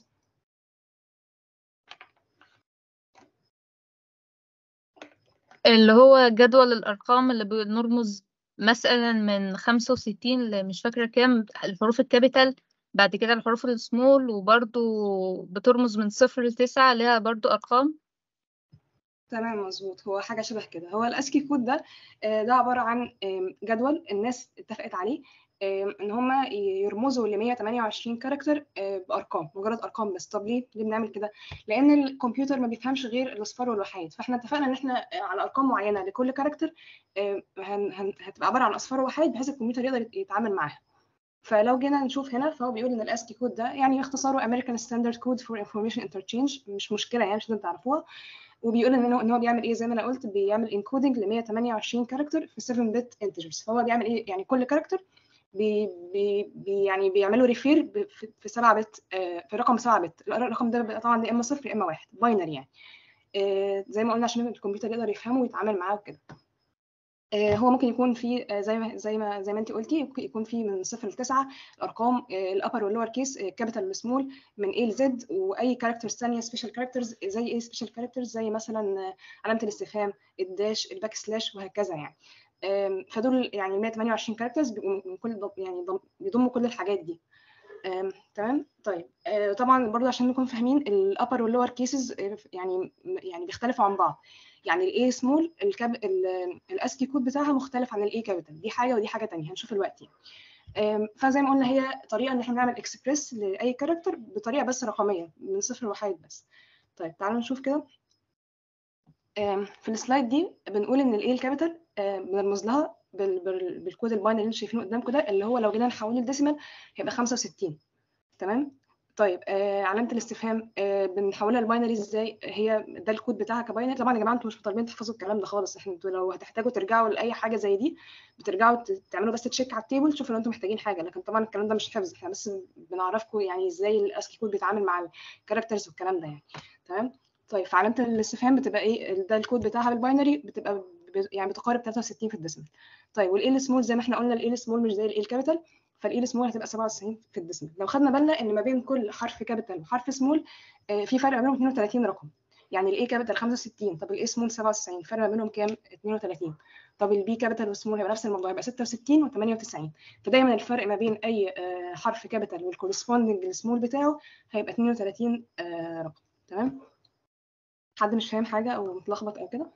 اللي هو جدول الأرقام اللي بنرمز مثلا من خمسة وستين ل- مش فاكرة كام الحروف الكابيتال بعد كده الحروف السمول وبرضو بترمز من صفر لتسعة ليها برضو أرقام تمام مظبوط هو حاجة شبه كده هو الأسكي كود ده آه، ده عبارة عن آم، جدول الناس اتفقت عليه آم، ان هما يرمزوا ل 128 كاركتر آه، بارقام مجرد ارقام بس طب ليه ليه بنعمل كده لان الكمبيوتر ما بيفهمش غير الاصفار والوحيد فاحنا اتفقنا ان احنا آه، على ارقام معينه لكل كاركتر آه، هن- هن- هتبقى عباره عن اصفار ووحيد بحيث الكمبيوتر يقدر يتعامل معاها فلو جينا نشوف هنا فهو بيقول ان الاسكي كود ده يعني اختصاره American Standard Code for Information Interchange مش مشكله يعني مش لازم تعرفوها وبيقول ان هو ان هو بيعمل ايه زي ما انا قلت بيعمل انكودنج ل 128 كاركتر في 7 بت انتجرز فهو بيعمل ايه يعني كل كاركتر بي بي بي يعني بيعملوا ريفير ب- في في 7 بت آه، في رقم 7 بت الرقم ده بيبقى طبعا يا اما صفر يا اما واحد باينري يعني آه، زي ما قلنا عشان الكمبيوتر يقدر يفهمه ويتعامل معاه وكده آه، هو ممكن يكون في آه، زي ما زي ما زي ما انت قلتي ممكن يكون في من صفر لتسعة الارقام الابر واللور كيس كابيتال والسمول من A ل Z واي كاركترز ثانيه سبيشال كاركترز زي ايه سبيشال كاركترز زي مثلا آه، علامه الاستفهام الداش الباك سلاش وهكذا يعني آم، فدول يعني 128 كاركترز بيبقوا من كل ضم- يعني ضم- بيضموا كل الحاجات دي آم، تمام طيب آه، طبعا برضو عشان نكون فاهمين الابر واللور كيسز يعني يعني بيختلفوا عن بعض يعني الاي سمول الكاب الاسكي كود بتاعها مختلف عن الاي كابيتال دي حاجه ودي حاجه تانية هنشوف دلوقتي آم، فزي ما قلنا هي طريقه ان احنا نعمل اكسبريس لاي كاركتر بطريقه بس رقميه من صفر لواحد بس طيب تعالوا نشوف كده آم، في السلايد دي بنقول ان الايه الكابيتال بنرمز لها بال- بال- بالكود الباينري اللي انتوا شايفينه قدامكم ده اللي هو لو جينا نحوله لديسيمال هيبقى 65 تمام طيب آه علامه الاستفهام آه بنحولها لباينري ازاي هي ده الكود بتاعها كباينري طبعا يا جماعه انتوا مش طالبين تحفظوا الكلام ده خالص احنا انتوا لو هتحتاجوا ترجعوا لاي حاجه زي دي بترجعوا ت- تعملوا بس تشيك على التيبل تشوفوا لو انتوا محتاجين حاجه لكن طبعا الكلام ده مش حفظ احنا بس بنعرفكم يعني ازاي الاسكي كود بيتعامل مع الكاركترز والكلام ده يعني تمام طيب في علامه الاستفهام بتبقى ايه ده الكود بتاعها بالباينري بتبقى ب- يعني بتقارب 63 في الديسمال طيب والايه سمول زي ما احنا قلنا الايه سمول مش زي الايه الكابيتال فالايه سمول هتبقى 97 في الديسمال لو خدنا بالنا ان ما بين كل حرف كابيتال وحرف سمول آه، في فرق بينهم 32 رقم يعني الاي كابيتال 65 طب الاي سمول 97 فرق ما بينهم كام 32 طب البي كابيتال والسمول هيبقى نفس الموضوع هيبقى 66 و98 فدايما الفرق ما بين اي آه، حرف كابيتال والكورسبوندنج للسمول بتاعه هيبقى 32 آه، رقم تمام حد مش فاهم حاجه او متلخبط او كده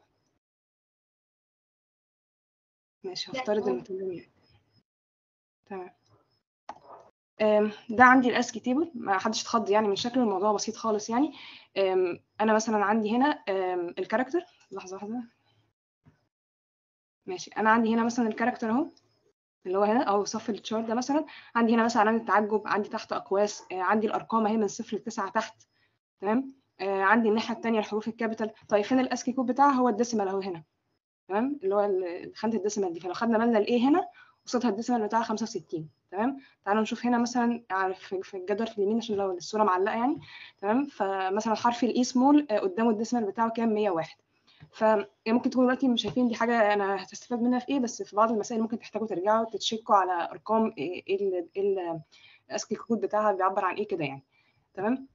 ماشي لا هفترض ان خالص. تمام يعني تمام أم، ده عندي الاسكي تيبل ما حدش اتخض يعني من شكله الموضوع بسيط خالص يعني أم، انا مثلا عندي هنا أم، الكاركتر لحظه واحده ماشي انا عندي هنا مثلا الكاركتر اهو اللي هو هنا او صف التشارت ده مثلا عندي هنا مثلا علامه تعجب عندي تحت اقواس آه، عندي الارقام اهي من صفر لتسعه تحت تمام آه، عندي الناحيه الثانيه الحروف الكابيتال طيب فين الاسكي كود بتاعها هو الديسيمال اهو هنا تمام اللي هو ال- خانه الديسيمال دي فلو خدنا بالنا الايه هنا قصادها الديسيمال بتاعها 65 تمام تعالوا نشوف هنا مثلا على- في في الجدول في اليمين عشان لو الصوره معلقه يعني تمام فمثلا حرف الاي سمول قدامه الديسيمال بتاعه كام 101 فممكن تكونوا دلوقتي مش شايفين دي حاجه انا هتستفاد منها في ايه بس في بعض المسائل ممكن تحتاجوا ترجعوا تتشيكوا على ارقام ايه ال- ال- الاسكي كود بتاعها بيعبر عن ايه كده يعني تمام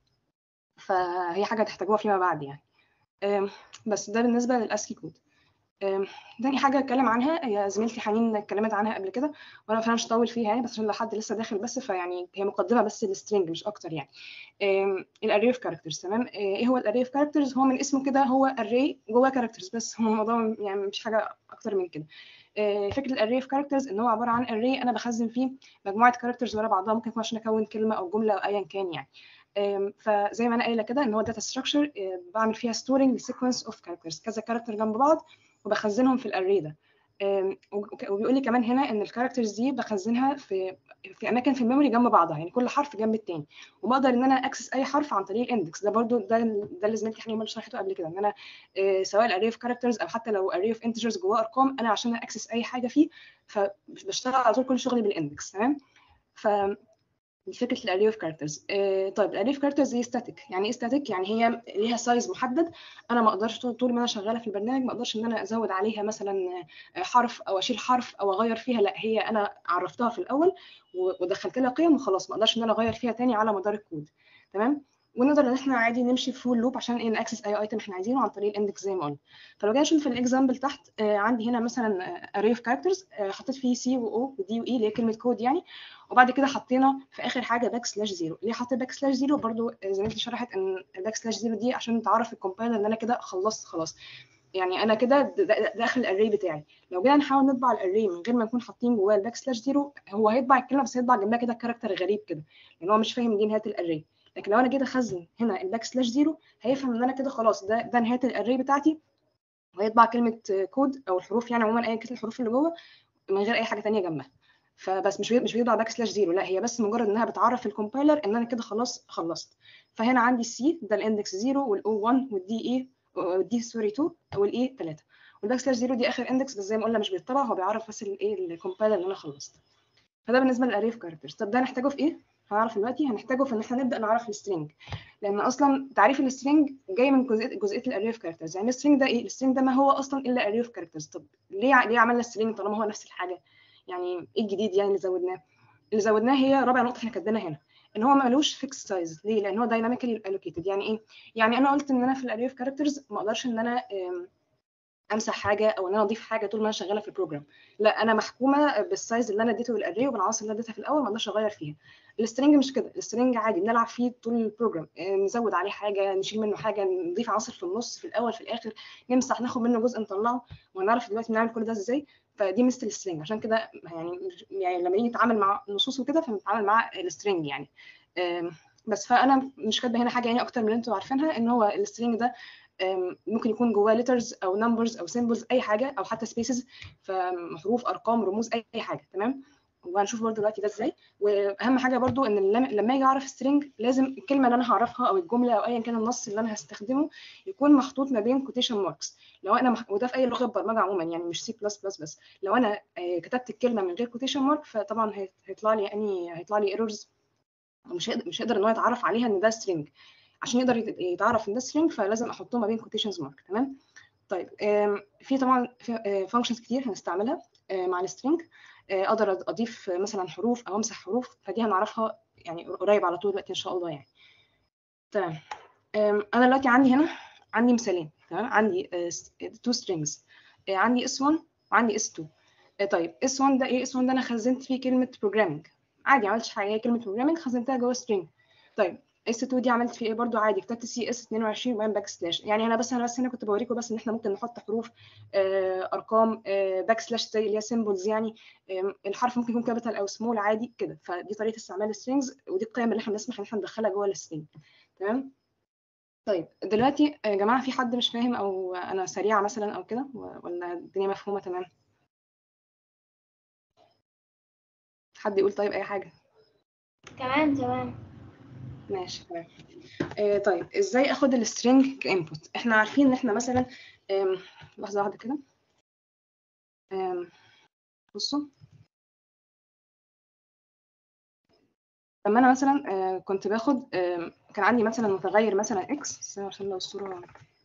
فهي حاجه هتحتاجوها فيما بعد يعني أم، بس ده بالنسبه للاسكي كود أم، تاني حاجة اتكلم عنها هي زميلتي حنين اتكلمت عنها قبل كده وانا فعلا مش هطول فيها يعني بس عشان لو حد لسه داخل بس فيعني هي مقدمة بس للسترينج مش اكتر يعني الاري اوف كاركترز تمام آه، ايه هو الاري اوف كاركترز هو من اسمه كده هو اري جوه كاركترز بس هو الموضوع يعني مش حاجة اكتر من كده آه، فكرة الاري اوف كاركترز ان هو عبارة عن اري انا بخزن فيه مجموعة كاركترز ورا بعضها ممكن يكون عشان اكون كلمة او جملة او ايا كان يعني آم، فزي ما انا قايله كده ان هو داتا ستراكشر بعمل فيها ستورنج لسيكونس اوف كاركترز كذا كاركتر جنب بعض وبخزنهم في الاري ده آم، وك- وبيقول لي كمان هنا ان الكاركترز دي بخزنها في في اماكن في الميموري جنب بعضها يعني كل حرف جنب التاني وبقدر ان انا اكسس اي حرف عن طريق الاندكس ده برضو ده ده اللي زميلتي حنين مال شرحته قبل كده ان انا آه، سواء الاري اوف كاركترز او حتى لو اري اوف انتجرز جواه ارقام انا عشان اكسس اي حاجه فيه فبشتغل على طول كل شغلي بالاندكس تمام ف دي فكره الاري اوف كاركترز طيب الاري اوف كاركترز هي ستاتيك يعني ايه ستاتيك يعني هي ليها سايز محدد انا ما اقدرش طول طول ما انا شغاله في البرنامج ما اقدرش ان انا ازود عليها مثلا آه، حرف او اشيل حرف او اغير فيها لا هي انا عرفتها في الاول و- ودخلت لها قيم وخلاص ما اقدرش ان انا اغير فيها تاني على مدار الكود تمام ونقدر ان احنا عادي نمشي فول لوب عشان ايه ناكسس اي ايتم احنا عايزينه عن طريق الاندكس زي ما قلنا فلو جينا نشوف الاكزامبل تحت آه عندي هنا مثلا اري اوف كاركترز حطيت فيه سي واو ودي واي اللي هي كلمه كود يعني وبعد كده حطينا في اخر حاجه باك سلاش زيرو ليه حطيت باك سلاش زيرو برضو زميلتي شرحت ان الباك سلاش زيرو دي عشان تعرف الكومبايلر ان انا كده خلصت خلاص يعني انا كده ده- ده ده اخر الاري بتاعي لو جينا نحاول نطبع الاري من غير ما نكون حاطين جواه الباك سلاش زيرو هو هيطبع الكلمه بس هيطبع جنبها كده كاركتر غريب كده لان هو مش فاهم دي نهايه الاري لكن لو انا جيت اخزن هنا الباك سلاش زيرو هيفهم ان انا كده خلاص ده ده نهايه الاري بتاعتي وهيطبع كلمه كود او الحروف يعني عموما ايا كانت الحروف اللي جوه من غير اي حاجه تانية جنبها فبس مش بي- مش بيطبع باك سلاش زيرو لا هي بس مجرد انها بتعرف الكومبايلر ان انا كده خلاص خلصت فهنا عندي السي ده الاندكس 0 والاو 1 والدي اي والدي سوري 2 والاي 3 والباك سلاش زيرو دي اخر اندكس بس زي ما قلنا مش بيطبع هو بيعرف بس الايه الكومبايلر اللي انا خلصت فده بالنسبه للاري اوف كاركترز طب ده هنحتاجه في ايه هنعرف دلوقتي هنحتاجه في ان احنا نبدا نعرف السترينج لان اصلا تعريف السترينج جاي من جزئيه جزئيه الاري اوف كاركترز يعني السترينج ده ايه السترينج ده ما هو اصلا الا اري اوف كاركترز طب ليه ع- ليه عملنا سترينج طالما هو نفس الحاجه يعني ايه الجديد يعني اللي زودناه اللي زودناه هي رابع نقطه احنا كاتبينها هنا ان هو ملوش فيكس سايز ليه لان هو دايناميكالي الوكيتد يعني ايه يعني انا قلت ان انا في الاري اوف كاركترز ما اقدرش ان انا أم، امسح حاجه او ان انا اضيف حاجه طول ما انا شغاله في البروجرام لا انا محكومه بالسايز اللي انا اديته للاري وبالعناصر اللي انا اديتها في الاول ما اقدرش اغير فيها السترنج مش كده السترنج عادي بنلعب فيه طول البروجرام آه، نزود عليه حاجه نشيل منه حاجه نضيف عناصر في النص في الاول في الاخر نمسح ناخد منه جزء نطلعه وهنعرف دلوقتي بنعمل كل ده ازاي فدي ميزه السترنج عشان كده يعني يعني لما نيجي نتعامل مع نصوص وكده فبنتعامل مع السترنج يعني آم، بس فانا مش كاتبه هنا حاجه يعني اكتر من اللي انتوا عارفينها ان هو السترنج ده آم، ممكن يكون جواه letters او numbers او symbols اي حاجه او حتى spaces فحروف ارقام رموز اي أي حاجه تمام وهنشوف برضو دلوقتي ده ازاي واهم حاجه برضو ان لما لما اجي اعرف string لازم الكلمه اللي انا هعرفها او الجمله او ايا كان النص اللي انا هستخدمه يكون محطوط ما بين quotation marks لو انا مح... وده في اي لغه برمجه عموما يعني مش سي بلس بلس بس لو انا آه، كتبت الكلمه من غير quotation mark فطبعا هي- هيطلع لي يعني هيطلع لي ايرورز ومش هيقدر مش هيقدر ان هو يتعرف عليها ان ده string عشان يقدر يت- يتعرف ان ده string فلازم احطه ما بين quotations mark تمام طيب آم، في طبعا في فانكشنز كتير هنستعملها آه، مع السترينج اقدر أض- اضيف مثلا حروف او امسح حروف فدي هنعرفها يعني قريب على طول دلوقتي ان شاء الله يعني تمام آم، انا دلوقتي عندي هنا عندي مثالين تمام عندي تو سترينجز عندي اس 1 وعندي اس 2 آه، طيب اس 1 ده ايه اس 1 ده انا خزنت فيه كلمه بروجرامنج عادي ما عملتش حاجه هي كلمه بروجرامنج خزنتها جوه سترينج طيب اس 2 دي عملت فيه ايه برضو عادي كتبت سي اس 22 وبعدين باك سلاش يعني انا بس انا بس هنا كنت بوريكم بس ان احنا ممكن نحط حروف آه، ارقام باك سلاش زي اللي هي سيمبلز يعني آم، الحرف ممكن يكون كابيتال او سمول عادي كده فدي طريقه استعمال السترينجز ودي القيم اللي احنا بنسمح ان احنا ندخلها جوه السترينج تمام طيب دلوقتي يا جماعه في حد مش فاهم او انا سريعه مثلا او كده و- ولا الدنيا مفهومه تمام حد يقول طيب اي حاجه تمام تمام ماشي تمام آه طيب ازاي اخد السترينج كانبوت احنا عارفين ان احنا مثلا آم، لحظه واحده كده آم، بصوا لما انا مثلا آه، كنت باخد آم، كان عندي مثلا متغير مثلا اكس استنى عشان لو الصوره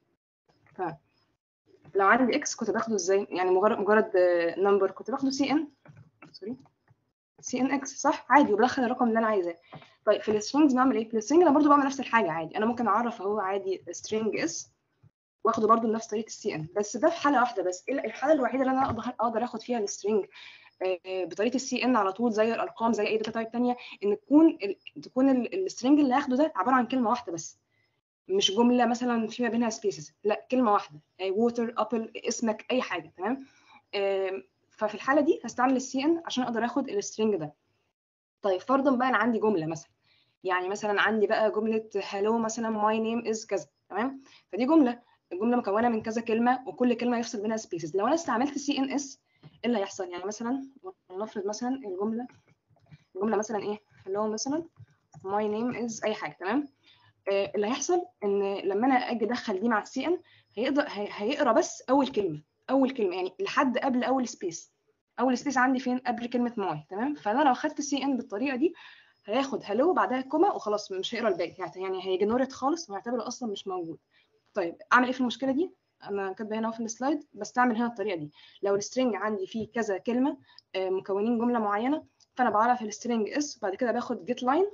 تمام لو عندي اكس كنت باخده ازاي يعني مجرد مجرد نمبر كنت باخده سي ان سوري سي ان اكس صح عادي وبدخل الرقم اللي انا عايزاه طيب في السترينجز بعمل ايه في السترينج انا برضو بعمل نفس الحاجه عادي انا ممكن اعرف اهو عادي string اس واخده برضو بنفس طريقه السي ان بس ده في حاله واحده بس إيه الحاله الوحيده اللي انا اقدر اقدر اخد فيها السترينج بطريقه السي ان على طول زي الارقام زي اي داتا تايب تانية ان تكون ال- تكون السترينج اللي هاخده ده عباره عن كلمه واحده بس مش جمله مثلا في ما بينها سبيسز لا كلمه واحده ووتر ابل اسمك اي حاجه تمام آم، ففي الحاله دي هستعمل السي ان عشان اقدر اخد السترينج ده طيب فرضا بقى انا عندي جمله مثلا يعني مثلا عندي بقى جمله هالو مثلا ماي نيم از كذا تمام فدي جمله الجمله مكونه من كذا كلمه وكل كلمه يفصل بينها سبيسز لو انا استعملت سي ان اس ايه اللي هيحصل يعني مثلا نفرض مثلا الجمله الجمله مثلا ايه هالو مثلا ماي نيم از اي حاجه تمام آه، اللي هيحصل ان لما انا اجي ادخل دي مع السي ان هيقدر هي- هيقرا بس اول كلمه اول كلمه يعني لحد قبل اول سبيس اول سبيس عندي فين قبل كلمه ماي تمام فانا لو خدت سي ان بالطريقه دي هياخد هلو بعدها كوما وخلاص مش هيقرا الباقي يعني يعني هيجنورت خالص وهيعتبره اصلا مش موجود طيب اعمل ايه في المشكله دي انا كاتبه هنا أهو في السلايد بستعمل هنا الطريقه دي لو السترنج عندي فيه كذا كلمه آه، مكونين جمله معينه فانا بعرف السترنج اس وبعد كده باخد جيت لاين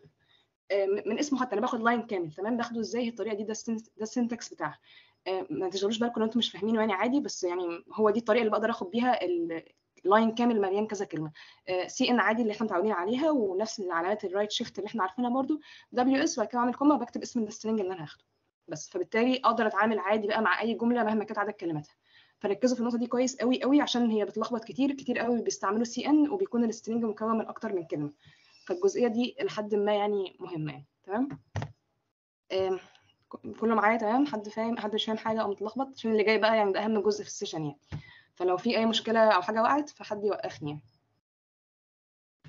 من اسمه حتى انا باخد لاين كامل تمام باخده ازاي الطريقه دي ده السن- ده السنتكس بتاعها آه، ما تشغلوش بالكم ان انتم مش فاهمينه يعني عادي بس يعني هو دي الطريقه اللي بقدر اخد بيها اللاين كامل مليان كذا كلمه سي ان عادي اللي احنا متعودين عليها ونفس العلامات الرايت شيفت اللي احنا عارفينها برضو دبليو اس وبعد كده اعمل كوما بكتب اسم السترنج اللي انا هاخده بس فبالتالي اقدر اتعامل عادي بقى مع اي جمله مهما كانت عدد كلماتها فركزوا في النقطه دي كويس قوي قوي عشان هي بتلخبط كتير كتير قوي بيستعملوا سي ان وبيكون السترنج مكون من اكتر من كلمه فالجزئيه دي لحد ما يعني مهمه يعني تمام آم، ك- كله معايا تمام حد فاهم حد مش فاهم حاجه او متلخبط عشان اللي جاي بقى يعني ده اهم جزء في السيشن يعني فلو في اي مشكله او حاجه وقعت فحد يوقفني يعني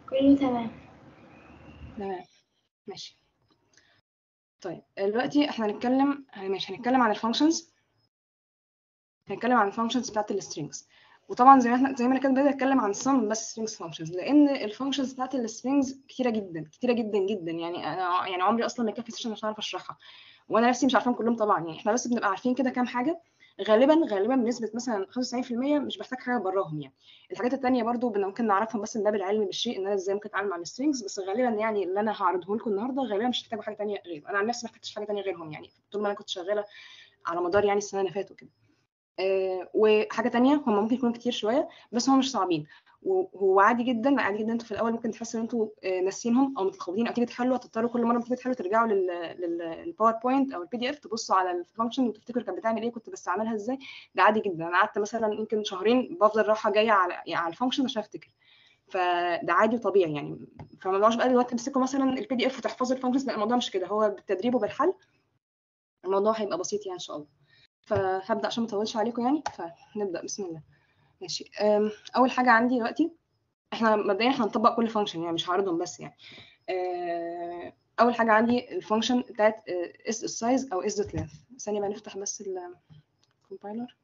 كله تمام تمام ماشي طيب دلوقتي احنا هنتكلم ماشي هنتكلم عن الفانكشنز هنتكلم عن الفانكشنز بتاعت السترينجز وطبعا زي ما احنا زي ما انا كده بدأت اتكلم عن some بس strings functions لان الفانكشنز بتاعت السترينجز كتيره جدا كتيره جدا جدا يعني انا يعني عمري اصلا ما يكفي سيشن عشان اعرف اشرحها وانا نفسي مش عارفاهم كلهم طبعا يعني احنا بس بنبقى عارفين كده كام حاجه غالبا غالبا بنسبه مثلا 95% مش بحتاج حاجه براهم يعني الحاجات التانية برضو بن- ممكن نعرفهم بس من باب العلم بالشيء ان انا ازاي ممكن اتعامل مع السترينجز بس غالبا يعني اللي انا هعرضه لكم النهارده غالبا مش هتحتاجوا حاجه تانية غيره انا عن نفسي ما احتجتش حاجه تانية غيرهم يعني طول ما انا كنت شغاله على مدار يعني السنه اللي فاتت وكده آه، وحاجه تانية هم ممكن يكونوا كتير شويه بس هم مش صعبين وهو عادي جدا عادي جدا انتوا في الاول ممكن تحسوا ان انتوا آه، ناسينهم او متلخبطين او تيجي تحلوا هتضطروا كل مره تيجي تحلوا ترجعوا للباوربوينت او البي دي اف تبصوا على الفانكشن وتفتكروا كانت بتعمل ايه كنت بستعملها ازاي ده عادي جدا انا قعدت مثلا يمكن شهرين بفضل رايحه جايه على يعني على الفانكشن عشان افتكر فده عادي وطبيعي يعني فما تقعدوش بقى دلوقتي تمسكوا مثلا البي دي اف وتحفظوا الفانكشنز لا الموضوع مش كده هو بالتدريب وبالحل الموضوع هيبقى بسيط يعني ان شاء الله فهبدا عشان ما اطولش عليكم يعني فنبدا بسم الله ماشي أم، اول حاجه عندي دلوقتي احنا مبدئيا احنا هنطبق كل فانكشن يعني مش هعرضهم بس يعني أه، اول حاجه عندي الفانكشن بتاعت اس السايز او اس دوت لينث ثانيه بقى نفتح بس الكومبايلر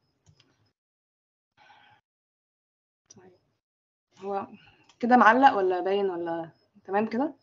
طيب هو كده معلق ولا باين ولا تمام كده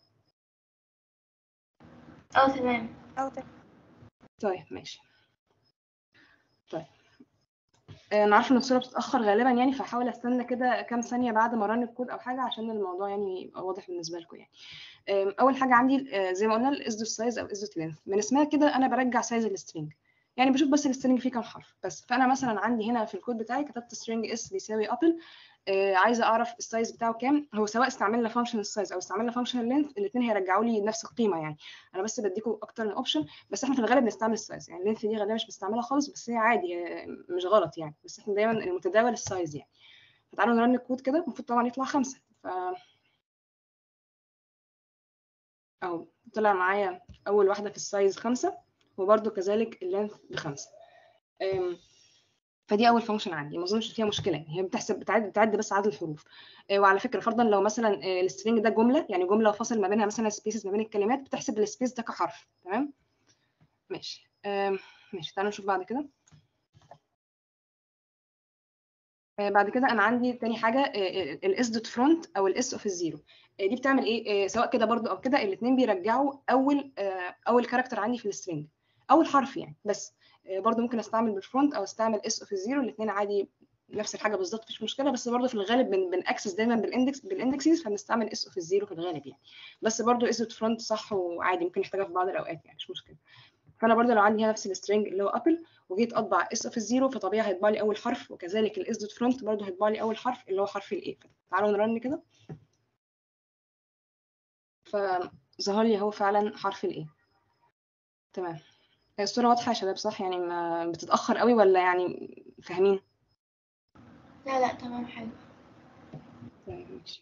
اه تمام أو تمام طيب ماشي طيب آه، انا عارفه ان الصوره بتتاخر غالبا يعني فهحاول استنى كده كام ثانيه بعد ما رن الكود او حاجه عشان الموضوع يعني يبقى واضح بالنسبه لكم يعني آم، اول حاجه عندي آه، زي ما قلنا الاس دوت سايز او اس دوت لينث من اسمها كده انا برجع سايز السترينج يعني بشوف بس السترينج فيه كام حرف بس فانا مثلا عندي هنا في الكود بتاعي كتبت string اس بيساوي ابل آه، عايزه اعرف السايز بتاعه كام هو سواء استعملنا فانكشن السايز او استعملنا فانكشن اللينث الاثنين هيرجعوا لي نفس القيمه يعني انا بس بديكم اكتر من اوبشن بس احنا في الغالب بنستعمل السايز يعني اللينث دي غالبا مش بستعملها خالص بس هي عادي آه، مش غلط يعني بس احنا دايما المتداول السايز يعني فتعالوا نرن الكود كده المفروض طبعا يطلع خمسة ف اهو طلع معايا اول واحده في السايز خمسة وبرده كذلك اللينث بخمسة أم، فدي اول فانكشن عندي ما اظنش فيها مشكله يعني هي بتحسب بتعد بتعد بس عدد الحروف آه، وعلى فكره فرضا لو مثلا آه، السترينج ده جمله يعني جمله فاصل ما بينها مثلا سبيسز ما بين الكلمات بتحسب السبيس ده كحرف تمام ماشي أم، ماشي تعالوا نشوف بعد كده آه، بعد كده انا عندي تاني حاجه الاس دوت فرونت او الاس اوف الزيرو دي بتعمل ايه آه، سواء كده برضو او كده الاثنين بيرجعوا اول آه، اول كاركتر عندي في السترينج اول حرف يعني بس آه، برضو ممكن استعمل بالفرونت او استعمل اس اوف الزيرو الاثنين عادي نفس الحاجه بالظبط مفيش مشكله بس برضو في الغالب بن بنأكسس دايما بالاندكس بالاندكسز فبنستعمل اس اوف الزيرو في الغالب يعني بس برضو اس دوت فرونت صح وعادي ممكن نحتاجها في بعض الاوقات يعني مش مشكله فانا برضو لو عندي هنا نفس السترينج اللي هو ابل وجيت اطبع اس اوف الزيرو فطبيعي هيطبع لي اول حرف وكذلك الاس دوت فرونت برضو هيطبع لي اول حرف اللي هو حرف الاي تعالوا نرن كده فظهر لي اهو فعلا حرف الاي تمام الصورة واضحة يا شباب صح يعني ما بتتأخر قوي ولا يعني فاهمين لا لا تمام حلو طيب ماشي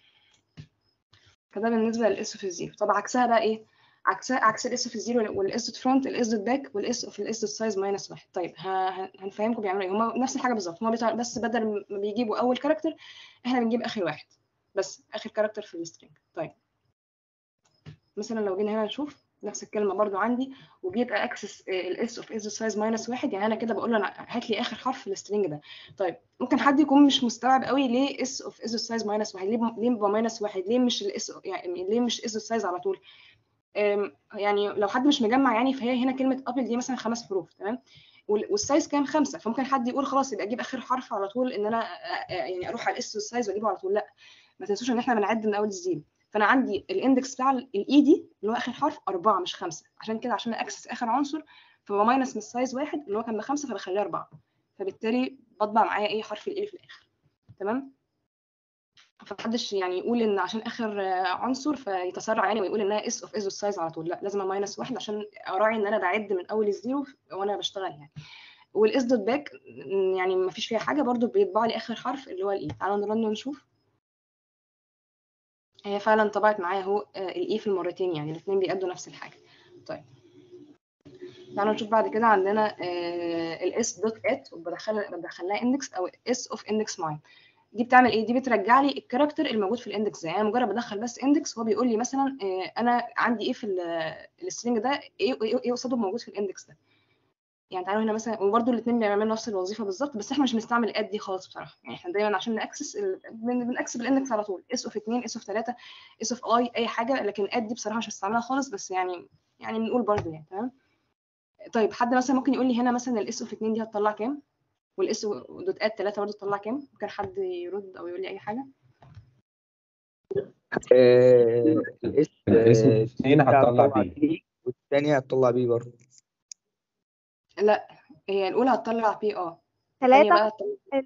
فده بالنسبة للاس اوف الزيرو طب عكسها بقى ايه عكسها عكس الاس اوف الزيرو والاس دوت فرونت الاس دوت باك والاس اوف الاس دوت سايز ماينس واحد طيب ه- ه- هنفهمكم بيعملوا ايه هما نفس الحاجة بالظبط هما بيطلع بس بدل ما بيجيبوا اول كاركتر احنا بنجيب اخر واحد بس اخر كاركتر في السترينج طيب مثلا لو جينا هنا نشوف نفس الكلمة برضو عندي وجيت اكسس الاس اوف اس سايز ماينس واحد يعني انا كده بقول له انا هات لي اخر حرف في السترينج ده طيب ممكن حد يكون مش مستوعب قوي ليه اس اوف اس سايز ماينس واحد ليه ليه بيبقى ماينس واحد ليه مش الاس يعني ليه مش اس سايز على طول أم، يعني لو حد مش مجمع يعني فهي هنا كلمة ابل دي مثلا خمس حروف تمام وال- والسايز كام خمسة فممكن حد يقول خلاص يبقى اجيب اخر حرف على طول ان انا أ- أ- يعني اروح على الاس والسايز واجيبه على طول لا ما تنسوش ان احنا بنعد من اول الزيرو فانا عندي الاندكس بتاع الاي دي اللي هو اخر حرف أربعة مش خمسة عشان كده عشان اكسس اخر عنصر فبقى ماينس من السايز واحد اللي هو كان بخمسة فبخليه أربعة فبالتالي بطبع معايا ايه حرف الاي في الاخر تمام فمحدش يعني يقول ان عشان اخر آه، عنصر فيتسرع يعني ويقول انها اس اوف از سايز على طول لا لازم ماينس واحد عشان اراعي ان انا بعد من اول الزيرو وانا بشتغل يعني والاس دوت باك يعني ما فيش فيها حاجه برضو بيطبع لي اخر حرف اللي هو الاي تعالوا نرن ونشوف هي فعلا طبعت معايا اهو الاي في المرتين يعني الاثنين بيأدوا نفس الحاجه طيب تعالوا نشوف بعد كده عندنا الاس دوت ات وبدخل بدخل لها اندكس او اس اوف اندكس ماين دي بتعمل ايه دي بترجع لي الكاركتر الموجود في الاندكس ده يعني أنا مجرد بدخل بس اندكس هو بيقول لي مثلا آه، انا عندي ايه في السترنج ده ايه ايه إيه قصاده موجود في الاندكس ده يعني تعالوا هنا مثلا وبرده الاثنين بيعملوا نفس الوظيفه بالظبط بس احنا مش بنستعمل الاد دي خالص بصراحه يعني احنا دايما عشان ناكسس ال... بن- بنأكسس بالاندكس على طول اس اوف 2 اس اوف 3 اس اوف اي اي حاجه لكن الاد دي بصراحه مش بستعملها خالص بس يعني يعني بنقول برضه يعني تمام طيب حد مثلا ممكن يقول لي هنا مثلا الاس اوف 2 دي هتطلع كام والاس دوت اد 3 برضه تطلع كام ممكن حد يرد او يقول لي اي حاجه آه، الاس الاسم آه، اثنين هتطلع بيه بي والثانية هتطلع بي برضه لا هي الاولى هتطلع بي اه الثانيه ثلاثة بقى هتطلع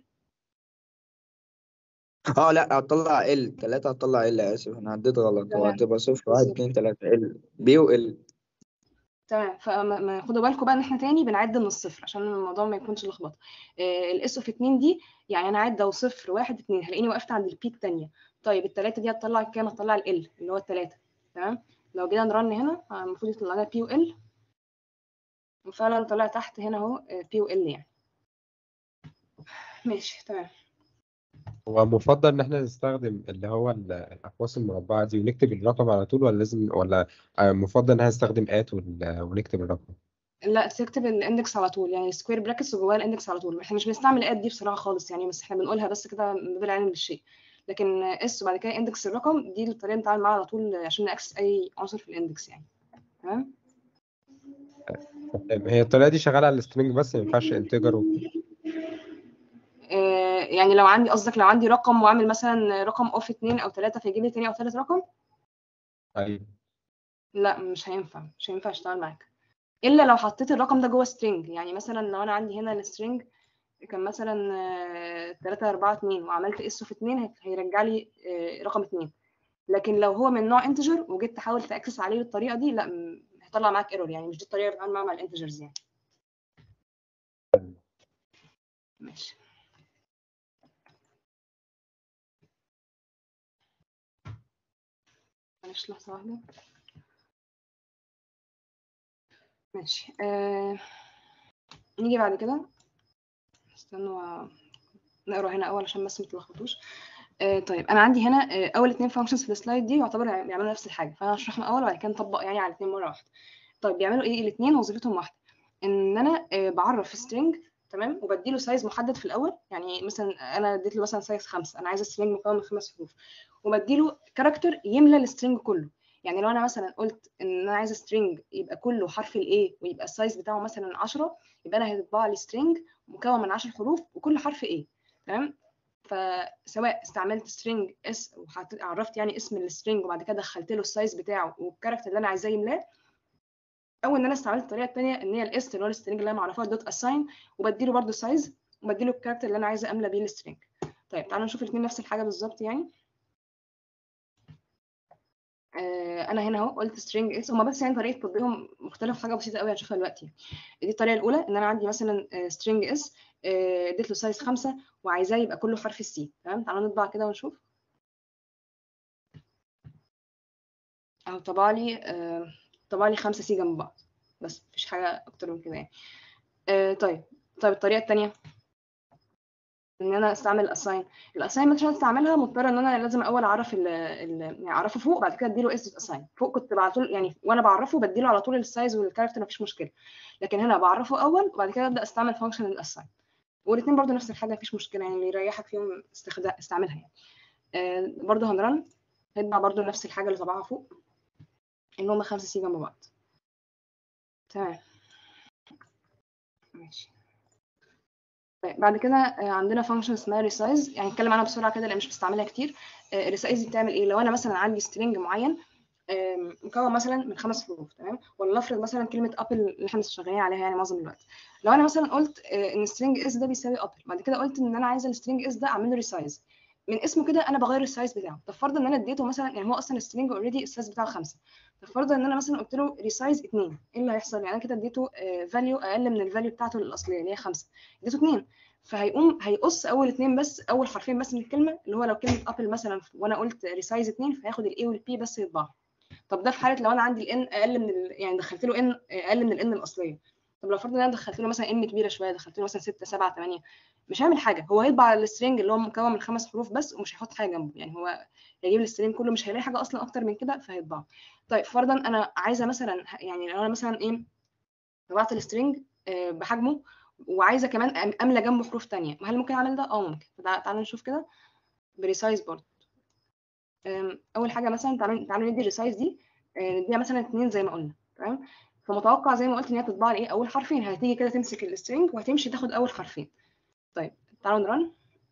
اه لا هتطلع ال ثلاثة هتطلع ال اسف انا عديت غلط هو تمام هتبقى صفر واحد بالظبط اتنين تلاتة ال بي وال تمام فما ما خدوا بالكم بقى ان احنا تاني بنعد من الصفر عشان الموضوع ما يكونش لخبطه آه الاس اوف 2 دي يعني انا عاده وصفر واحد اتنين هلاقيني وقفت عند البي التانيه طيب التلاته دي هتطلع كام هتطلع ال اللي هو التلاته تمام لو جينا نرن هنا آه، المفروض يطلع لنا بي وال وفعلا طلع تحت هنا اهو بي وال يعني ماشي تمام هو مفضل ان احنا نستخدم اللي هو ال- الاقواس المربعه دي ونكتب الرقم على طول ولا لازم ولا آه، مفضل ان احنا نستخدم ات وال- ونكتب الرقم لا تكتب الاندكس على طول يعني سكوير براكتس وجواها الاندكس على طول احنا مش بنستعمل الاد دي بصراحه خالص يعني بس احنا بنقولها بس كده من باب العلم بالشيء لكن اس وبعد كده اندكس الرقم دي الطريقه اللي بنتعامل معاها على طول عشان ناكسس اي عنصر في الاندكس يعني تمام تمام. هي الطريقه دي شغاله على السترنج بس ما ينفعش انتجر آه يعني لو عندي قصدك لو عندي رقم واعمل مثلا رقم اوف اتنين او تلاته فيجيب لي تاني او تالت رقم ايوه لا مش هينفع مش هينفع اشتغل معاك الا لو حطيت الرقم ده جوه سترينج يعني مثلا لو انا عندي هنا السترينج كان مثلا آه، تلاتة أربعة اتنين وعملت اس في اتنين هي- هيرجع لي آه، رقم اتنين لكن لو هو من نوع انتجر وجيت تحاول تاكسس عليه بالطريقه دي لا م- هيطلع معاك ايرور يعني مش دي الطريقه اللي بتعامل معاها مع الانتجرز يعني ماشي معلش لحظه واحده ماشي آه... نيجي بعد كده استنوا نقرا هنا اول عشان بس ما تلخبطوش آه طيب انا عندي هنا آه اول اتنين فانكشنز في السلايد دي يعتبر بيعملوا نفس الحاجه فانا هشرحهم اول وبعد كده نطبق يعني على الاثنين مره واحده طيب بيعملوا ايه الاثنين وظيفتهم واحده ان انا آه بعرف سترينج تمام وبديله سايز محدد في الاول يعني مثلا انا اديت له مثلا سايز خمسة انا عايزه سترينج مكون من خمس حروف وبديله كاركتر يملى السترينج كله يعني لو انا مثلا قلت ان انا عايزه سترينج يبقى كله حرف الاي ويبقى السايز بتاعه مثلا 10 يبقى انا هيطبع لي سترينج مكون من 10 حروف وكل حرف ايه تمام فسواء استعملت string اس وعرفت يعني اسم السترينج وبعد كده دخلت له السايز بتاعه والكاركتر اللي انا عايزاه يملاه او ان انا استعملت الطريقه الثانيه ان هي الاس اللي هو السترينج اللي انا معرفها دوت اساين وبديله برده سايز وبديله الكاركتر اللي انا عايزه املى بيه السترينج طيب تعالوا نشوف الاثنين نفس الحاجه بالظبط يعني آه انا هنا اهو قلت string اس هما بس يعني طريقه تطبيقهم مختلف حاجه بسيطه قوي هنشوفها دلوقتي دي الطريقه الاولى ان انا عندي مثلا string اس اديت له سايز خمسة وعايزاه يبقى كله حرف السي تمام تعالوا نطبع كده ونشوف اهو طبع لي آه طبع لي خمسة سي جنب بعض بس مفيش حاجة أكتر من كده يعني آه طيب طيب الطريقة التانية ان انا استعمل الاساين الاساين عشان استعملها مضطره ان انا لازم الاول اعرف ال ال يعني اعرفه فوق بعد كده اديله اس اساين فوق كنت على طول يعني وانا بعرفه بديله على طول السايز والكاركتر مفيش مشكله لكن هنا بعرفه اول وبعد كده ابدا استعمل فانكشن الاساين والاثنين برضو نفس الحاجه مفيش مشكله يعني اللي يريحك فيهم استخدام استعملها يعني آه برضو هنرن هيطبع برضو نفس الحاجه اللي طبعها فوق ان هما خمسه سي جنب بعض تمام ماشي طيب بعد كده آه عندنا فانكشن اسمها ريسايز يعني نتكلم عنها بسرعه كده لان مش بستعملها كتير الريسايز دي بتعمل ايه لو انا مثلا عندي سترينج معين مكون مثلا من خمس حروف تمام ولنفرض مثلا كلمه ابل اللي احنا شغالين عليها يعني معظم الوقت لو انا مثلا قلت ان سترينج اس ده بيساوي ابل بعد كده قلت ان انا عايزه السترينج اس ده اعمل له ريسايز من اسمه كده انا بغير السايز بتاعه طب فرضا ان انا اديته مثلا يعني هو اصلا السترينج اوريدي السايز بتاعه خمسه طب فرضا ان انا مثلا قلت له ريسايز 2 ايه اللي هيحصل يعني انا كده اديته فاليو اقل من الفاليو بتاعته الاصليه اللي هي خمسه اديته 2 فهيقوم هيقص اول اثنين بس اول حرفين بس من الكلمه اللي هو لو كلمه ابل مثلا وانا قلت ريسايز 2 فهياخد الاي والبي بس يطبعها طب ده في حاله لو انا عندي الان اقل من ال... يعني دخلت له ان اقل من الان الاصليه طب لو فرضنا ان انا دخلت له مثلا ان كبيره شويه دخلت له مثلا 6 7 8 مش هيعمل حاجه هو هيطبع السترنج اللي هو مكون من خمس حروف بس ومش هيحط حاجه جنبه يعني هو هيجيب السترنج كله مش هيلاقي حاجه اصلا اكتر من كده فهيطبعه طيب فرضا انا عايزه مثلا يعني لو انا مثلا ايه طبعت السترنج آه، بحجمه وعايزه كمان أم- املى جنبه حروف تانية هل ممكن اعمل ده اه ممكن فتع- تعالوا نشوف كده بريسايز برضه أم، اول حاجه مثلا تعالوا تعالوا ندي الريسايز دي آه، نديها مثلا اتنين زي ما قلنا تمام فمتوقع زي ما قلت ان هي تطبع لي ايه اول حرفين هتيجي كده تمسك السترنج وهتمشي تاخد اول حرفين طيب تعالوا نرن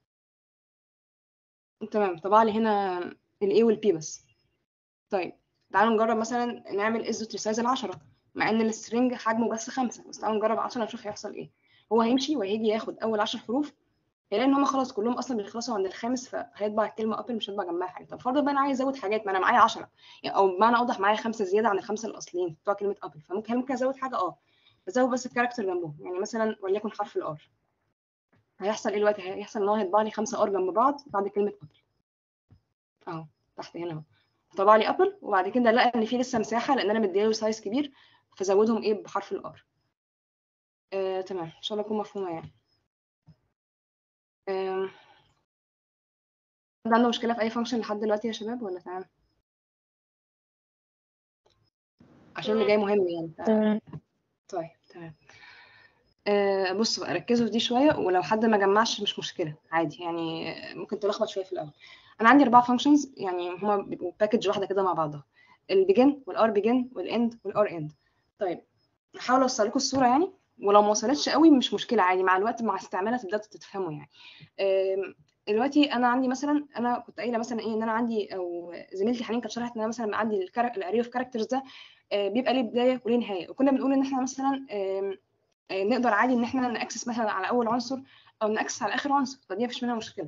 تمام طبع لي هنا الاي والبي بس طيب تعالوا نجرب مثلا نعمل ازو ريسايز العشرة مع ان السترنج حجمه بس خمسة بس تعالوا نجرب 10 نشوف هيحصل ايه هو هيمشي وهيجي ياخد اول 10 حروف هيلاقي ان هم خلاص كلهم اصلا بيخلصوا عند الخامس فهيطبع الكلمه ابل مش هيطبع جنبها حاجه طب فرضا بقى انا عايز ازود حاجات ما انا معايا 10 يعني او بمعنى اوضح معايا خمسه زياده عن الخمسه الاصليين بتوع كلمه ابل فممكن هل ممكن ازود حاجه اه بزود بس الكاركتر جنبهم يعني مثلا وليكن حرف الار هيحصل ايه دلوقتي هيحصل ان هو هيطبع لي خمسه ار جنب بعض بعد كلمه ابل اهو تحت هنا اهو طبع لي ابل وبعد كده لقى ان في لسه مساحه لان انا مديله سايز كبير فزودهم ايه بحرف الار آه، تمام ان شاء الله تكون مفهومه يعني آم، حد عنده مشكله في اي فانكشن لحد دلوقتي يا شباب ولا تمام عشان اللي جاي مهم يعني ف- تمام طيب تمام آه بص بقى ركزوا في دي شويه ولو حد ما جمعش مش مشكله عادي يعني آه، ممكن تلخبط شويه في الاول انا عندي اربع فانكشنز يعني هما بيبقوا باكج واحده كده مع بعضها البيجن والار بيجن والاند والار اند طيب هحاول اوصل لكم الصوره يعني ولو ما وصلتش قوي مش مشكله عادي مع الوقت مع استعمالها تبداوا تتفهموا يعني آم، دلوقتي انا عندي مثلا انا كنت قايله مثلا ايه ان انا عندي او زميلتي حنين كانت شرحت ان انا مثلا عندي الاري اوف كاركترز ده آه، بيبقى ليه بدايه وليه نهايه وكنا بنقول ان احنا مثلا آم، آه، نقدر عادي ان احنا ناكسس مثلا على اول عنصر او ناكسس على اخر عنصر فدي مفيش منها مشكله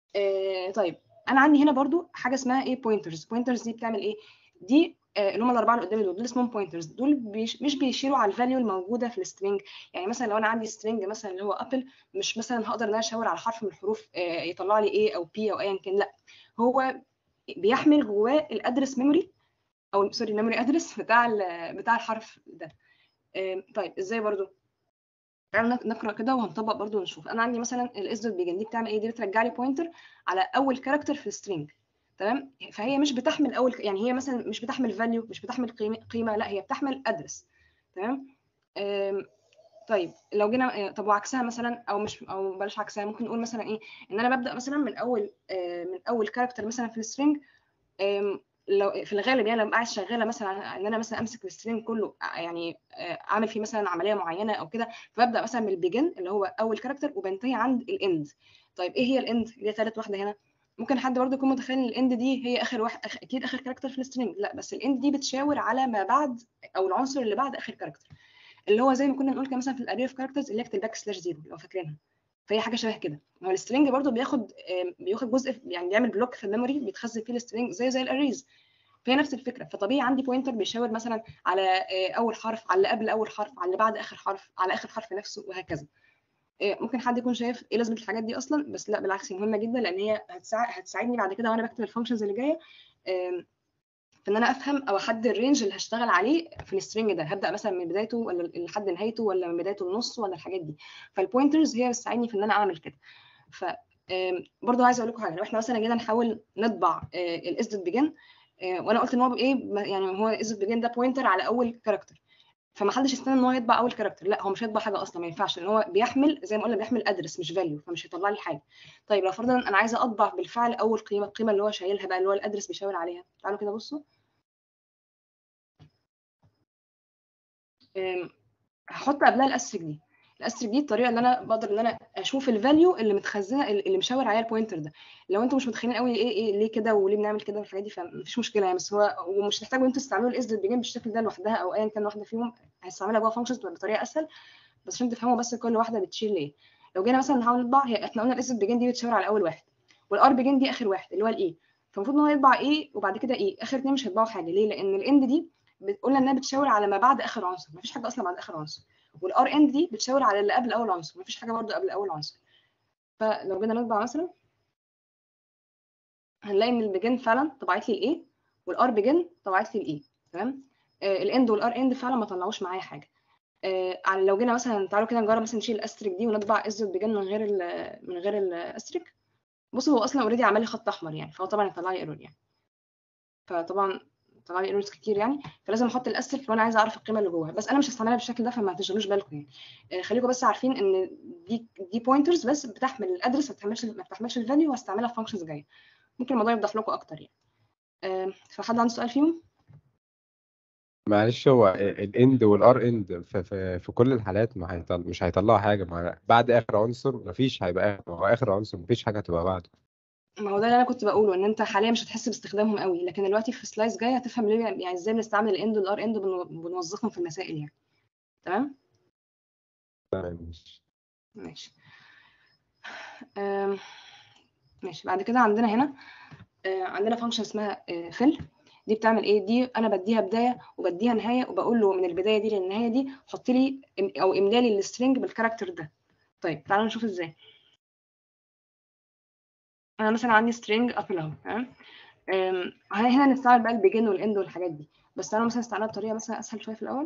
آه، طيب انا عندي هنا برضو حاجه اسمها ايه بوينترز بوينترز دي بتعمل ايه دي آه، اللي هم الاربعه اللي قدامي دول دول اسمهم بوينترز دول بيش مش بيشيروا على الفاليو الموجوده في السترينج يعني مثلا لو انا عندي سترينج مثلا اللي هو ابل مش مثلا هقدر ان انا اشاور على حرف من الحروف آه، يطلع لي ايه او بي او ايا كان لا هو بيحمل جواه الادرس ميموري او سوري الميموري ادرس بتاع ال- بتاع الحرف ده آه، طيب ازاي برضو تعالوا نق- نقرا كده وهنطبق برضو ونشوف انا عندي مثلا الاس دوت بيجن دي بتعمل ايه دي بترجع لي بوينتر على اول كاركتر في السترينج تمام فهي مش بتحمل اول يعني هي مثلا مش بتحمل فاليو مش بتحمل قيمه قيمه لا هي بتحمل ادرس تمام آم، طيب لو جينا آه، طب وعكسها مثلا او مش او بلاش عكسها ممكن نقول مثلا ايه ان انا ببدا مثلا من اول آه، من اول كاركتر مثلا في السترينج آم، لو في الغالب يعني لو قاعد شغاله مثلا ان انا مثلا امسك السترينج كله آه، يعني آه، اعمل فيه مثلا عمليه معينه او كده فببدا مثلا من البيجن اللي هو اول كاركتر وبنتهي عند الاند طيب ايه هي الاند اللي هي ثالث واحده هنا ممكن حد برضه يكون متخيل ان الاند دي هي اخر واحد أخ... اكيد اخر كاركتر في السترينج لا بس الاند دي بتشاور على ما بعد او العنصر اللي بعد اخر كاركتر اللي هو زي ما كنا بنقول كده مثلا في الاري اوف كاركترز اللي هي الباك سلاش زيرو لو فاكرينها فهي حاجه شبه كده هو السترينج برضه بياخد آم، بياخد جزء يعني بيعمل بلوك في الميموري بيتخزن فيه السترينج زي زي الاريز فهي نفس الفكره فطبيعي عندي بوينتر بيشاور مثلا على آه، اول حرف على اللي قبل اول حرف على اللي بعد اخر حرف على اخر حرف نفسه وهكذا آه، ممكن حد يكون شايف ايه لازمه الحاجات دي اصلا بس لا بالعكس هي مهمه جدا لان هي هتساعد هتساعدني بعد كده وانا بكتب الفانكشنز اللي جايه آم، في ان انا افهم او احدد الرينج اللي هشتغل عليه في السترينج ده هبدا مثلا من بدايته ولا لحد نهايته ولا من بدايته للنص ولا الحاجات دي فالبوينترز هي بتساعدني في ان انا اعمل كده ف آم، برضه عايزه اقول لكم حاجه لو احنا مثلا جينا نحاول نطبع الاس دوت بيجن وانا قلت ان هو بايه يعني هو اس دوت بيجن ده بوينتر على اول كاركتر فما حدش يستنى ان هو يطبع اول كاركتر لا هو مش هيطبع حاجه اصلا ما ينفعش لان هو بيحمل زي ما قلنا بيحمل ادرس مش فاليو فمش هيطلع لي حاجه طيب لو فرضا انا عايزه اطبع بالفعل اول قيمه القيمه اللي هو شايلها بقى اللي هو الادرس بيشاور عليها تعالوا كده بصوا أم، هحط قبلها الاستريك دي الاستريك دي الطريقه اللي انا بقدر ان انا اشوف الفاليو اللي متخزنه اللي مشاور عليها البوينتر ده لو انتم مش متخيلين قوي ايه ايه ليه كده وليه بنعمل كده والحاجات دي فمفيش مشكله يعني بس هو ومش تحتاجوا انتوا تستعملوا الاس دوت بيجن بالشكل ده لوحدها او ايا كان واحده فيهم هستعملها جوه فانكشنز بطريقه اسهل بس عشان تفهموا بس كل واحده بتشيل ايه لو جينا مثلا نحاول نطبع هي احنا قلنا الاس دوت بيجن دي بتشاور على اول واحد والار بيجن دي اخر واحد اللي هو الاي فالمفروض ان هو يطبع ايه وبعد كده ايه اخر اتنين مش هيطبعوا حاجه ليه لان الاند دي قلنا انها بتشاور على ما بعد اخر عنصر مفيش حاجه اصلا بعد اخر عنصر والار اند دي بتشاور على اللي قبل اول عنصر مفيش حاجه برضو قبل اول عنصر فلو جينا نطبع مثلا هنلاقي ان البيجن فعلا طبعت لي الايه والار بيجن طبعت لي الايه تمام آه الاند والار اند فعلا ما طلعوش معايا حاجه آه على لو جينا مثلا تعالوا كده نجرب مثلا نشيل الاستريك دي ونطبع اس دوت بيجن من غير ال من غير الاستريك بصوا هو اصلا اوريدي عمل لي خط احمر يعني فهو طبعا يطلع لي ايرور يعني فطبعا طلع لي ايرورز كتير يعني فلازم احط الاستريك لو انا عايزه اعرف القيمه اللي جواها بس انا مش هستعملها بالشكل ده فما تشغلوش بالكم يعني آه خليكم بس عارفين ان دي دي بوينترز بس بتحمل الادرس ما بتحملش ما بتحملش الفاليو وهستعملها في فانكشنز جايه ممكن الموضوع يوضح لكم اكتر يعني آه فحد عنده سؤال فيهم معلش هو الاند والار اند في, في, في كل الحالات ما هيطل... مش هيطلعوا حاجه ما بعد اخر عنصر مفيش هيبقى آخر- ما هو اخر عنصر مفيش حاجه هتبقى بعده ما هو ده اللي انا كنت بقوله ان انت حاليا مش هتحس باستخدامهم قوي لكن دلوقتي في سلايس جايه هتفهم ليه يعني ازاي بنستعمل الاند والار اند بنوظفهم في المسائل يعني تمام تمام ماشي آم، ماشي بعد كده عندنا هنا آه، عندنا فانكشن اسمها فيل دي بتعمل ايه دي انا بديها بدايه وبديها نهايه وبقول له من البدايه دي للنهايه دي حط لي إم- او املا لي السترنج بالكاركتر ده طيب تعالوا نشوف ازاي انا مثلا عندي سترينج ابل اهو تمام أم، هنا نستعمل بقى البيجن والاند والحاجات دي بس تعالوا مثلا نستعملها بطريقه مثلا اسهل شويه في الاول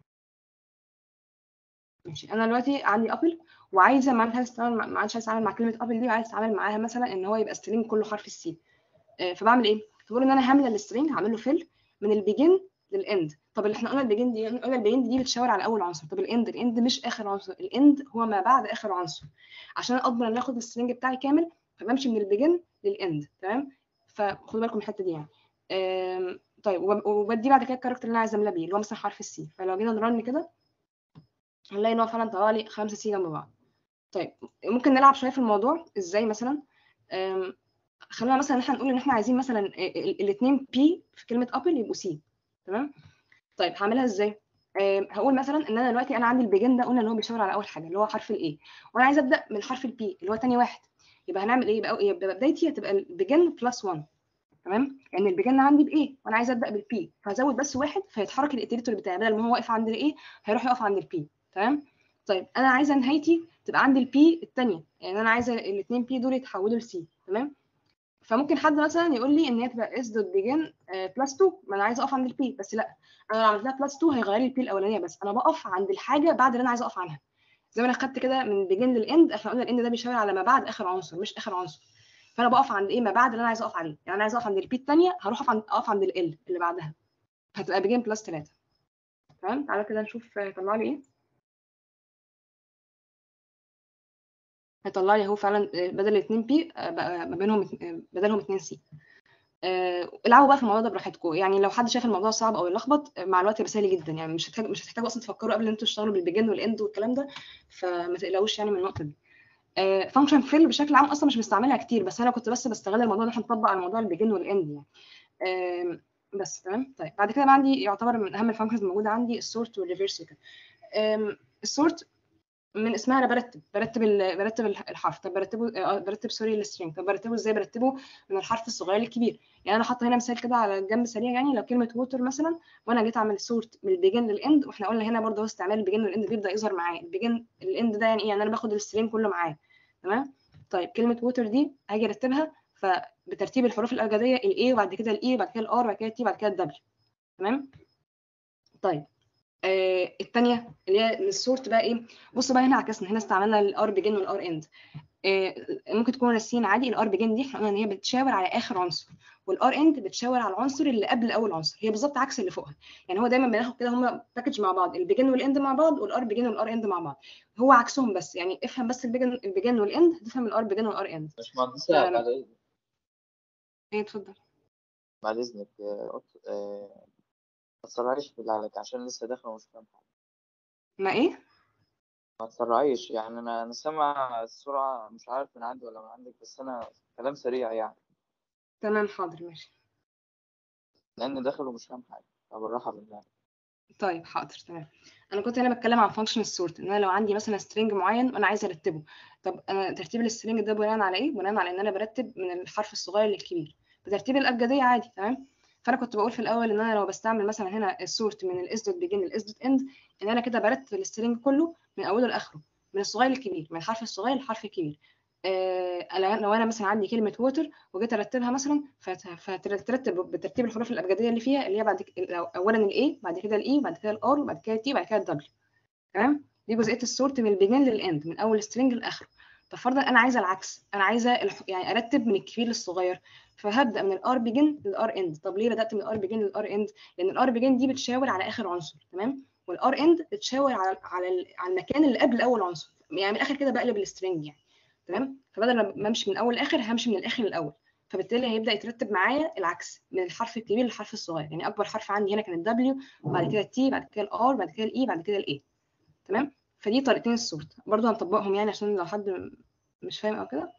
ماشي انا دلوقتي عندي ابل وعايزه ما عايزه استعمل مع- ما عادش عايزه اتعامل مع كلمه ابل دي وعايزه اتعامل معاها مثلا ان هو يبقى سترينج كله حرف السي فبعمل ايه بقول ان انا هامله السترينج هعمل له فيل من البيجن للاند طب اللي احنا قلنا البيجن دي قلنا البيجن دي بتشاور على اول عنصر طب الاند الاند مش اخر عنصر الاند هو ما بعد اخر عنصر عشان اضمن ان اخد السترينج بتاعي كامل فبمشي من البيجن للاند تمام فخدوا بالكم من الحته دي يعني آم، طيب وب- وبدي بعد كده الكاركتر اللي انا عايزه املاه بيه اللي هو مثلا حرف السي فلو جينا نرن كده هنلاقي ان هو فعلا طلع لي خمسه سي جنب بعض طيب ممكن نلعب شويه في الموضوع ازاي مثلا آم، خلينا مثلا ان احنا نقول ان احنا عايزين مثلا الاثنين بي في كلمه ابل يبقوا سي تمام طيب هعملها ازاي آم، هقول مثلا ان انا دلوقتي انا عندي البيجن ده قلنا ان هو بيشاور على اول حاجه اللي هو حرف الاي وانا عايزه ابدا من حرف البي اللي هو تاني واحد يبقى هنعمل ايه يبقى يبقى بدايتي هتبقى البيجن بلس 1 تمام لان البيجن عندي بايه وانا عايزه ابدا بالبي فهزود بس واحد فيتحرك الاتريتور بتاعي بدل ما هو واقف عند الايه هيروح يقف عند البي تمام طيب انا عايزه نهايتي تبقى عند البي الثانيه يعني انا عايزه الاثنين بي دول يتحولوا لسي تمام فممكن حد مثلا يقول لي ان هي تبقى اس دوت بيجن بلس 2 ما انا عايزه اقف عند البي بس لا انا لو عملتها بلس 2 هيغير لي البي الاولانيه بس انا بقف عند الحاجه بعد اللي انا عايزه اقف عنها زي ما انا خدت كده من بيجن للاند احنا قلنا الاند ده بيشاور على ما بعد اخر عنصر مش اخر عنصر فانا بقف عند ايه ما بعد اللي انا عايزه اقف عليه يعني انا عايزه اقف عند البي الثانيه هروح اقف عند اقف عند ال اللي بعدها هتبقى بيجن بلس 3 تمام تعالوا كده نشوف هيطلع لي ايه هيطلع لي اهو فعلا بدل الاثنين بي بقى ما بينهم بدلهم 2 سي آه، العبوا بقى في الموضوع ده براحتكم يعني لو حد شايف الموضوع صعب او يلخبط آه، مع الوقت يبقى سهل جدا يعني مش هتحتاج مش هتحتاجوا اصلا تفكروا قبل ان انتوا تشتغلوا بالبيجن والاند والكلام ده فما تقلقوش يعني من النقطه دي فانكشن فيل بشكل عام اصلا مش بنستعملها كتير بس انا كنت بس بستغل الموضوع ان احنا نطبق على موضوع البيجن والاند يعني آم، بس تمام طيب بعد كده بقى عندي يعتبر من اهم الفانكشنز الموجوده عندي السورت والريفرس وكده السورت من اسمها انا برتب برتب ال- برتب الحرف طب برتبه آه، برتب سوري السترينج طب برتبه ازاي برتبه من الحرف الصغير للكبير يعني انا حاطه هنا مثال كده على الجنب سريع يعني لو كلمه ووتر مثلا وانا جيت اعمل سورت من البيجن للاند واحنا قلنا هنا برضه هو استعمال البيجن والاند بيبدا يظهر معايا البيجن الاند ده يعني ايه يعني انا باخد السترينج كله معاه تمام طيب كلمه ووتر دي هاجي ارتبها فبترتيب الحروف الابجديه الاي وبعد كده الاي وبعد كده الار وبعد كده التي وبعد كده الدبليو تمام طيب آه الثانيه اللي هي السورت بقى ايه بصوا بقى هنا عكسنا هنا استعملنا الار بيجن والار اند آه ممكن تكون راسين عادي الار بيجن دي احنا قلنا ان هي بتشاور على اخر عنصر والار اند بتشاور على العنصر اللي قبل اول عنصر هي بالظبط عكس اللي فوقها يعني هو دايما بناخد كده هم باكج مع بعض البيجن والاند مع بعض والار بيجن والار اند مع بعض هو عكسهم بس يعني افهم بس البيجن البيجن والاند هتفهم الار بيجن والار اند مش مهندسة آم، بعد إذنك ايه اتفضل بعد إذنك آه، أط- آه، ما تسرعيش بالله عليك عشان لسه داخل ومش فاهم حاجة ما ايه ما تسرعيش يعني أنا أنا سامع السرعة مش عارف من عندي ولا من عندك بس أنا كلام سريع يعني تمام حاضر ماشي لأن داخل ومش فاهم حاجة فبالراحة بالله طيب حاضر تمام انا كنت هنا بتكلم عن فانكشن السورت ان انا لو عندي مثلا سترينج معين وانا عايزه ارتبه طب انا ترتيب السترينج ده بناء على ايه بناء على ان انا برتب من الحرف الصغير للكبير بترتيب الابجديه عادي تمام فانا كنت بقول في الاول ان انا لو بستعمل مثلا هنا السورت من الاس دوت بيجن للاس دوت اند ان انا كده برتب السترينج كله من اوله لاخره من الصغير للكبير من الحرف الصغير للحرف الكبير آه لو انا مثلا عندي كلمه ووتر وجيت ارتبها مثلا فت- فترتب بترتيب الحروف الابجديه اللي فيها اللي هي بعد ك- اولا الاي بعد كده الاي بعد كده الار وبعد كده التي بعد كده الدبليو تمام دي جزئيه السورت من البيجن للاند من اول سترينج لاخره طب فرضا انا عايزه العكس انا عايزه الح... يعني ارتب من الكبير للصغير فهبدا من الار بيجن للار اند طب ليه بدات من الار بيجن للار اند لان الار بيجن دي بتشاور على اخر عنصر تمام والار اند بتشاور على على ال- على المكان اللي قبل اول عنصر يعني من الاخر كده بقلب السترينج يعني تمام فبدل ما امشي من اول لاخر همشي من الاخر للاول فبالتالي هيبدا يترتب معايا العكس من الحرف الكبير للحرف الصغير يعني اكبر حرف عندي هنا كان الدبليو وبعد كده التي بعد كده الار بعد كده الاي بعد كده الاي تمام فدي طريقتين السورت برضو هنطبقهم يعني عشان لو حد م- مش فاهم او كده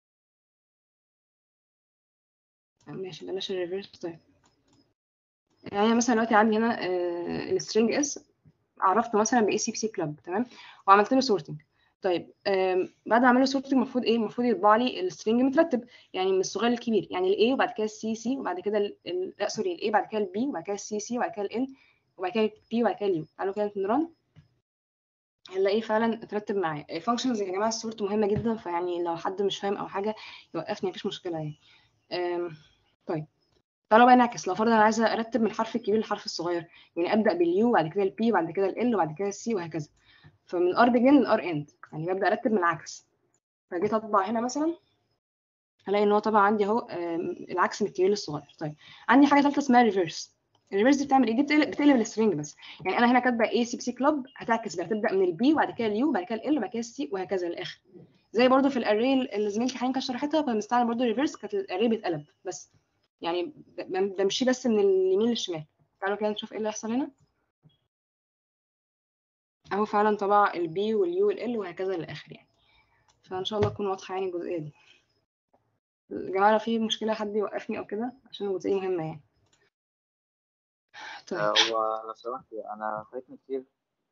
ماشي بلاش الريفرس طيب يعني مثلا دلوقتي عندي هنا السترينج اس عرفته مثلا باي سي بي سي كلاب تمام وعملت له سورتنج طيب آم، بعد ما اعمل له سورتنج المفروض ايه المفروض يطبع لي السترينج مترتب يعني من الصغير للكبير يعني الاي وبعد كده السي سي وبعد كده ال- ال- لا سوري الاي بعد كده البي وبعد كده السي سي وبعد كده ال وبعد كده البي وبعد كده اليو تعالوا كده نرن هنلاقيه فعلا اترتب معايا فانكشنز يا جماعه السورت مهمه جدا فيعني لو حد مش فاهم او حاجه يوقفني مفيش مشكله يعني آم، طيب تعالوا بقى نعكس لو فرضا انا عايزه ارتب من الحرف الكبير للحرف الصغير يعني ابدا باليو وبعد كده البي وبعد كده ال وبعد كده السي وهكذا فمن الار بيجن للار اند يعني ببدا ارتب من العكس فجيت اطبع هنا مثلا هلاقي ان هو طبعا عندي اهو آم، العكس من الكبير للصغير طيب عندي حاجه ثالثه اسمها ريفرس الريفرس دي بتعمل ايه دي بتقلب, بتقلب السترينج بس يعني انا هنا كاتبه اي سي بي سي كلوب هتعكس بقى تبدا من البي وبعد كده اليو وبعد كده ال وبعد كده السي وهكذا للاخر زي برضو في الاري اللي زميلتي حنين كانت شرحتها كنا بنستعمل برضو ريفرس كانت الاري بيتقلب بس يعني ب- بمشي بس من اليمين للشمال تعالوا كده نشوف ايه اللي هيحصل هنا اهو فعلا طبع البي واليو والال وهكذا للاخر يعني فان شاء الله تكون واضحه يعني الجزئيه دي يا جماعه لو في مشكله حد يوقفني او كده عشان الجزئيه دي مهمه يعني طيب هو لو سمحت انا فايتني كتير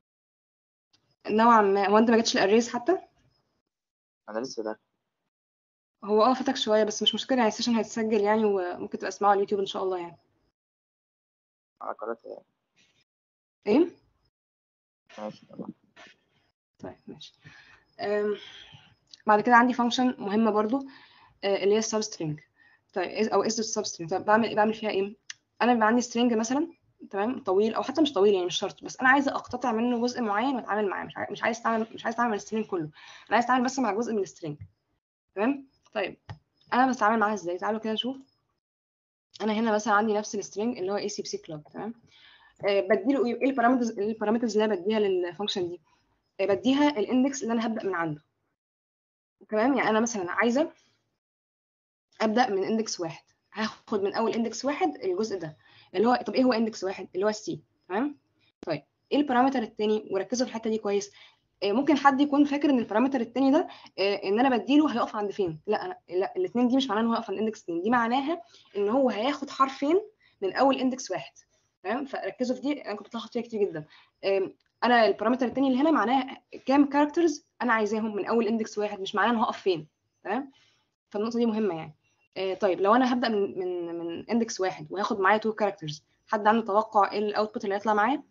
نوعا ما هو انت ما جتش الاريز حتى انا لسه ده هو اه فاتك شويه بس مش مشكله يعني السيشن هيتسجل يعني وممكن تبقى اسمعه على اليوتيوب ان شاء الله يعني على قناة يعني ايه ماشي تمام طيب ماشي أم، بعد كده عندي فانكشن مهمه برضو آه، اللي هي السب سترينج طيب إز- او از السب سترينج طيب بعمل بعمل فيها ايه انا بيبقى عندي سترينج مثلا تمام طويل او حتى مش طويل يعني مش شرط بس انا عايزه اقتطع منه جزء معين واتعامل معاه مش عاي- مش عايز اتعامل مش عايز اتعامل مع السترينج كله انا عايز اتعامل بس مع جزء من السترينج تمام طيب انا بتعامل معاها ازاي تعالوا كده نشوف انا هنا مثلا عندي نفس السترينج اللي هو اي سي بي سي كلوب تمام آه، بديله ايه إيه البارامترز ايه البارامترز اللي انا بديها للفانكشن دي آه، بديها الاندكس اللي انا هبدا من عنده تمام يعني انا مثلا عايزه ابدا من اندكس واحد هاخد من اول اندكس واحد الجزء ده اللي هو طب ايه هو اندكس واحد اللي هو السي تمام طيب ايه البارامتر التاني وركزوا في الحته دي كويس آه، ممكن حد يكون فاكر ان البارامتر التاني ده آه، ان انا بديله هيقف عند فين لا أنا لا الاثنين دي مش معناها ان هو هيقف عند اندكس 2 دي معناها ان هو هياخد حرفين من اول اندكس واحد تمام فركزوا في دي انا كنت بتلخبط فيها كتير جدا آم، انا البارامتر التاني اللي هنا معناه كام كاركترز انا عايزاهم من اول اندكس واحد مش معناه ان هقف فين تمام فالنقطه دي مهمه يعني آه، طيب لو انا هبدا من من من اندكس واحد وهاخد معايا تو كاركترز حد عنده توقع ايه الاوتبوت اللي هيطلع معايا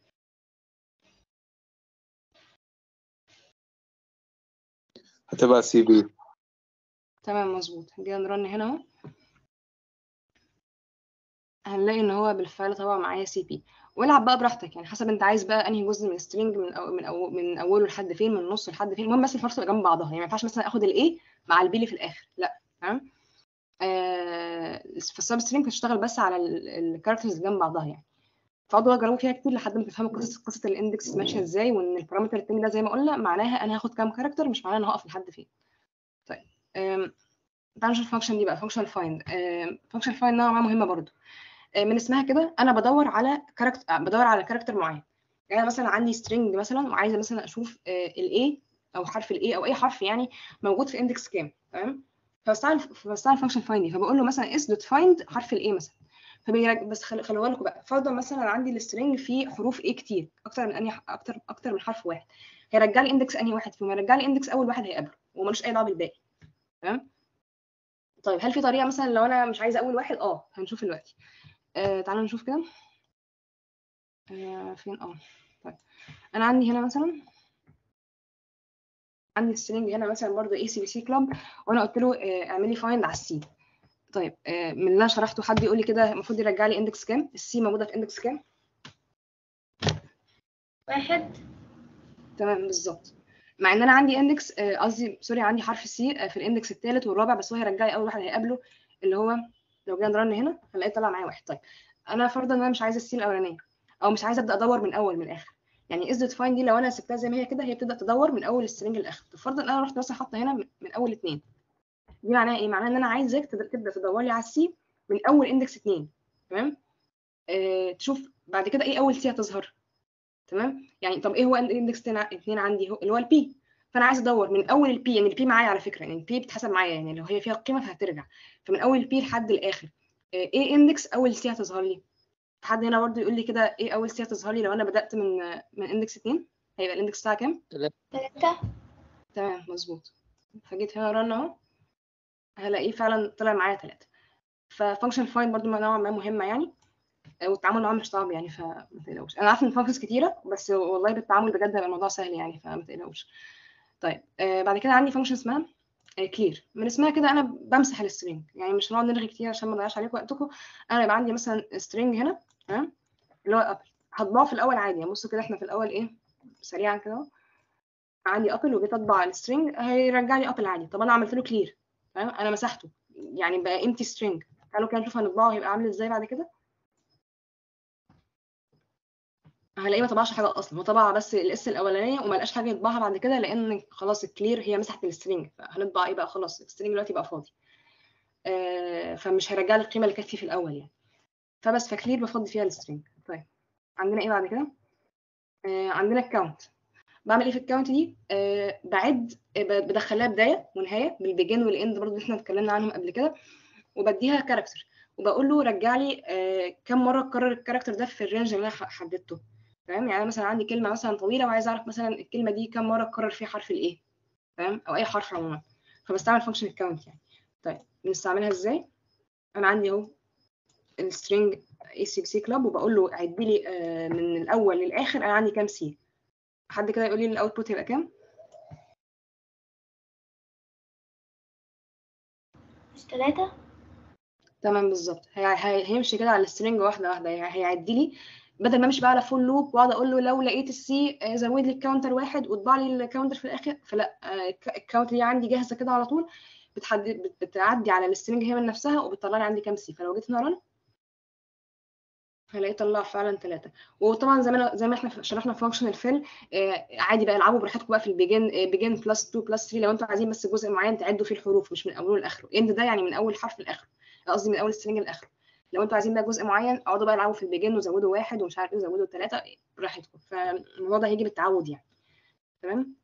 هتبقى سي بي تمام مظبوط جينا نرن هنا اهو هنلاقي ان هو بالفعل طبع معايا سي بي والعب بقى براحتك يعني حسب انت عايز بقى انهي جزء من السترينج من أو من أو من اوله لحد فين من النص لحد فين المهم بس الحروف تبقى جنب بعضها يعني ما ينفعش مثلا اخد الاي مع البي اللي في الاخر لا تمام آه فالسب سترينج هتشتغل بس على الكاركترز اللي جنب بعضها يعني فاقعدوا جربوا فيها كتير لحد ما تفهموا قصه قصه الاندكس ماشيه ازاي وان البارامتر التاني ده زي ما قلنا معناها انا هاخد كام كاركتر مش معناها انا هقف لحد فين طيب آم، تعالوا نشوف الفانكشن دي بقى فانكشن فايند فانكشن فايند نوعا ما مهمه برضو آه، من اسمها كده انا بدور على كاركتر بدور على كاركتر معين يعني انا مثلا عندي سترينج مثلا وعايزه مثلا اشوف الاي او حرف الاي او اي حرف يعني موجود في اندكس كام تمام فبستعمل فبستعمل فانكشن فايند فبقول له مثلا اس دوت فايند حرف الاي مثلا فبيرج... بس خل... خلوا بالكم بقى فرضا مثلا عندي السترينج فيه حروف ايه كتير اكتر من انهي اكتر اكتر من حرف واحد هيرجع لي اندكس انهي واحد فيهم هيرجع لي اندكس اول واحد هيقابله وملوش اي دعوه بالباقي تمام طيب هل في طريقه مثلا لو انا مش عايزه اول واحد اه هنشوف دلوقتي آه تعالوا نشوف كده آه فين اه طيب انا عندي هنا مثلا عندي السترينج هنا مثلا برضو اي سي بي سي كلوب وانا قلت له آه اعملي فايند على السي طيب آه من اللي انا شرحته حد يقول لي كده المفروض يرجع لي اندكس كام السي موجوده في اندكس كام واحد تمام بالظبط مع ان انا عندي اندكس آه، قصدي سوري عندي حرف سي في الاندكس الثالث والرابع بس هو هيرجع لي اول واحد هيقابله اللي هو لو جينا نرن هنا هنلاقي طلع معايا واحد طيب انا فرضا ان انا مش عايزه السي الاولانيه او مش عايزه ابدا ادور من اول من الاخر يعني از ديفاين دي لو انا سبتها زي ما هي كده هي بتبدا تدور من اول السترنج للاخر طب فرضا انا رحت مثلا حاطه هنا من- من اول اتنين دي معناها ايه معناها ان انا عايزك تبدا تبدأ تدور لي على السي من اول اندكس اتنين تمام آه تشوف بعد كده ايه اول سي هتظهر تمام يعني طب ايه هو اندكس اتنين عندي هو اللي هو البي فانا عايز ادور من اول البي يعني البي معايا على فكره يعني البي بتحسب معايا يعني لو هي فيها قيمه فهترجع فمن اول البي لحد الاخر آه، ايه اندكس اول سي هتظهر لي حد هنا برضو يقول لي كده ايه اول سي هتظهر لي لو انا بدات من من اندكس 2 هيبقى الاندكس بتاعها كام تلاتة تمام مظبوط فجيت هنا رن اهو هلاقيه فعلا طلع معايا ثلاثة ففانكشن فايند برضو نوعا ما مهمة يعني آه، والتعامل معاها مش صعب يعني فما تقلقوش انا عارفه ان فانكشنز كتيرة بس والله بالتعامل بجد هيبقى الموضوع سهل يعني فما تقلقوش طيب آه بعد كده عندي فانكشن اسمها كلير من اسمها كده انا بمسح السترينج يعني مش هنقعد نرغي كتير عشان ما اضيعش عليكم وقتكم انا يبقى عندي مثلا سترينج هنا تمام اللي هو ابل هطبعه في الاول عادي يعني بصوا كده احنا في الاول ايه سريعا كده اهو عندي ابل وجيت اطبع السترينج هيرجع لي ابل عادي طب انا عملت له كلير تمام انا مسحته يعني بقى امتي سترينج تعالوا كده نشوف هنطبعه هيبقى عامل ازاي بعد كده هلاقيه ما طبعش حاجه اصلا هو طبع بس الاس الاولانيه وما لقاش حاجه يطبعها بعد كده لان خلاص الكلير هي مسحت السترينج فهنطبع ايه بقى خلاص السترينج دلوقتي بقى فاضي آه فمش هيرجع لي القيمه اللي كانت فيه في الاول يعني فبس فكلير بفضي فيها السترينج طيب عندنا ايه بعد كده آه عندنا الكاونت بعمل ايه في الكاونت دي آه بعد آه، ب- بدخلها بدايه ونهايه بالبيجن والاند برضو اللي احنا اتكلمنا عنهم قبل كده وبديها كاركتر وبقول له رجع لي آه كم مره اتكرر الكاركتر ده في الرينج اللي انا ح- حددته تمام يعني أنا مثلا عندي كلمه مثلا طويله وعايز اعرف مثلا الكلمه دي كم مره اتكرر فيها حرف الايه تمام او اي حرف عموما فبستعمل فانكشن الكاونت يعني طيب بنستعملها ازاي انا عندي اهو السترينج اي سي سي كلاب وبقول له عد لي آه من الاول للاخر انا عندي كام سي حد كده يقول لي الاوتبوت هيبقى كام مش تلاتة تمام بالظبط هي- هي- هيمشي كده على السترنج واحده واحده هي- هيعدي لي بدل ما امشي بقى على فول لوب واقعد اقول له لو لقيت السي آه، زود لي الكاونتر واحد واطبع لي الكاونتر في الاخر فلا آه، الك- الكاونتر دي عندي جاهزه كده على طول بتحدد بت- بتعدي على السترنج هي من نفسها وبتطلع لي عندي كام سي فلو جيت هنا رن هلاقيه طلع فعلا ثلاثة وطبعا زي ما أنا- زي ما احنا شرحنا في فانكشن الفيل آه، عادي بقى العبوا براحتكم بقى في البيجن بيجن بلس 2 بلس 3 لو انتوا عايزين بس جزء معين تعدوا فيه الحروف مش من اوله لاخره اند ده يعني من اول حرف لاخره قصدي من اول السترنج لاخره لو انتوا عايزين بقى جزء معين اقعدوا بقى العبوا في البيجن وزودوا واحد ومش عارف ايه وزودوا ثلاثه براحتكم فالموضوع ده هيجي بالتعود يعني تمام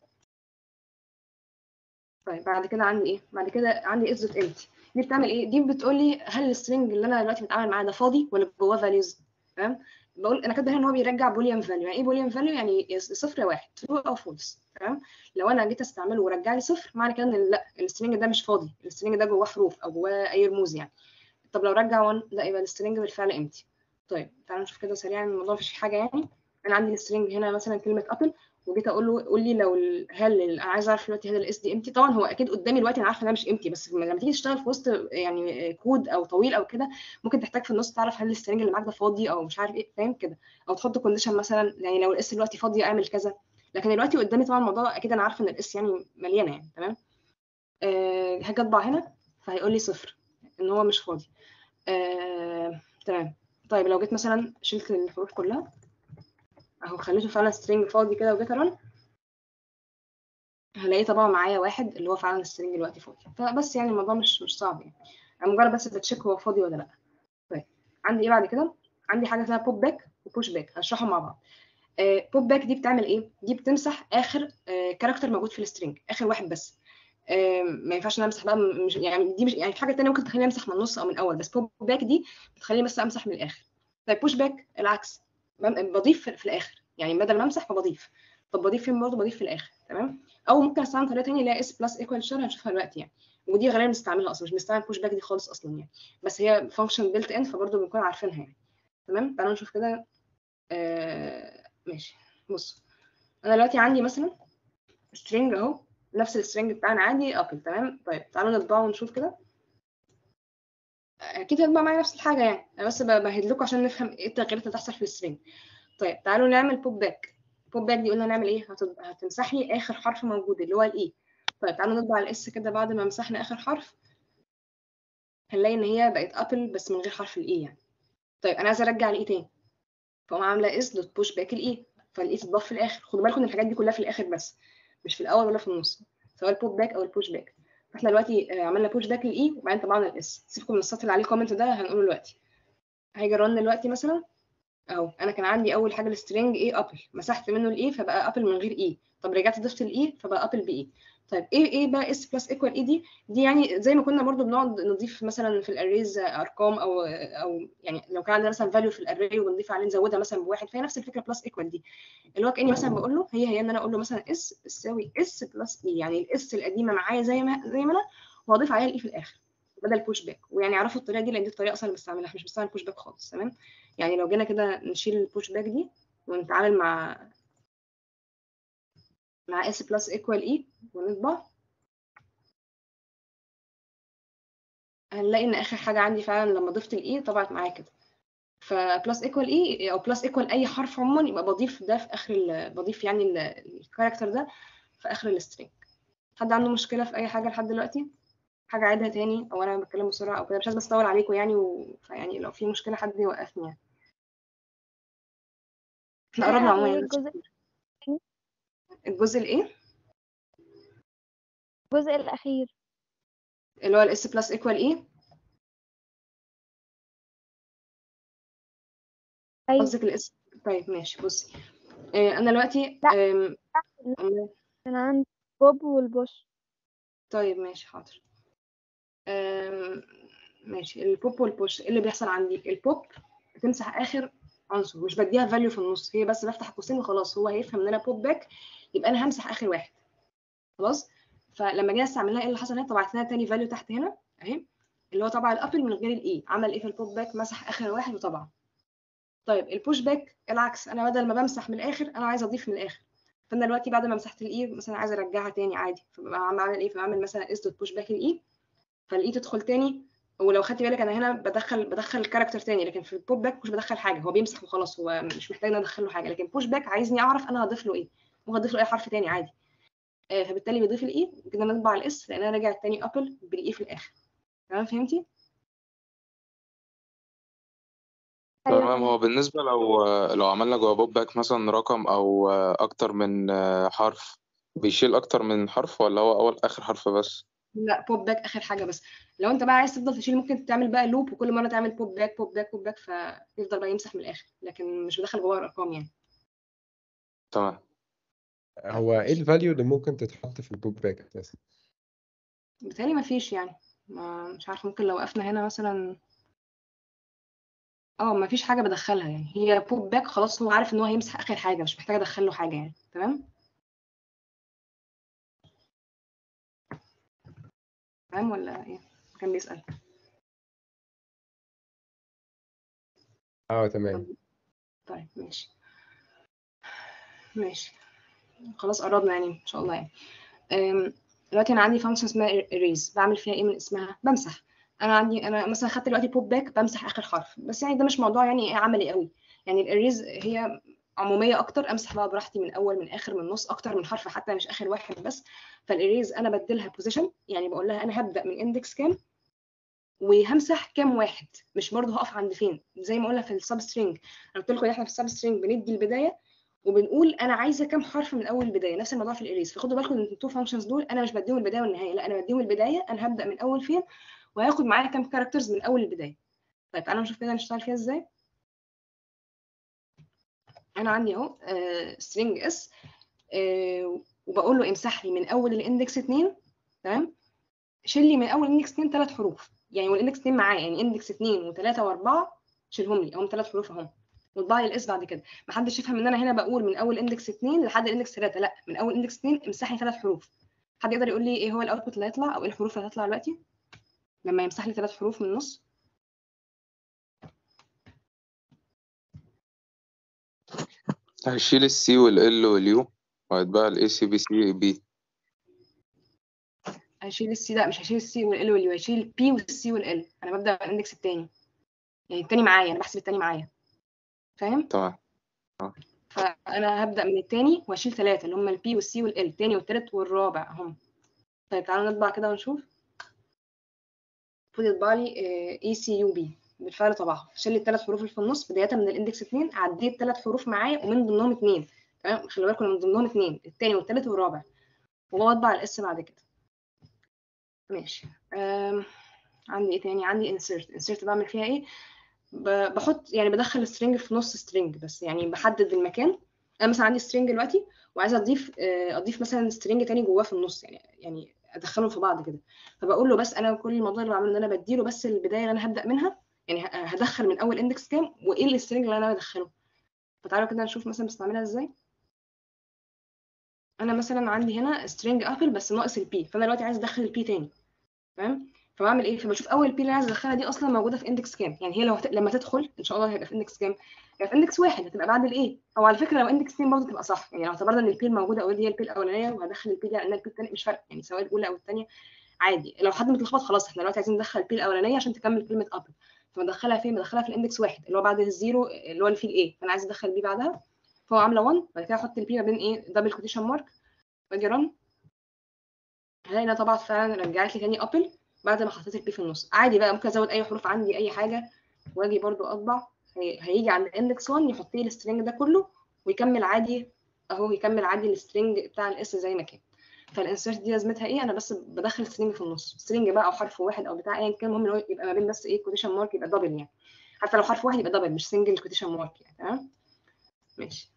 طيب بعد كده عندي ايه بعد كده عندي از دوت امتي دي بتعمل ايه دي بتقول لي هل السترنج اللي انا دلوقتي بتعامل معاه ده فاضي ولا جواه فاليوز تمام بقول انا كاتبه هنا ان هو بيرجع بوليان فاليو يعني ايه بوليان فاليو يعني صفر يا واحد ترو او فولس تمام لو انا جيت استعمله ورجع لي صفر معنى كده ان لا السترنج ده مش فاضي السترنج ده جواه حروف او جواه اي رموز يعني طب لو رجع 1 لا يبقى السترنج بالفعل امتي طيب تعالوا نشوف كده سريعا الموضوع مفيش فيه حاجه يعني انا عندي السترنج هنا مثلا كلمه ابل وجيت اقول له قول لي لو ال- هل ال- انا عايز اعرف دلوقتي هل الاس دي امتي طبعا هو اكيد قدامي دلوقتي انا عارفه انها مش امتي بس لما تيجي تشتغل في وسط يعني كود او طويل او كده ممكن تحتاج في النص تعرف هل السترنج اللي معاك ده فاضي او مش عارف ايه فاهم كده او تحط كونديشن مثلا يعني لو الاس دلوقتي فاضيه اعمل كذا لكن دلوقتي قدامي طبعا الموضوع اكيد انا عارفه ان الاس يعني مليانه يعني تمام أه هاجي اطبع هنا فهيقول لي صفر ان هو مش فاضي أه تمام طيب لو جيت مثلا شلت الحروف كلها اهو خليته فعلا سترينج فاضي كده وجيت ارن هلاقيه طبعا معايا واحد اللي هو فعلا السترينج دلوقتي فاضي فبس يعني الموضوع مش مش صعب يعني انا مجرد بس بتشيك هو فاضي ولا لا طيب عندي ايه بعد كده عندي حاجه اسمها بوب باك وبوش باك هشرحهم مع بعض بوب باك دي بتعمل ايه دي بتمسح اخر كاركتر موجود في السترينج اخر واحد بس آه، ما ينفعش ان أنا امسح بقى م- مش يعني دي مش يعني في حاجه تانية ممكن تخليني امسح من النص او من الاول بس بوب باك دي بتخليني بس امسح من الاخر طيب بوش باك العكس بم- بضيف في في الاخر يعني بدل ما امسح فبضيف طب بضيف فين برضه بضيف في الاخر تمام او ممكن استعمل طريقه ثانيه اللي هي اس بلس ايكوال شير هنشوفها دلوقتي يعني ودي غالبا بنستعملها اصلا مش بنستعمل بوش باك دي خالص اصلا يعني بس هي فانكشن بيلت ان فبرضه بنكون عارفينها يعني تمام تعالوا نشوف كده آه ماشي بص انا دلوقتي عندي مثلا string اهو نفس السترنج بتاعنا عادي ابل تمام طيب تعالوا نطبعه ونشوف كده اكيد هيطبع معايا نفس الحاجه يعني انا بس بمهد لكم عشان نفهم ايه التغييرات اللي هتحصل في السترنج طيب تعالوا نعمل بوب باك بوب باك دي قلنا نعمل ايه هت- هتمسح لي اخر حرف موجود اللي هو الاي طيب تعالوا نطبع الاس كده بعد ما مسحنا اخر حرف هنلاقي ان هي بقت ابل بس من غير حرف الاي يعني طيب انا عايزه ارجع الاي تاني فاقوم عامله اس دوت بوش باك الاي فالاي تتضاف في الاخر خدوا بالكم ان الحاجات دي كلها في الاخر بس مش في الاول ولا في النص سواء البوب باك او البوش باك فاحنا دلوقتي آه، عملنا بوش باك للاي وبعدين طبعنا الاس سيبكم من السطر اللي عليه كومنت ده هنقوله دلوقتي هيجي رن دلوقتي مثلا اهو انا كان عندي اول حاجه السترنج ايه ابل مسحت منه الاي فبقى ابل من غير اي طب رجعت ضفت الاي فبقى ابل باي طيب ايه ايه بقى اس بلس ايكوال اي دي دي يعني زي ما كنا برضو بنقعد نضيف مثلا في الاريز ارقام او او يعني لو كان عندنا مثلا فاليو في الاري وبنضيف عليه نزودها مثلا بواحد فهي نفس الفكره بلس ايكوال دي اللي هو كاني مثلا بقول له هي هي ان انا اقول له مثلا اس تساوي اس بلس اي يعني الاس القديمه معايا زي ما زي ما انا واضيف عليها الاي في الاخر بدل بوش باك ويعني عرفوا الطريقه دي لان دي الطريقه اصلا اللي بستعملها مش بستعمل بوش باك خالص تمام يعني لو جينا كده نشيل البوش باك دي ونتعامل مع مع اس بلس ايكوال اي ونطبع هنلاقي ان اخر حاجه عندي فعلا لما ضفت الاي طبعت معايا كده فبلس ايكوال اي او بلس ايكوال اي حرف عموما يبقى بضيف ده في اخر ال- بضيف يعني الكاركتر ده في اخر السترينج حد عنده مشكله في اي حاجه لحد دلوقتي حاجه عيدها تاني او انا بتكلم بسرعه او كده مش عايزه بس اطول عليكم يعني و... فيعني لو في مشكله حد يوقفني يعني احنا قربنا عموما يعني الجزء الجزء الايه الجزء الأخير اللي هو الاس بلس ايكوال ايه أيوة قصدك الاس طيب ماشي بصي آه، انا دلوقتي آم، أما- كان عندي بوب والبوش طيب ماشي حاضر آم، ماشي البوب والبوش ايه اللي بيحصل عندي البوب بتمسح اخر عنصر مش بديها فاليو في النص هي بس بفتح قوسين وخلاص هو هيفهم ان انا بوب باك يبقى انا همسح اخر واحد خلاص فلما جينا استعملها ايه اللي حصل هنا طبعت لها تاني فاليو تحت هنا اهي اللي هو طبع الابل من غير الاي عمل ايه في البوب باك مسح اخر واحد وطبعه طيب البوش باك العكس انا بدل ما بمسح من الاخر انا عايزه اضيف من الاخر فانا دلوقتي بعد ما مسحت الاي مثلا عايزه ارجعها تاني عادي فببقى بعمل ايه فبعمل مثلا اس دوت بوش باك الاي فالاي تدخل تاني ولو خدتي بالك انا هنا بدخل بدخل كاركتر تاني لكن في البوب باك مش بدخل حاجه هو بيمسح وخلاص هو مش محتاج ان أنا ادخل له حاجه لكن بوش باك عايزني اعرف انا هضيف له ايه وهضيف له اي حرف تاني عادي آه، فبالتالي بيضيف الاي كده نطبع الاس لان انا راجع تاني ابل بالاي في الاخر تمام فهمتي أيوة تمام هو بالنسبة لو لو عملنا جوه بوب باك مثلا رقم أو أكتر من حرف بيشيل أكتر من حرف ولا هو أول آخر حرف بس؟ لا بوب باك اخر حاجه بس لو انت بقى عايز تفضل تشيل ممكن تعمل بقى لوب وكل مره تعمل بوب باك بوب باك بوب باك فيفضل بقى يمسح من الاخر لكن مش بدخل جواه الارقام يعني تمام هو ايه الفاليو اللي ممكن تتحط في البوك باك اساسا بالتالي ما فيش يعني ما مش عارفه ممكن لو وقفنا هنا مثلا اه ما فيش حاجه بدخلها يعني هي بوب باك خلاص هو عارف ان هو هيمسح اخر حاجه مش محتاجه ادخل له حاجه يعني تمام تمام ولا ايه كان بيسأل اه تمام طيب ماشي ماشي خلاص قربنا يعني ان شاء الله يعني أم، دلوقتي انا عندي فانكشن اسمها erase بعمل فيها ايه من اسمها بمسح انا عندي انا مثلا خدت دلوقتي بوب باك بمسح اخر حرف بس يعني ده مش موضوع يعني ايه عملي قوي يعني الاريز هي عموميه اكتر امسح بقى براحتي من اول من اخر من نص اكتر من حرف حتى مش اخر واحد بس فالاريز انا بديلها بوزيشن يعني بقول لها انا هبدا من اندكس كام وهمسح كام واحد مش برضه هقف عند فين زي ما قلنا في السب سترينج انا قلت لكم ان احنا في السب سترينج بندي البدايه وبنقول انا عايزه كام حرف من اول البدايه نفس الموضوع في الاريز فخدوا بالكم ان التو فانكشنز دول انا مش بديهم البدايه والنهايه لا انا بديهم البدايه انا هبدا من اول فين وهياخد معايا كام كاركترز من اول البدايه طيب تعالوا نشوف كده نشتغل فيها ازاي انا عندي اهو سترينج اس وبقول له امسح لي من اول الاندكس 2 تمام شيل لي من اول اندكس 2 ثلاث حروف يعني والاندكس 2 معايا يعني اندكس 2 و3 و4 شيلهم لي اهم ثلاث حروف اهم وطبع لي الاس بعد كده ما حدش يفهم ان انا هنا بقول من اول اندكس 2 لحد الاندكس 3 لا من اول اندكس 2 امسح لي ثلاث حروف حد يقدر يقول لي ايه هو الاوتبوت اللي هيطلع او ايه الحروف اللي هتطلع دلوقتي لما يمسح لي ثلاث حروف من النص هشيل السي والال واليو وهيتبقى الاي سي بي سي بي هشيل السي لا مش هشيل السي والال واليو هشيل البي والسي والال انا ببدا من الاندكس الثاني يعني الثاني معايا انا بحسب الثاني معايا فاهم تمام فانا هبدا من التاني واشيل ثلاثه اللي هم البي والسي والال التاني والتالت والرابع هم طيب تعالوا نطبع كده ونشوف المفروض يطبع لي اي سي يو بي بالفعل طبعها شيل لي الثلاث حروف اللي في النص بدايه من الاندكس 2 عديت ثلاث حروف معايا ومن ضمنهم اثنين تمام خلي بالكم من ضمنهم اثنين الثاني والثالث والرابع وبطبع الاس بعد كده ماشي أم. عندي ايه تاني عندي insert insert بعمل فيها ايه ب- بحط يعني بدخل string في نص string بس يعني بحدد المكان انا مثلا عندي string دلوقتي وعايزه اضيف آه، اضيف مثلا string تاني جواه في النص يعني يعني ادخلهم في بعض كده فبقول له بس انا كل الموضوع اللي بعمله ان انا بديله بس البدايه اللي انا هبدا منها يعني ه- هدخل من اول اندكس كام وايه السترنج اللي انا بدخله فتعالوا كده نشوف مثلا بستعملها ازاي انا مثلا عندي هنا string ابل بس ناقص البي فانا دلوقتي عايز ادخل البي تاني تمام فبعمل ايه فبشوف اول بي اللي انا عايز ادخلها دي اصلا موجوده في اندكس كام يعني هي لو هت... لما تدخل ان شاء الله هيبقى في اندكس كام هيبقى في اندكس واحد هتبقى بعد الايه او على فكره لو اندكس 2 برضه تبقى صح يعني لو اعتبرنا ان البي الموجوده اوريدي هي البي الاولانيه وهدخل البي دي على انها البي الثانيه مش فارقه يعني سواء الاولى او الثانيه عادي لو حد متلخبط خلاص احنا دلوقتي عايزين ندخل البي الاولانيه عشان تكمل كلمه ابل فبدخلها فين بدخلها في الاندكس واحد اللي هو بعد الزيرو اللي هو اللي فيه الايه فانا عايز ادخل البي بعدها فهو عامله 1 بعد كده احط البي ما بين ايه دبل كوتيشن مارك واجي رن هلاقي انها طبعا فعلا رجعت لي تاني ابل بعد ما حطيت البي في النص عادي بقى ممكن ازود اي حروف عندي اي حاجه واجي برضو اطبع هي- هيجي عند الاندكس 1 يحط لي السترنج ده كله ويكمل عادي اهو يكمل عادي السترنج بتاع الاس زي ما كان فالانسرت دي لازمتها ايه انا بس بدخل سترنج في النص سترنج بقى او حرف واحد او بتاع ايا كان المهم إن هو يبقى ما بين بس ايه كوتيشن مارك يبقى دبل يعني حتى لو حرف واحد يبقى دبل مش سنجل كوتيشن مارك يعني تمام ماشي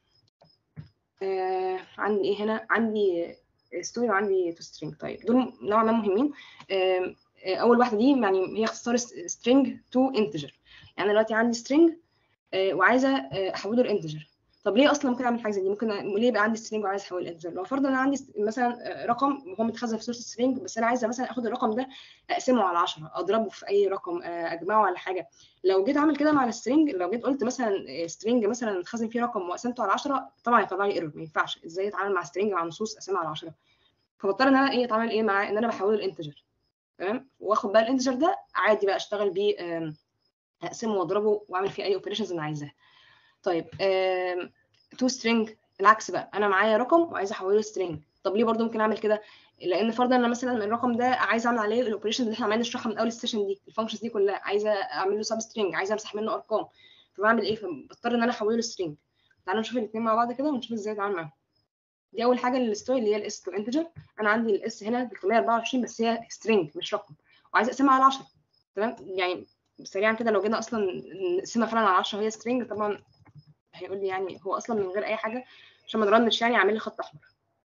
آه عندي ايه هنا عندي ستوري وعندي تو سترينج طيب دول نوعا ما مهمين آم، آه، اول واحده دي يعني هي اختصار سترينج تو انتجر يعني أنا دلوقتي عندي سترينج وعايزه آه، احوله لانتجر طب ليه اصلا ممكن اعمل حاجه زي دي ممكن أ- ليه يبقى عندي سترينج وعايز احوله لانتجر لو فرضا انا عندي ست- مثلا آه، رقم هو متخزن في صوره سترينج بس انا عايزه مثلا اخد الرقم ده اقسمه على 10 اضربه في اي رقم آه، اجمعه على حاجه لو جيت اعمل كده مع السترينج لو جيت قلت مثلا سترينج مثلا متخزن فيه رقم وقسمته على 10 طبعا يطلع لي ايرور ما ينفعش ازاي اتعامل مع سترينج مع نصوص اقسمها على 10 فبضطر ان انا ايه اتعامل ايه معاه ان انا بحوله لانتجر تمام واخد بقى الانتجر ده عادي بقى اشتغل بيه آم، اقسمه واضربه واعمل فيه اي اوبريشنز انا عايزاها طيب تو سترينج العكس بقى انا معايا رقم وعايزه احوله لسترينج طب ليه برضو ممكن اعمل كده لان فرضا انا مثلا الرقم ده عايزه اعمل عليه الاوبريشن اللي احنا عمالين نشرحها من اول السيشن دي الفانكشنز دي كلها عايزه اعمل له سب سترينج عايزه امسح منه ارقام فبعمل ايه فبضطر ان انا احوله لسترينج تعالوا نشوف الاثنين مع بعض كده ونشوف ازاي اتعامل معاهم دي اول حاجه الستوري اللي هي الاس تو انتجر انا عندي الاس هنا 324 بس هي سترينج مش رقم وعايزه اقسمها على 10 تمام يعني سريعا كده لو جينا اصلا نقسمها فعلا على 10 وهي سترينج طبعا هيقول لي يعني هو اصلا من غير اي حاجه عشان ما نرنش يعني عامل لي خط احمر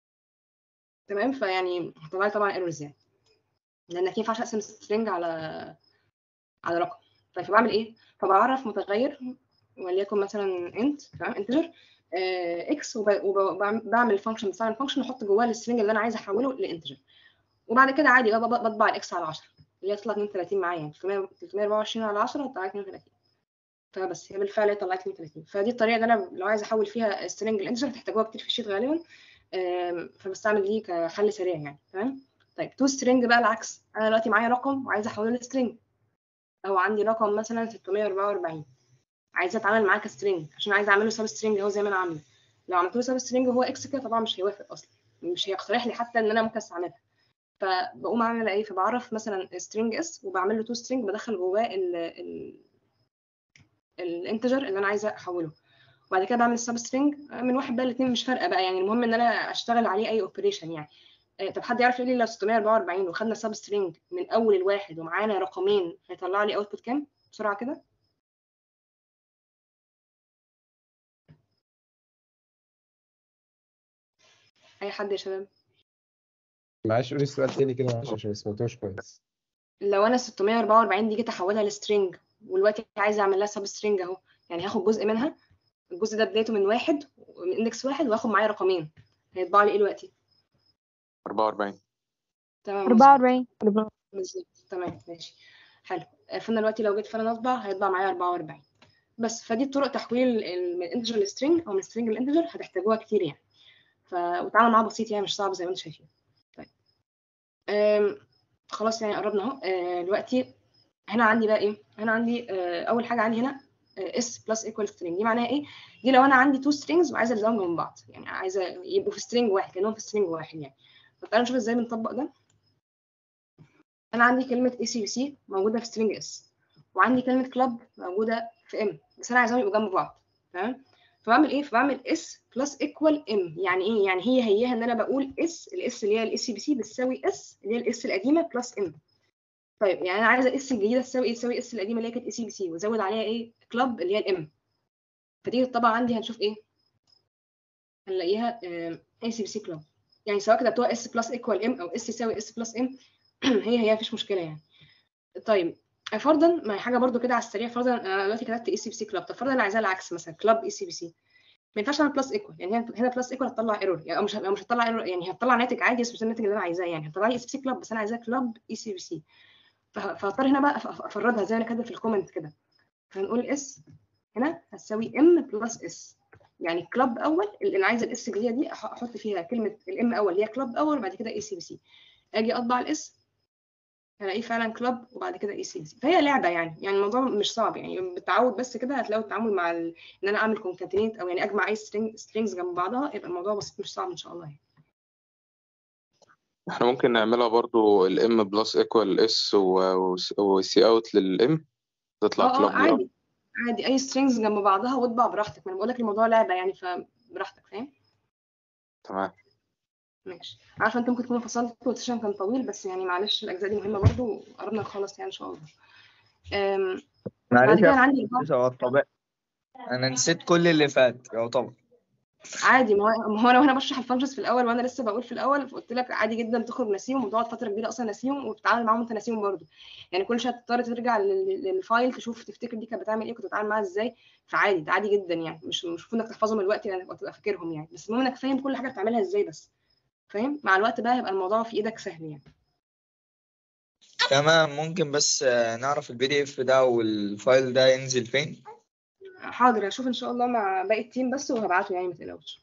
تمام فيعني هطلع لي طبعا ايرورز يعني لان ما ينفعش اقسم سترينج على على رقم طيب فبعمل ايه فبعرف متغير وليكن مثلا انت تمام انتجر اكس وبعمل الفانكشن بستعمل الفانكشن واحط جواه السترينج اللي انا عايزه احوله لانتجر وبعد كده عادي بقى بطبع الاكس على 10 اللي هي تطلع 32 معايا يعني 324 على 10 تطلع 32 فبس هي بالفعل هي طلعت 32 فدي الطريقه اللي انا لو عايزه احول فيها سترينج الانتجر هتحتاجوها كتير في الشيت غالبا فبستعمل دي كحل سريع يعني تمام طيب تو سترينج بقى العكس انا دلوقتي معايا رقم وعايزه احوله لسترينج او عندي رقم مثلا 644 عايزه اتعامل معاه كسترينج عشان عايزه اعمله سب سترينج هو زي ما انا عامله لو عملت له سب سترينج وهو اكس كده طبعا مش هيوافق اصلا مش هيقترح لي حتى ان انا ممكن استعملها فبقوم اعمل ايه فبعرف مثلا سترينج اس وبعمل له تو سترينج بدخل جواه ال ال الانتجر اللي انا عايزه احوله وبعد كده بعمل السب سترينج من واحد بقى الاثنين مش فارقه بقى يعني المهم ان انا اشتغل عليه اي اوبريشن يعني طب حد يعرف يقول لي لو 644 وخدنا سب سترينج من اول الواحد ومعانا رقمين هيطلع لي اوتبوت كام بسرعه كده اي حد يا شباب معلش قولي السؤال تاني كده معلش عشان ما سمعتوش كويس لو انا 644 دي جيت احولها لسترينج ودلوقتي عايزه اعمل لها سب سترينج اهو يعني هاخد جزء منها الجزء ده بدايته من واحد من اندكس واحد واخد معايا رقمين هيطبع لي ايه دلوقتي 44 تمام 44 بالظبط تمام ماشي حلو فانا دلوقتي لو جيت فعلا اطبع هيطبع معايا 44 بس فدي طرق تحويل من الانتجر لسترينج او من سترينج للانتجر هتحتاجوها كتير يعني ف وتعامل معاها بسيط يعني مش صعب زي ما انتم شايفين طيب أم... خلاص يعني قربنا اهو أه... دلوقتي هنا عندي بقى ايه هنا عندي أه... اول حاجه عندي هنا اس بلس ايكوال سترينج دي معناها ايه دي لو انا عندي تو سترينجز وعايزه الزامهم من بعض يعني عايزه يبقوا في سترينج واحد كانهم في سترينج واحد يعني طب تعالوا نشوف ازاي بنطبق ده انا عندي كلمه اي سي بي سي موجوده في سترينج اس وعندي كلمه كلاب موجوده في ام بس انا عايزاهم يبقوا جنب بعض تمام فبعمل ايه فبعمل اس بلس ايكوال ام يعني ايه يعني هي هيها ان انا بقول اس الاس اللي هي الاي سي بي سي بتساوي اس اللي هي الاس القديمه بلس ام طيب يعني انا عايزه اس الجديده تساوي ايه تساوي اس القديمه اللي هي كانت اي سي بي سي وازود عليها ايه كلاب اللي هي الام فدي طبعا عندي هنشوف ايه هنلاقيها اي سي بي سي كلاب يعني سواء كتبتوها اس بلس ايكوال ام او اس يساوي اس بلس ام هي هي مفيش مشكله يعني طيب فرضا ما هي حاجه برضو كده على السريع فرضا انا دلوقتي كتبت اي سي بي سي كلاب طب فرضا انا عايزاها العكس مثلا كلاب اي سي بي سي ما ينفعش اعمل بلس ايكوال يعني هنا هنا بلس ايكوال هتطلع ايرور يعني أو مش أو مش هتطلع ايرور يعني هتطلع ناتج عادي بس مش الناتج اللي انا عايزاه يعني هتطلع لي اي سي بي سي كلاب بس انا عايزاه كلاب اي سي بي سي فهضطر هنا بقى أف- افردها زي ما انا كاتبه في الكومنت كده فهنقول اس هنا هتساوي ام بلس اس يعني كلاب اول اللي انا عايزه الاس الجديده دي أح- احط فيها كلمه الام اول اللي هي كلاب اول وبعد كده اي سي بي سي اجي اطبع الاس هلاقيه فعلا كلاب وبعد كده اي سي بي سي فهي لعبه يعني يعني الموضوع مش صعب يعني بالتعود بس كده هتلاقوا التعامل مع ال... ان انا اعمل كونكاتينيت او يعني اجمع اي سترينجز جنب بعضها يبقى الموضوع بسيط مش صعب ان شاء الله يعني. احنا ممكن نعملها برضو الام بلس ايكوال اس وسي اوت للام تطلع اه اه كلاب للام عادي عادي اي سترينجز جنب بعضها واطبع براحتك ما انا بقول لك الموضوع لعبه يعني فبراحتك فاهم تمام ماشي عارفه انت ممكن تكونوا فصلتوا والسيشن كان طويل بس يعني معلش الاجزاء دي مهمه برضو وقربنا نخلص يعني ان شاء الله أم، بعد معلش كده يا انا عندي باشا هو الطبيعي انا نسيت كل اللي فات يعتبر عادي ما هو ما هو انا وانا بشرح الفانكشنز في الاول وانا لسه بقول في الاول قلت لك عادي جدا تخرج ناسيهم وتقعد فتره كبيره اصلا ناسيهم وتتعامل معاهم وانت ناسيهم برضه يعني كل شويه تضطر ترجع لل- للفايل تشوف تفتكر دي كانت بتعمل ايه كنت بتتعامل معاها ازاي فعادي ده عادي جدا يعني مش مش المفروض انك تحفظهم الوقت يعني تبقى فاكرهم يعني بس المهم انك فاهم كل حاجه بتعملها ازاي بس فاهم مع الوقت بقى هيبقى الموضوع في ايدك سهل يعني تمام ممكن بس آه، نعرف البي دي اف ده والفايل ده ينزل فين حاضر هشوف ان شاء الله مع باقي التيم بس وهبعته يعني ما تقلقوش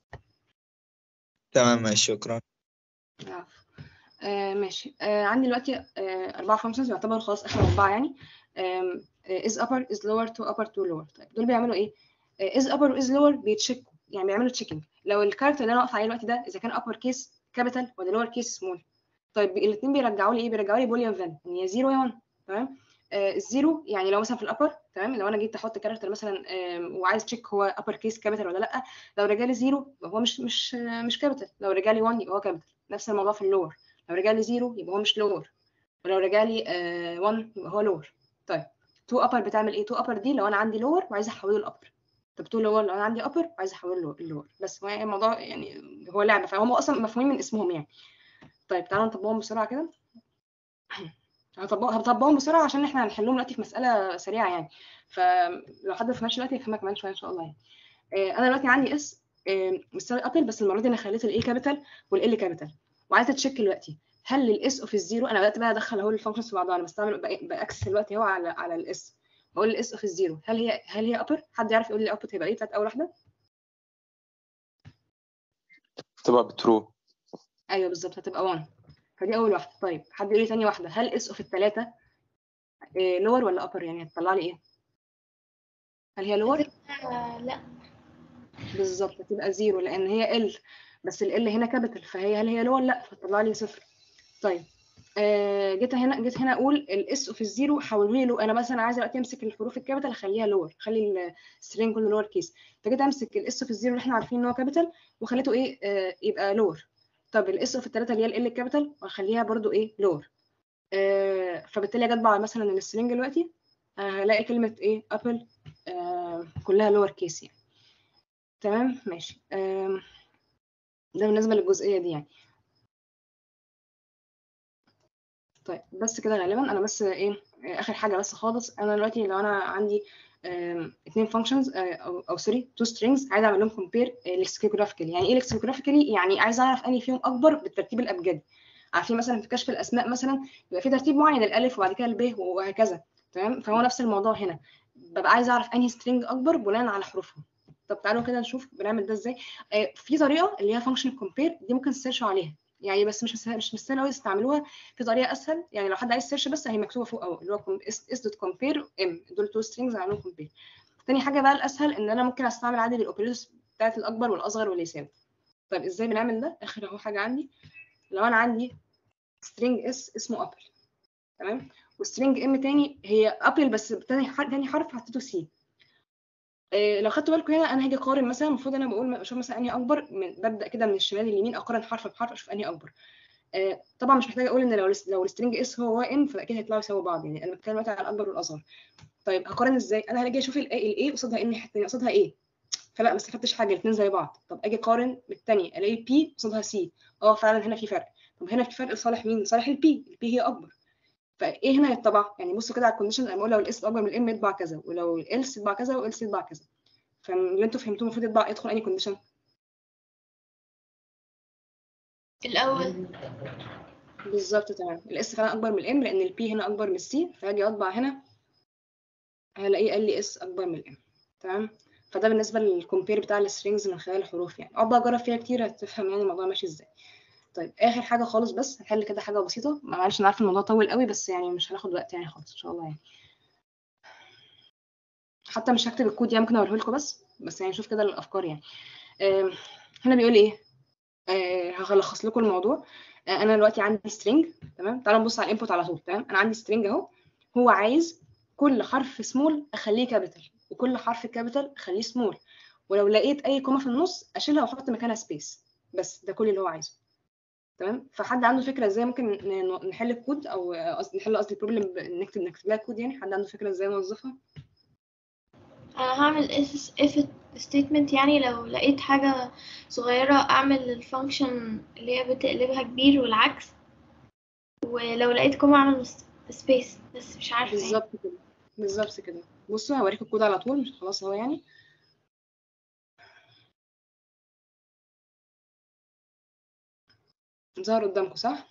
تمام ماشي شكرا العفو. آه ماشي آه عندي دلوقتي آه أربعة فانكشنز يعتبر خلاص آخر أربعة يعني آم، آه is upper is lower to upper to lower طيب دول بيعملوا إيه؟ آه is upper و is lower بيتشيكوا يعني بيعملوا تشيكينج لو الكاركتر اللي أنا واقفة عليه دلوقتي ده إذا كان upper case capital ولا lower case small طيب الاثنين بيرجعوا لي إيه؟ بيرجعوا لي بوليان فاليو إن يا 0 يا 1 تمام آه الزيرو يعني لو مثلا في الابر تمام لو انا جيت احط كاركتر مثلا آم، وعايز تشيك هو upper case capital ولا لا لو رجع لي زيرو يبقى هو مش مش آه، مش capital لو رجع لي 1 يبقى هو capital نفس الموضوع في اللور لو رجع لي زيرو يبقى هو مش لور ولو رجع لي 1 يبقى هو لور طيب تو ابر بتعمل ايه تو ابر دي لو انا عندي لور وعايز احوله لابر طب تو لور لو انا عندي ابر وعايز احوله لور بس هو يعني الموضوع يعني هو لعبه فهم اصلا مفهومين من اسمهم يعني طيب تعالوا نطبقهم بسرعه كده هطبق هطبقهم بسرعه عشان احنا هنحلهم دلوقتي في مساله سريعه يعني فلو حد ما فهمش دلوقتي يفهمها كمان شويه ان شاء الله يعني آه، انا دلوقتي عندي اس آه، بتساوي ابل بس المره دي انا خليت الاي كابيتال والال كابيتال وعايزه اتشيك دلوقتي هل الاس اوف الزيرو انا بدات بقى ادخل اهو الفانكشنز في بعضها انا بستعمل بق- باكسس دلوقتي اهو على على الاس بقول الاس اوف الزيرو هل هي هل هي ابر حد يعرف يقول لي الاوتبوت هيبقى ايه بتاعت اول واحده تبقى بترو ايوه بالظبط هتبقى 1 فدي اول واحده طيب حد يقول لي ثاني واحده هل اس اوف الثلاثه لور ولا ابر يعني هتطلع لي ايه هل هي لور آه لا بالظبط هتبقى زيرو لان هي ال بس ال هنا كابيتال فهي هل هي لور لا فتطلع لي صفر طيب آه جيت هنا جيت هنا اقول الاس اوف الزيرو حولوا له انا مثلا عايزه دلوقتي امسك الحروف الكابيتال اخليها لور خلي السترينج كله لور كيس فجيت امسك الاس اوف الزيرو اللي احنا عارفين ان هو كابيتال وخليته ايه آه يبقى لور طب الاس اوف الثلاثه اللي هي ال الكابيتال واخليها برضو ايه لور آه فبالتالي اجي اطبع مثلا السترينج دلوقتي آه، هلاقي كلمه ايه ابل آه كلها لور كيس يعني تمام ماشي آم، ده بالنسبه للجزئيه دي يعني طيب بس كده غالبا انا بس ايه اخر حاجه بس خالص انا دلوقتي لو انا عندي آم، اتنين فانكشنز او او سوري تو سترينجز عايزه اعمل لهم كومبير لكسيكوغرافيكالي يعني ايه لكسيكوغرافيكالي يعني عايزه اعرف انهي فيهم اكبر بالترتيب الابجدي عارفين مثلا في كشف الاسماء مثلا بيبقى في ترتيب معين الالف وبعد كده الب وهكذا تمام فهو نفس الموضوع هنا ببقى عايزه اعرف انهي سترينج اكبر بناء على حروفهم طب تعالوا كده نشوف بنعمل ده ازاي آه، في طريقه اللي هي فانكشن كومبير دي ممكن تسيرشوا عليها يعني بس مش مسهل مش مستاهل قوي تستعملوها في طريقه اسهل يعني لو حد عايز سيرش بس هي مكتوبه فوق اهو اللي هو اس دوت كومبير ام دول تو سترينجز عاملين كومبير تاني حاجه بقى الاسهل ان انا ممكن استعمل عادي بالاوبريتورز بتاعت الاكبر والاصغر واللي يساوي طيب ازاي بنعمل ده اخر اهو حاجه عندي لو انا عندي string اس اسمه ابل تمام وسترينج ام تاني هي ابل بس تاني حرف تاني حرف حطيته سي إيه لو خدتوا بالكم هنا انا هاجي اقارن مثلا المفروض انا بقول اشوف مثلا انهي اكبر من ببدا كده من الشمال لليمين اقارن حرف بحرف اشوف انهي اكبر إيه طبعا مش محتاجه اقول ان لو لو السترينج اس هو ام فاكيد هيطلعوا يساوي بعض يعني انا بتكلم دلوقتي على الاكبر والاصغر طيب هقارن ازاي انا هاجي اشوف الاي قصادها ان الحته قصادها ايه فلا ما استفدتش حاجه الاثنين زي بعض طب اجي اقارن بالثانيه الاقي بي قصادها سي اه فعلا هنا في فرق طب هنا في فرق لصالح مين لصالح البي البي هي اكبر فايه هنا يتطبع يعني بصوا كده على الكونديشن انا بقول لو الاس اكبر من الام يطبع كذا ولو الالس يطبع كذا والالس يطبع كذا فاللي انتوا فهمتوه المفروض يطبع يدخل انهي كونديشن الأول بالظبط تمام الاس فعلا اكبر من الام لان البي هنا اكبر من السي فهاجي اطبع هنا هلاقيه قال لي اس اكبر من الام تمام فده بالنسبه للكومبير بتاع السترينجز من خلال الحروف يعني اقعد بقى اجرب فيها كتير هتفهم يعني الموضوع ماشي ازاي طيب اخر حاجه خالص بس هنحل كده حاجه بسيطه معلش انا عارفه الموضوع طول قوي بس يعني مش هناخد وقت يعني خالص ان شاء الله يعني حتى مش هكتب الكود يعني ممكن اوريه لكم بس بس يعني نشوف كده الافكار يعني آه هنا بيقول ايه آه هلخص لكم الموضوع آه انا دلوقتي عندي string تمام تعالوا نبص على الانبوت على طول تمام انا عندي string اهو هو عايز كل حرف سمول اخليه كابيتال وكل حرف كابيتال اخليه سمول ولو لقيت اي كومه في النص اشيلها واحط مكانها سبيس بس ده كل اللي هو عايزه تمام فحد عنده فكره ازاي ممكن نحل الكود او قصدي نحل قصدي البروبلم نكتب نكتب لها كود يعني حد عنده فكره ازاي نوظفها أنا هعمل if if statement يعني لو لقيت حاجة صغيرة أعمل الفانكشن اللي هي بتقلبها كبير والعكس ولو لقيت كوما أعمل سبيس بس مش عارفة يعني. بالظبط كده بالظبط كده بصوا هوريكم الكود على طول مش خلاص اهو يعني ظهر قدامكم صح؟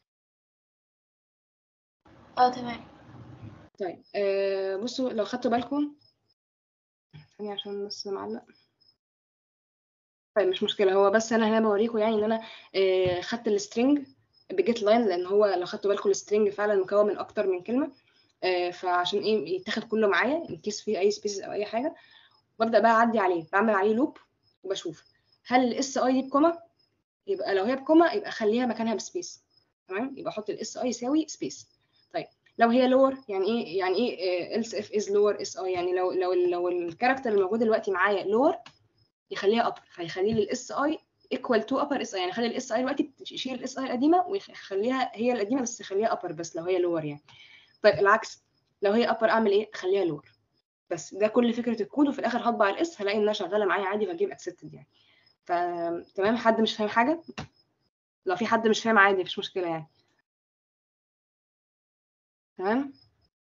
اه تمام طيب آه بصوا لو خدتوا بالكم ثانية عشان بس معلق طيب مش مشكلة هو بس أنا هنا بوريكم يعني إن أنا آه خدت السترينج بجيت لاين لأن هو لو خدتوا بالكم السترينج فعلا مكون من أكتر من كلمة آه فعشان إيه يتاخد كله معايا إن كيس فيه أي سبيسز أو أي حاجة ببدأ بقى أعدي عليه بعمل عليه لوب وبشوف هل الاس اي دي بكوما يبقى لو هي بكوما يبقى خليها مكانها بسبيس تمام يبقى احط الاس اي يساوي سبيس طيب لو هي لور يعني ايه يعني ايه else if is lower اس اي يعني لو لو لو الكاركتر الموجود دلوقتي معايا لور يخليها upper فيخلي لي الاس اي equal to upper اس اي يعني يخلي الاس اي دلوقتي يشيل الاس اي القديمه ويخليها هي القديمه بس يخليها upper بس لو هي لور يعني طيب العكس لو هي upper اعمل ايه اخليها لور بس ده كل فكره الكود وفي الاخر هطبع الاس هلاقي انها شغاله معايا عادي فاجيب accepted يعني فتمام حد مش فاهم حاجه لو في حد مش فاهم عادي مفيش مشكله يعني تمام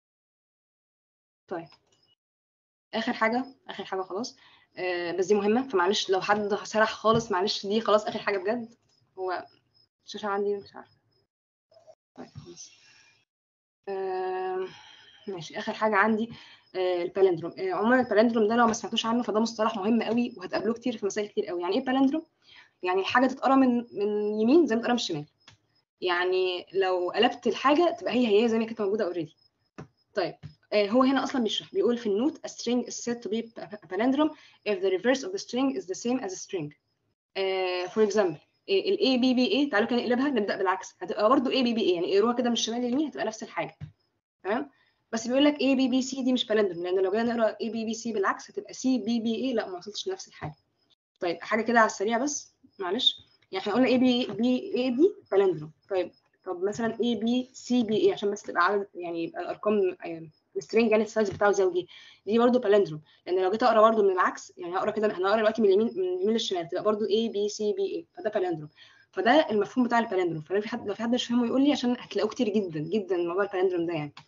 طيب اخر حاجه اخر حاجه خلاص آه بس دي مهمه فمعلش لو حد سرح خالص معلش دي خلاص اخر حاجه بجد هو الشاشه عندي مش عارفه طيب خلاص آه ماشي اخر حاجه عندي آه البالندروم آه عموما البالندروم ده لو ما سمعتوش عنه فده مصطلح مهم قوي وهتقابلوه كتير في مسائل كتير قوي يعني ايه بالندروم يعني حاجه تتقرا من من يمين زي ما تتقرا من الشمال يعني لو قلبت الحاجه تبقى هي هي زي ما كانت موجوده اوريدي طيب آه هو هنا اصلا بيشرح بيقول في النوت a string is said to be a palindrome if the reverse of the string is the same as a string uh, for example ال A B B A تعالوا كده نقلبها نبدا بالعكس هتبقى برضه A B B A يعني اقروها كده من الشمال لليمين هتبقى نفس الحاجه تمام بس بيقول لك A B B C دي مش بالندروم لان لو جينا نقرا A B B C بالعكس هتبقى C B B A لا ما وصلتش لنفس الحاجه طيب حاجه كده على السريع بس معلش يعني احنا قلنا A B B A دي بالندروم طيب طب مثلا A B C B A عشان بس تبقى عدد يعني يبقى الارقام السترينج يعني السايز بتاعه زوجي دي برضه بالندروم لان لو جيت اقرا برضه من العكس يعني هقرا كده هنقرا دلوقتي من اليمين من اليمين للشمال تبقى برضه A B C B A فده بالندروم فده المفهوم بتاع البالندروم فلو في حد لو في حد مش فاهمه يقول لي عشان هتلاقوه كتير جدا جدا موضوع البالندروم ده يعني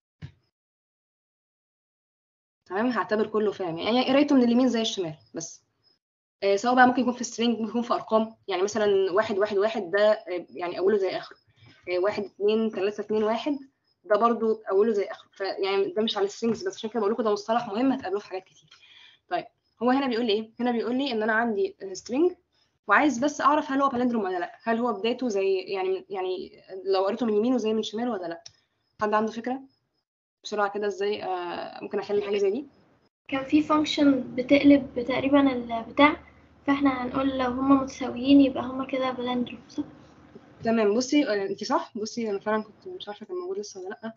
تمام هعتبر كله فاهم يعني قرايته من اليمين زي الشمال بس آه سواء بقى ممكن يكون في سترينج ممكن يكون في ارقام يعني مثلا واحد واحد واحد ده آه يعني اوله زي اخره آه واحد اتنين تلاته اتنين واحد ده برضو اوله زي اخره فيعني ده مش على السترينجز بس عشان كده بقول لكم ده مصطلح مهم هتقابلوه في حاجات كتير طيب هو هنا بيقول لي ايه هنا بيقول لي ان انا عندي سترينج وعايز بس اعرف هل هو بالندروم ولا لا هل هو بدايته زي يعني يعني لو قريته من يمينه زي من شماله ولا لا حد عنده فكره بسرعه كده ازاي آه ممكن احل حاجه زي دي كان في فانكشن بتقلب تقريبا البتاع فاحنا هنقول لو هما متساويين يبقى هما كده بلندروم صح تمام بصي آه انت صح بصي انا فعلا كنت مش عارفه كان موجود لسه ولا لا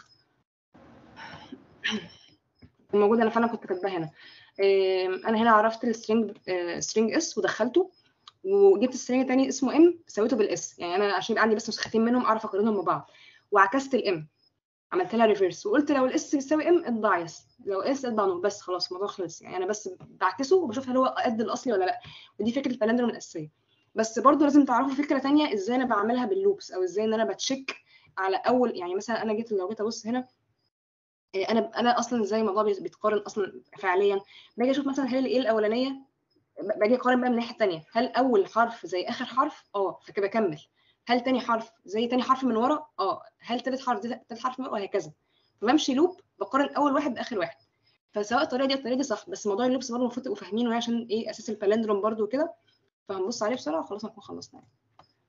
كان موجود انا فعلا كنت كاتباه هنا آه انا هنا عرفت السترينج سترينج اس ودخلته وجبت سترينج تاني اسمه ام سويته بالاس يعني انا عشان يبقى عندي بس نسختين منهم اعرف اقارنهم ببعض وعكست الام عملت لها ريفيرس وقلت لو الاس يساوي ام اطبع يس لو اس اطبع نو بس خلاص الموضوع خلص يعني انا بس بعكسه وبشوف هل هو قد الاصلي ولا لا ودي فكره البالندروم الاساسيه بس برضو لازم تعرفوا فكره تانية ازاي انا بعملها باللوبس او ازاي ان انا بتشيك على اول يعني مثلا انا جيت لو جيت ابص هنا انا انا اصلا ازاي الموضوع بيتقارن اصلا فعليا باجي اشوف مثلا هل الايه الاولانيه باجي اقارن بقى من الناحيه الثانيه هل اول حرف زي اخر حرف اه فكده بكمل هل تاني حرف زي تاني حرف من ورا اه هل تالت حرف زي تالت حرف من ورا وهكذا فبمشي لوب بقارن اول واحد باخر واحد فسواء الطريقه دي او الطريقه دي صح بس موضوع اللوبس برضه المفروض تبقوا فاهمينه يعني عشان ايه اساس البالندروم برضه وكده فهنبص عليه بسرعه وخلاص هنكون خلصنا يعني.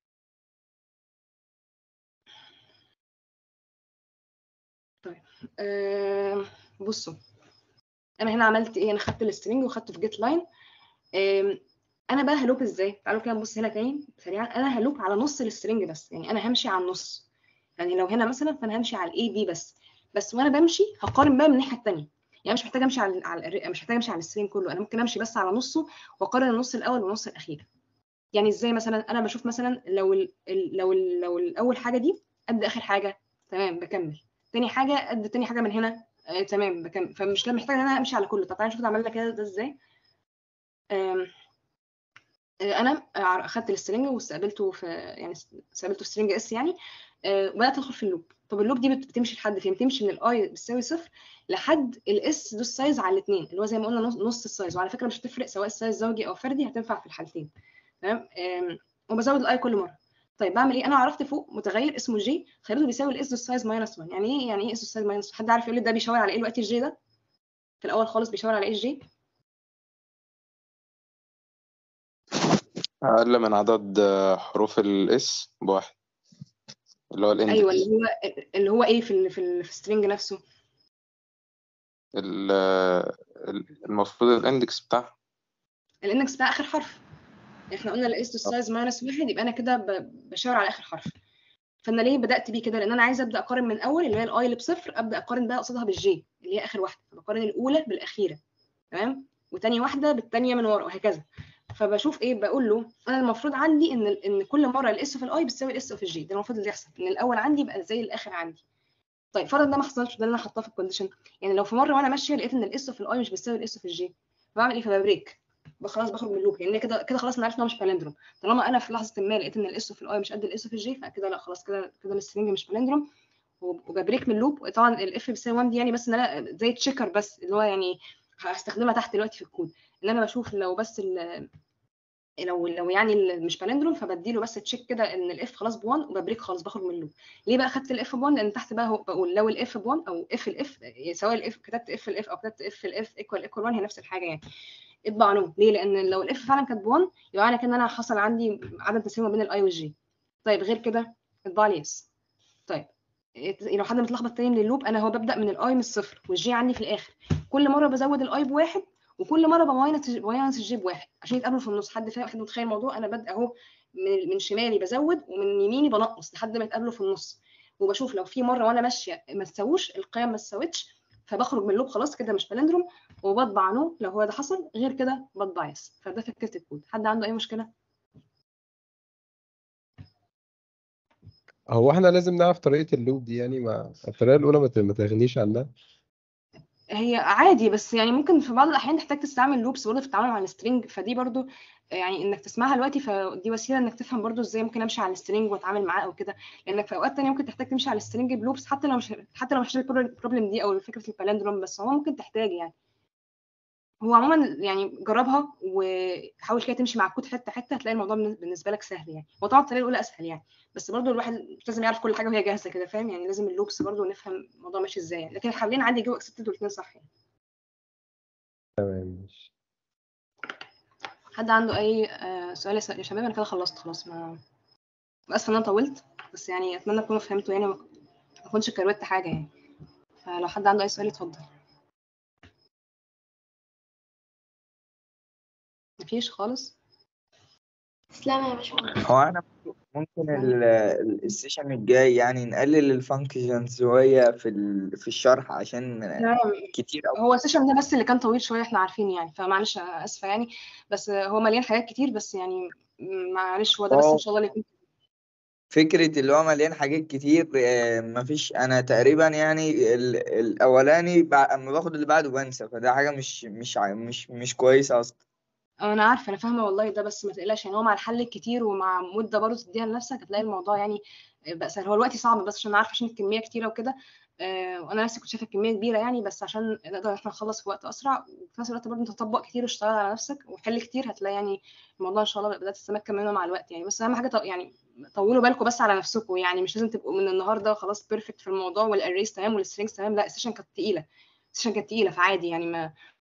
طيب آه بصوا انا هنا عملت ايه انا خدت السترنج وخدته في جيت لاين انا بقى هلوب ازاي تعالوا كده نبص هنا تاني سريعا انا هلوب على نص السترنج بس يعني انا همشي على النص يعني لو هنا مثلا فانا همشي على الاي بي بس بس وانا بمشي هقارن بقى من الناحيه الثانيه يعني مش محتاجه امشي على على مش محتاجه امشي على السترنج كله انا ممكن امشي بس على نصه واقارن النص الاول والنص الاخير يعني ازاي مثلا انا بشوف مثلا لو ال لو ال لو الاول حاجه دي قد اخر حاجه تمام بكمل تاني حاجه قد تاني حاجه من هنا آه تمام بكمل فمش محتاجه ان انا امشي على كله طب تعالى نشوف عملنا كده ده ازاي انا اخدت السترنج واستقبلته في يعني استقبلته في سترنج اس يعني وبدات ادخل في اللوب طب اللوب دي بتمشي لحد فين بتمشي من الاي بتساوي صفر لحد الاس دوس سايز على الاثنين اللي هو زي ما قلنا نص السايز وعلى فكره مش هتفرق سواء السايز زوجي او فردي هتنفع في الحالتين تمام وبزود الاي كل مره طيب بعمل ايه انا عرفت فوق متغير اسمه جي خليته بيساوي الاس دوس سايز ماينس 1 يعني ايه يعني ايه اس دوس سايز ماينس حد عارف يقول لي ده بيشاور على ايه دلوقتي الجي ده في الاول خالص بيشاور على ايه الجي أقل من عدد حروف الاس بواحد اللي هو الاندكس ايوه اللي هو اللي هو ايه في ال في, ال في السترنج نفسه المفروض الاندكس بتاعها الاندكس بتاع اخر حرف احنا قلنا الاس تو سايز ماينس واحد يبقى انا كده بشاور على اخر حرف فانا ليه بدات بيه كده لان انا عايزه ابدا اقارن من اول اللي هي الاي اللي بصفر ابدا اقارن بقى قصادها بالجي اللي هي اخر واحده بقارن الاولى بالاخيره تمام وتاني واحده بالثانيه من ورا وهكذا فبشوف ايه بقول له انا المفروض عندي ان ان كل مره الاس في الاي بتساوي الاس في الجي ده المفروض اللي يحصل ان الاول عندي يبقى زي الاخر عندي طيب فرض ده ما حصلش ده اللي انا حاطاه في الكونديشن يعني لو في مره وانا ماشيه لقيت ان الاس في الاي مش بتساوي الاس في الجي بعمل ايه فبريك خلاص بخرج من اللوب يعني كده كده خلاص انا عرفت ان هو مش بالندروم طالما انا في لحظه ما لقيت ان الاس في الاي مش قد الاس في الجي فكده لا خلاص كده كده السترنج مش بالندروم وببريك من اللوب طبعا الاف بيساوي 1 دي يعني بس ان انا زي تشيكر بس اللي هو يعني هستخدمها تحت دلوقتي في الكود ان انا بشوف لو بس لو لو يعني مش بالندروم فبديله بس تشيك كده ان الاف خلاص ب1 وببريك خالص بخرج من اللوب ليه بقى خدت الاف ب1 لان تحت بقى بقول لو الاف ب1 او اف الاف سواء الاف كتبت اف الاف او كتبت اف الاف ايكوال ايكوال 1 هي نفس الحاجه يعني اطبع نو ليه لان لو الاف فعلا كانت ب1 يبقى معنى كده ان انا حصل عندي عدم تساوي ما بين الاي والجي طيب غير كده اطبع لي اس طيب لو حد متلخبط تاني من اللوب انا هو ببدا من الاي من الصفر والجي عندي في الاخر كل مره بزود الاي بواحد وكل مره بماينس بماينس الجي بواحد عشان يتقابلوا في النص حد فاهم حد متخيل الموضوع انا بادئ اهو من, من شمالي بزود ومن يميني بنقص لحد ما يتقابلوا في النص وبشوف لو في مره وانا ماشيه ما تساووش القيم ما تساوتش فبخرج من اللوب خلاص كده مش بالندروم وبطبع نو لو هو ده حصل غير كده بطبع يس فده فكره الكود حد عنده اي مشكله هو احنا لازم نعرف طريقة اللوب دي يعني ما الطريقة الأولى ما ت- ما تغنيش عنها هي عادي بس يعني ممكن في بعض الاحيان تحتاج تستعمل لوبس برضه في التعامل مع السترينج فدي برضه يعني انك تسمعها دلوقتي فدي وسيله انك تفهم برضه ازاي ممكن امشي على السترينج واتعامل معاه او كده لانك في اوقات تانية ممكن تحتاج تمشي على السترينج بلوبس حتى لو مش حتى لو مش البروبلم دي او فكره البالندروم بس هو ممكن تحتاج يعني هو عموما يعني جربها وحاول كده تمشي مع الكود حته حته هتلاقي الموضوع بالنسبه لك سهل يعني هو طبعا الطريقه الاولى اسهل يعني بس برضه الواحد مش لازم يعرف كل حاجه وهي جاهزه كده فاهم يعني لازم اللوبس برضه نفهم الموضوع ماشي ازاي يعني لكن حاليا عادي جوه اكسبتد والاثنين صح يعني تمام ماشي حد عنده اي آه، سؤال يا س- يا شباب انا كده خلصت خلاص ما اسفه ان انا طولت بس يعني اتمنى تكونوا فهمتوا يعني ما ما اكونش كروت حاجه يعني فلو حد عنده اي سؤال يتفضل مفيش خالص تسلم يا باشمهندس هو انا ممكن ال- ال- السيشن الجاي يعني نقلل الفانكشنز شويه في ال- في الشرح عشان لا كتير أوي هو السيشن ده بس اللي كان طويل شويه احنا عارفين يعني فمعلش أنا اسفه يعني بس هو مليان حاجات كتير بس يعني معلش هو ده بس ان اه شاء الله اللي يكون فكرة اللي هو مليان حاجات كتير آه، مفيش أنا تقريبا يعني ال- الأولاني بع- أما باخد اللي بعده بنسى فده حاجة مش مش ع- مش مش كويسة أصلا انا عارفه انا فاهمه والله ده بس ما تقلقش يعني هو مع الحل الكتير ومع مده برضه تديها لنفسك هتلاقي الموضوع يعني بقى سهل هو الوقت صعب بس عشان أنا عارفه عشان الكميه كتيره وكده آه، وانا نفسي كنت شايفه الكميه كبيره يعني بس عشان نقدر احنا نخلص في وقت اسرع وفي نفس الوقت برضه انت تطبق كتير وتشتغل على نفسك وحل كتير هتلاقي يعني الموضوع ان شاء الله بدات تتمكن منه مع الوقت يعني بس اهم حاجه طو- يعني طولوا بالكم بس على نفسكم يعني مش لازم تبقوا من النهارده خلاص بيرفكت في الموضوع والاريز تمام والسترينجز تمام لا السيشن كانت تقيله السيشن كانت تقيله فعادي يعني ما